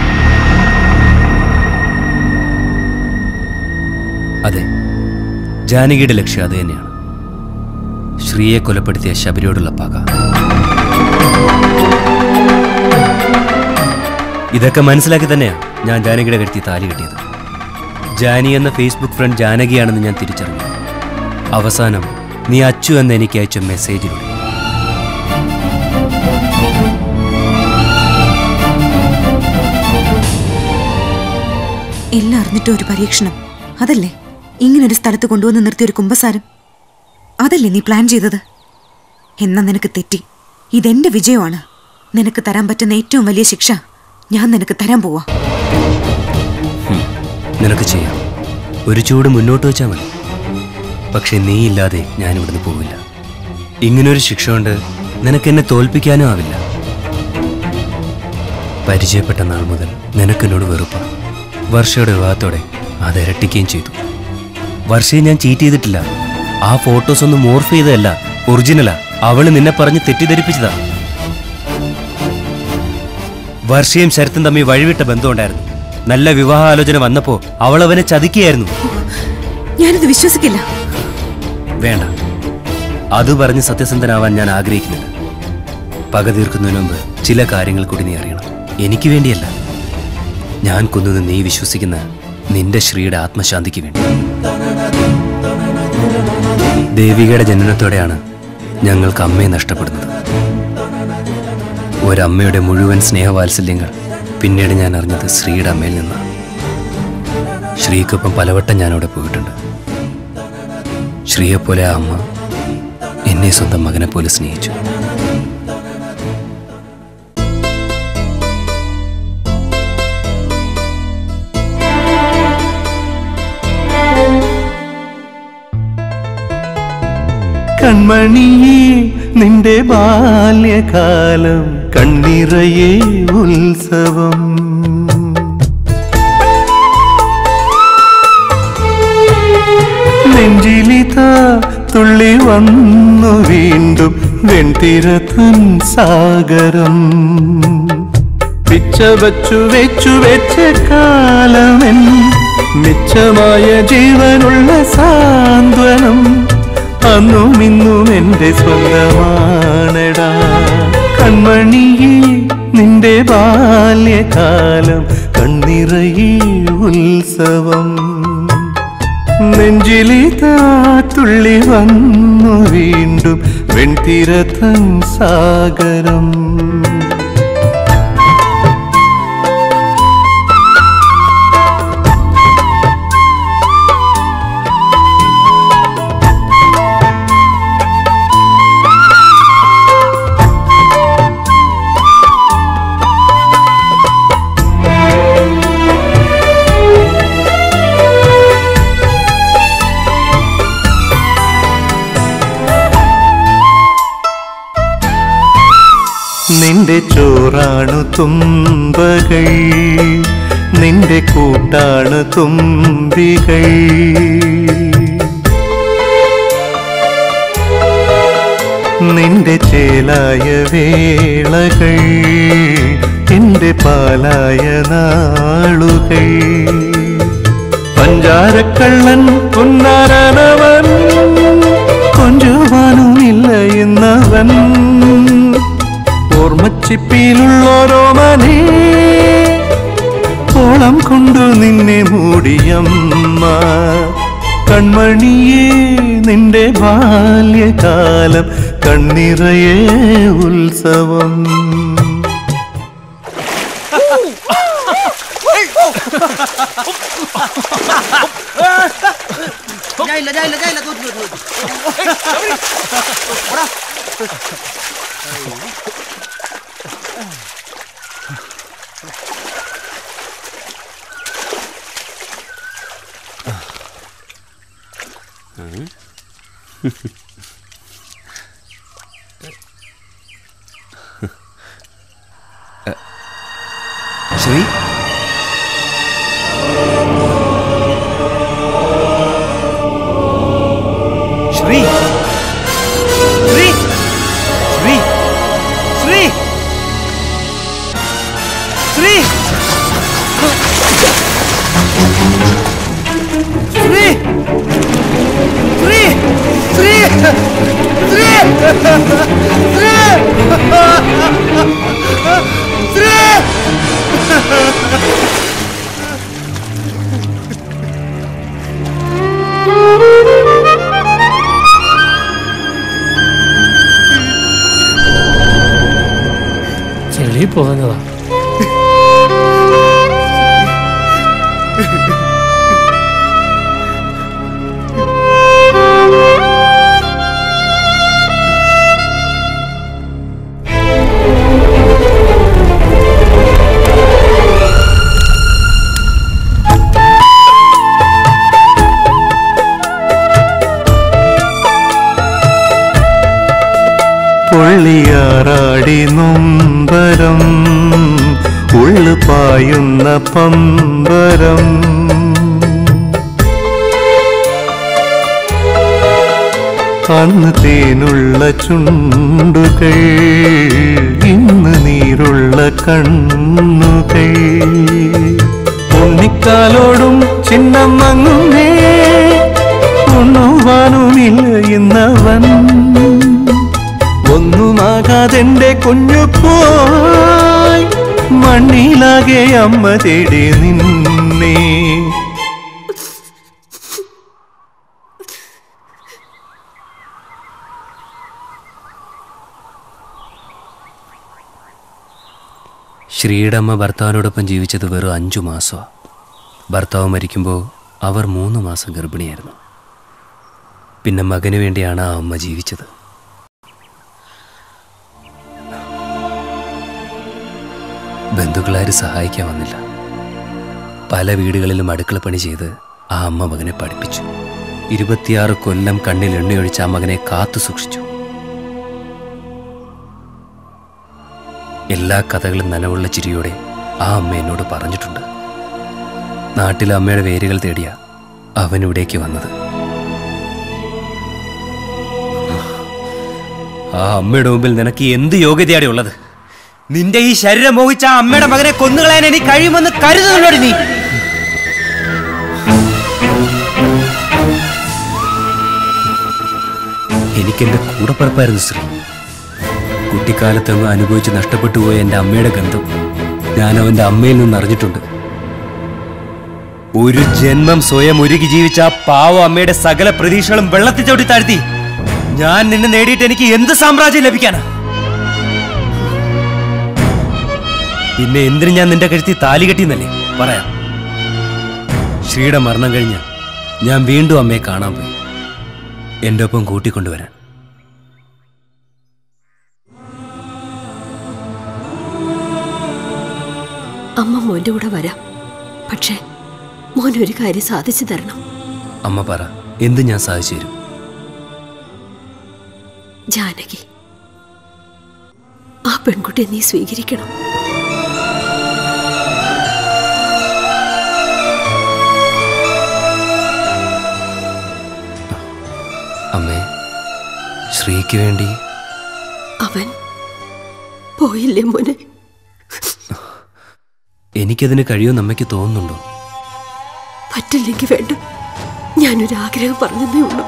അതെ ജാനകിയുടെ ലക്ഷ്യം അത് തന്നെയാണ് ശ്രീയെ കൊലപ്പെടുത്തിയ ശബരിയോടുള്ള പക ഇതൊക്കെ മനസ്സിലാക്കി തന്നെയാ ഞാൻ ജാനകിയുടെ കരുത്തി താലി കെട്ടിയത് ജാനി എന്ന ഫേസ്ബുക്ക് ഫ്രണ്ട് ജാനകിയാണെന്ന് ഞാൻ തിരിച്ചറിഞ്ഞു അവസാനം നീ അച്ചു എന്ന് എനിക്ക് അയച്ച മെസ്സേജിലൂടെ എല്ലാം അറിഞ്ഞിട്ട് ഒരു പരീക്ഷണം അതല്ലേ ഇങ്ങനൊരു സ്ഥലത്ത് കൊണ്ടുവന്ന് നിർത്തിയ ഒരു കുമ്പസാരം അതല്ലേ നീ പ്ലാൻ ചെയ്തത് എന്നാ നിനക്ക് തെറ്റി ഇതെന്റെ വിജയമാണ് നിനക്ക് തരാൻ പറ്റുന്ന ഏറ്റവും വലിയ ശിക്ഷ ഞാൻ നിനക്ക് തരാൻ പോവാ നിനക്ക് ചെയ്യാം ഒരു ചൂട് മുന്നോട്ട് വെച്ചാൽ മതി പക്ഷെ നീ ഇല്ലാതെ ഞാൻ ഇവിടുന്ന് പോവില്ല ഇങ്ങനൊരു ശിക്ഷ കൊണ്ട് നിനക്ക് എന്നെ തോൽപ്പിക്കാനും ആവില്ല പരിചയപ്പെട്ട നാൾ മുതൽ നിനക്കെന്നോട് വെറുപ്പ വർഷയുടെ വിവാഹത്തോടെ അത് ഇരട്ടിക്കുകയും ചെയ്തു വർഷയെ ഞാൻ ചീറ്റ് ചെയ്തിട്ടില്ല ആ ഫോട്ടോസ് ഒന്നും മോർഫ് ചെയ്തതല്ല ഒറിജിനലാ അവള് നിന്നെ പറഞ്ഞ് തെറ്റിദ്ധരിപ്പിച്ചതാ വർഷയും ശരത്തും തമ്മിൽ വഴിവിട്ട ബന്ധമുണ്ടായിരുന്നു നല്ല വിവാഹാലോചന വന്നപ്പോ അവൾ അവനെ ചതിക്കുകയായിരുന്നു ഞാനിത് വിശ്വസിക്കില്ല വേണ്ട അത് പറഞ്ഞ് സത്യസന്ധനാവാൻ ഞാൻ ആഗ്രഹിക്കുന്നില്ല പക തീർക്കുന്നതിന് മുമ്പ് ചില കാര്യങ്ങൾ കൂടി നീ അറിയണം എനിക്ക് വേണ്ടിയല്ല ഞാൻ കൊന്നത് നീ വിശ്വസിക്കുന്ന നിന്റെ ശ്രീയുടെ ആത്മശാന്തിക്ക് വേണ്ടി ദേവികയുടെ ജനനത്തോടെയാണ് ഞങ്ങൾക്ക് അമ്മയെ നഷ്ടപ്പെടുന്നത് ഒരമ്മയുടെ മുഴുവൻ സ്നേഹവാത്സല്യങ്ങൾ പിന്നീട് ഞാൻ അറിഞ്ഞത് ശ്രീയുടെ അമ്മയിൽ നിന്നാണ് ശ്രീക്കൊപ്പം പലവട്ടം ഞാനവിടെ പോയിട്ടുണ്ട് ശ്രീയെപ്പോലെ ആ അമ്മ എന്നെ സ്വന്തം മകനെ പോലെ സ്നേഹിച്ചു കൺമണിയേ നിന്റെ ബാല്യകാലം കണ്ണിറയെ ഉത്സവം നെഞ്ചിലിത തുള്ളി വന്നു വീണ്ടും വെൺതിരത്തൻ സാഗരം പിച്ച വച്ചു വെച്ചു വെച്ച കാലമെൻ മിച്ചമായ ജീവനുള്ള സാന്ത്വനം അന്നും ഇന്നും എന്റെ സ്വന്തമാണടാ കൺമണിയേ നിന്റെ ബാല്യകാലം കണ്ണിറയെ ഉത്സവം നെഞ്ചിലിതാ തുള്ളി വന്നു വീണ്ടും വെൺതിരത്തൻ സാഗരം നിന്റെ ചോറാണു തുമ്പകൾ നിന്റെ കൂട്ടാണ് തുമ്പികൾ നിന്റെ ചേലായ വേളകൾ എന്റെ പാലായ നാളുകൾ പഞ്ചാരക്കള്ളൻ പുന്നാരനവൻ കൊഞ്ചുവാനുമില്ല എന്നവൻ ഓർമ്മച്ചിപ്പിയിലുള്ളോരോ മനേ ഓളം കൊണ്ടു നിന്നെ മൂടിയമ്മ കൺമണിയേ നിന്റെ ബാല്യകാലം കണ്ണിറയെ ഉത്സവം ഞാനില്ല ഞാനില്ല ഞാനില്ല തോറ്റു തോറ്റു തോറ്റു. ഓടാ. ശ്രീ ശ്രീ ശ്രീ ശ്രീ ശ്രീ ശ്രീ ശ്രീ ശ്രീ ശ്രീ ശ്രീ ശ്രീ ചെളി പോന്നതാ പൊള്ളിയാറാടി നൊമ്പരം ഉള്ളു പായുന്ന പമ്പരം അന്ന് തേനുള്ള ചുണ്ടുകൾ ഇന്ന് നീരുള്ള കണ്ണുകൾ ഉണ്ണിക്കാലോടും ചിഹ്നം മങ്ങുന്നേ ഉണ്ണുവാനുമില്ല ഇന്നവൻ ഒന്നുമാകാതെന്റെ കുഞ്ഞു പോയി മണ്ണിലാകെ അമ്മ തേടി നിന്നേ ശ്രീയുടെ അമ്മ ഭർത്താവിനോടൊപ്പം ജീവിച്ചത് വെറും അഞ്ചു മാസമാണ് ഭർത്താവ് മരിക്കുമ്പോൾ അവർ മൂന്ന് മാസം ഗർഭിണിയായിരുന്നു പിന്നെ മകന് വേണ്ടിയാണ് ആ അമ്മ ജീവിച്ചത് ബന്ധുക്കളാരും സഹായിക്കാൻ വന്നില്ല പല വീടുകളിലും അടുക്കള പണി ചെയ്ത് ആ അമ്മ മകനെ പഠിപ്പിച്ചു ഇരുപത്തിയാറ് കൊല്ലം കണ്ണിൽ എണ്ണയൊഴിച്ച് ആ മകനെ കാത്തു സൂക്ഷിച്ചു എല്ലാ കഥകളും നനവുള്ള ചിരിയോടെ ആ അമ്മ എന്നോട് പറഞ്ഞിട്ടുണ്ട് നാട്ടിലെ അമ്മയുടെ വേരുകൾ തേടിയ അവൻ ഇവിടേക്ക് വന്നത് ആ അമ്മയുടെ മുമ്പിൽ നിനക്ക് എന്ത് യോഗ്യതയാണ് ഉള്ളത് നിന്റെ ഈ ശരീരം മോഹിച്ച ആ അമ്മയുടെ മകനെ കൊന്നുകളയാൻ എനിക്ക് കഴിയുമെന്ന് കരുതുന്നുണ്ടോ നീ എനിക്കെന്റെ കൂടപ്പറപ്പായിരുന്നു ശ്രീ കുട്ടിക്കാലത്തങ്ങ് അനുഭവിച്ച് നഷ്ടപ്പെട്ടു പോയ എൻ്റെ അമ്മയുടെ ഗന്ധം ഞാൻ അവൻ്റെ അമ്മയിൽ നിന്ന് അറിഞ്ഞിട്ടുണ്ട് ഒരു ജന്മം സ്വയം ഒരുക്കി ജീവിച്ച ആ പാവ അമ്മയുടെ സകല പ്രതീക്ഷകളും വെള്ളത്തിൽ ചവിട്ടി താഴ്ത്തി ഞാൻ നിന്നെ നേടിയിട്ട് എനിക്ക് എന്ത് സാമ്രാജ്യം ലഭിക്കാനാ പിന്നെ എന്തിനു ഞാൻ നിന്റെ കഴുത്തി താലി കെട്ടിന്നല്ലേ പറയാം ശ്രീയുടെ മരണം കഴിഞ്ഞ് ഞാൻ വീണ്ടും അമ്മയെ കാണാൻ പോയി എൻ്റെ ഒപ്പം കൂട്ടിക്കൊണ്ടുവരാൻ അമ്മ മോന്റെ കൂടെ വരാം പക്ഷേ മോൻ ഒരു കാര്യം സാധിച്ചു തരണം അമ്മ പറ എന്ത് ഞാൻ സാധിച്ചു തരും ജാനകി ആ പെൺകുട്ടിയെ നീ സ്വീകരിക്കണം അമ്മേ ശ്രീക്ക് വേണ്ടി അവൻ പോയില്ലേ മോനെ എനിക്കതിന് കഴിയുമെന്ന് അമ്മയ്ക്ക് തോന്നുന്നുണ്ടോ പറ്റില്ലെങ്കിൽ വേണ്ട ഞാനൊരു ആഗ്രഹം പറഞ്ഞതേ ഉള്ളൂ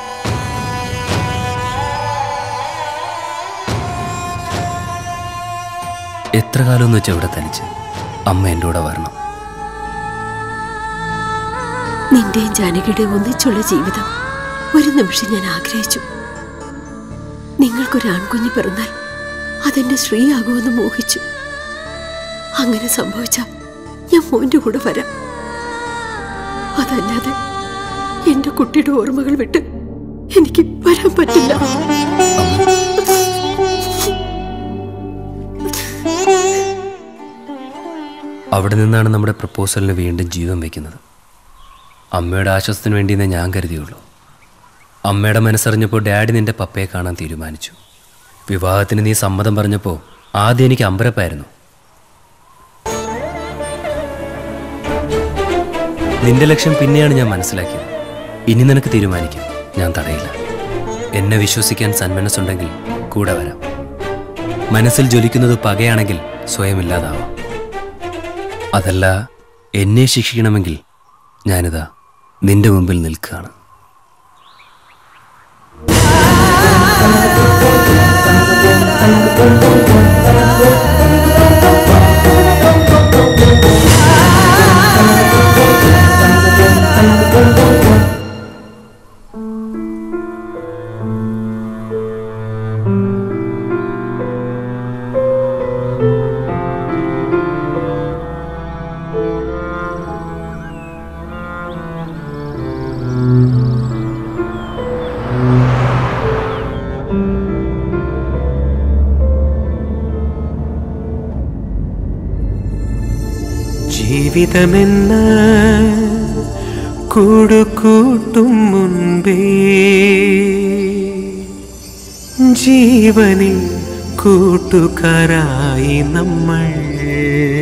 എത്ര കാലം എന്ന് വെച്ചാൽ ഇവിടെ തനിച്ച് അമ്മ എൻ്റെ കൂടെ വരണം നിന്റെയും ജാനകിയുടെയും ഒന്നിച്ചുള്ള ജീവിതം ഒരു നിമിഷം ഞാൻ ആഗ്രഹിച്ചു നിങ്ങൾക്കൊരു ആൺകുഞ്ഞ് പിറന്നാൽ അതെന്റെ ശ്രീയാകുമെന്ന് മോഹിച്ചു അങ്ങനെ സംഭവിച്ചാൽ ഞാൻ മോന്റെ കൂടെ വരാം അതല്ലാതെ എന്റെ കുട്ടിയുടെ ഓർമ്മകൾ വിട്ട് എനിക്ക് വരാൻ പറ്റില്ല അവിടെ നിന്നാണ് നമ്മുടെ പ്രപ്പോസലിന് വീണ്ടും ജീവൻ വയ്ക്കുന്നത് അമ്മയുടെ ആശ്വാസത്തിന് വേണ്ടിയെന്നേ ഞാൻ കരുതിയുള്ളൂ അമ്മയുടെ മനസ്സറിഞ്ഞപ്പോൾ ഡാഡി നിന്റെ പപ്പയെ കാണാൻ തീരുമാനിച്ചു വിവാഹത്തിന് നീ സമ്മതം പറഞ്ഞപ്പോൾ ആദ്യം എനിക്ക് അമ്പരപ്പായിരുന്നു നിന്റെ ലക്ഷ്യം പിന്നെയാണ് ഞാൻ മനസ്സിലാക്കിയത് ഇനി നിനക്ക് തീരുമാനിക്കാം ഞാൻ തടയില്ല എന്നെ വിശ്വസിക്കാൻ സന്മനസ്സുണ്ടെങ്കിൽ കൂടെ വരാം മനസ്സിൽ ജ്വലിക്കുന്നത് പകയാണെങ്കിൽ സ്വയം ഇല്ലാതാവാം അതല്ല എന്നെ ശിക്ഷിക്കണമെങ്കിൽ ഞാനിതാ നിന്റെ മുമ്പിൽ നിൽക്കുകയാണ് ജീവിതമെന്ന കൂടുകൂട്ടും മുൻപേ ജീവനിൽ കൂട്ടുകാരായി നമ്മൾ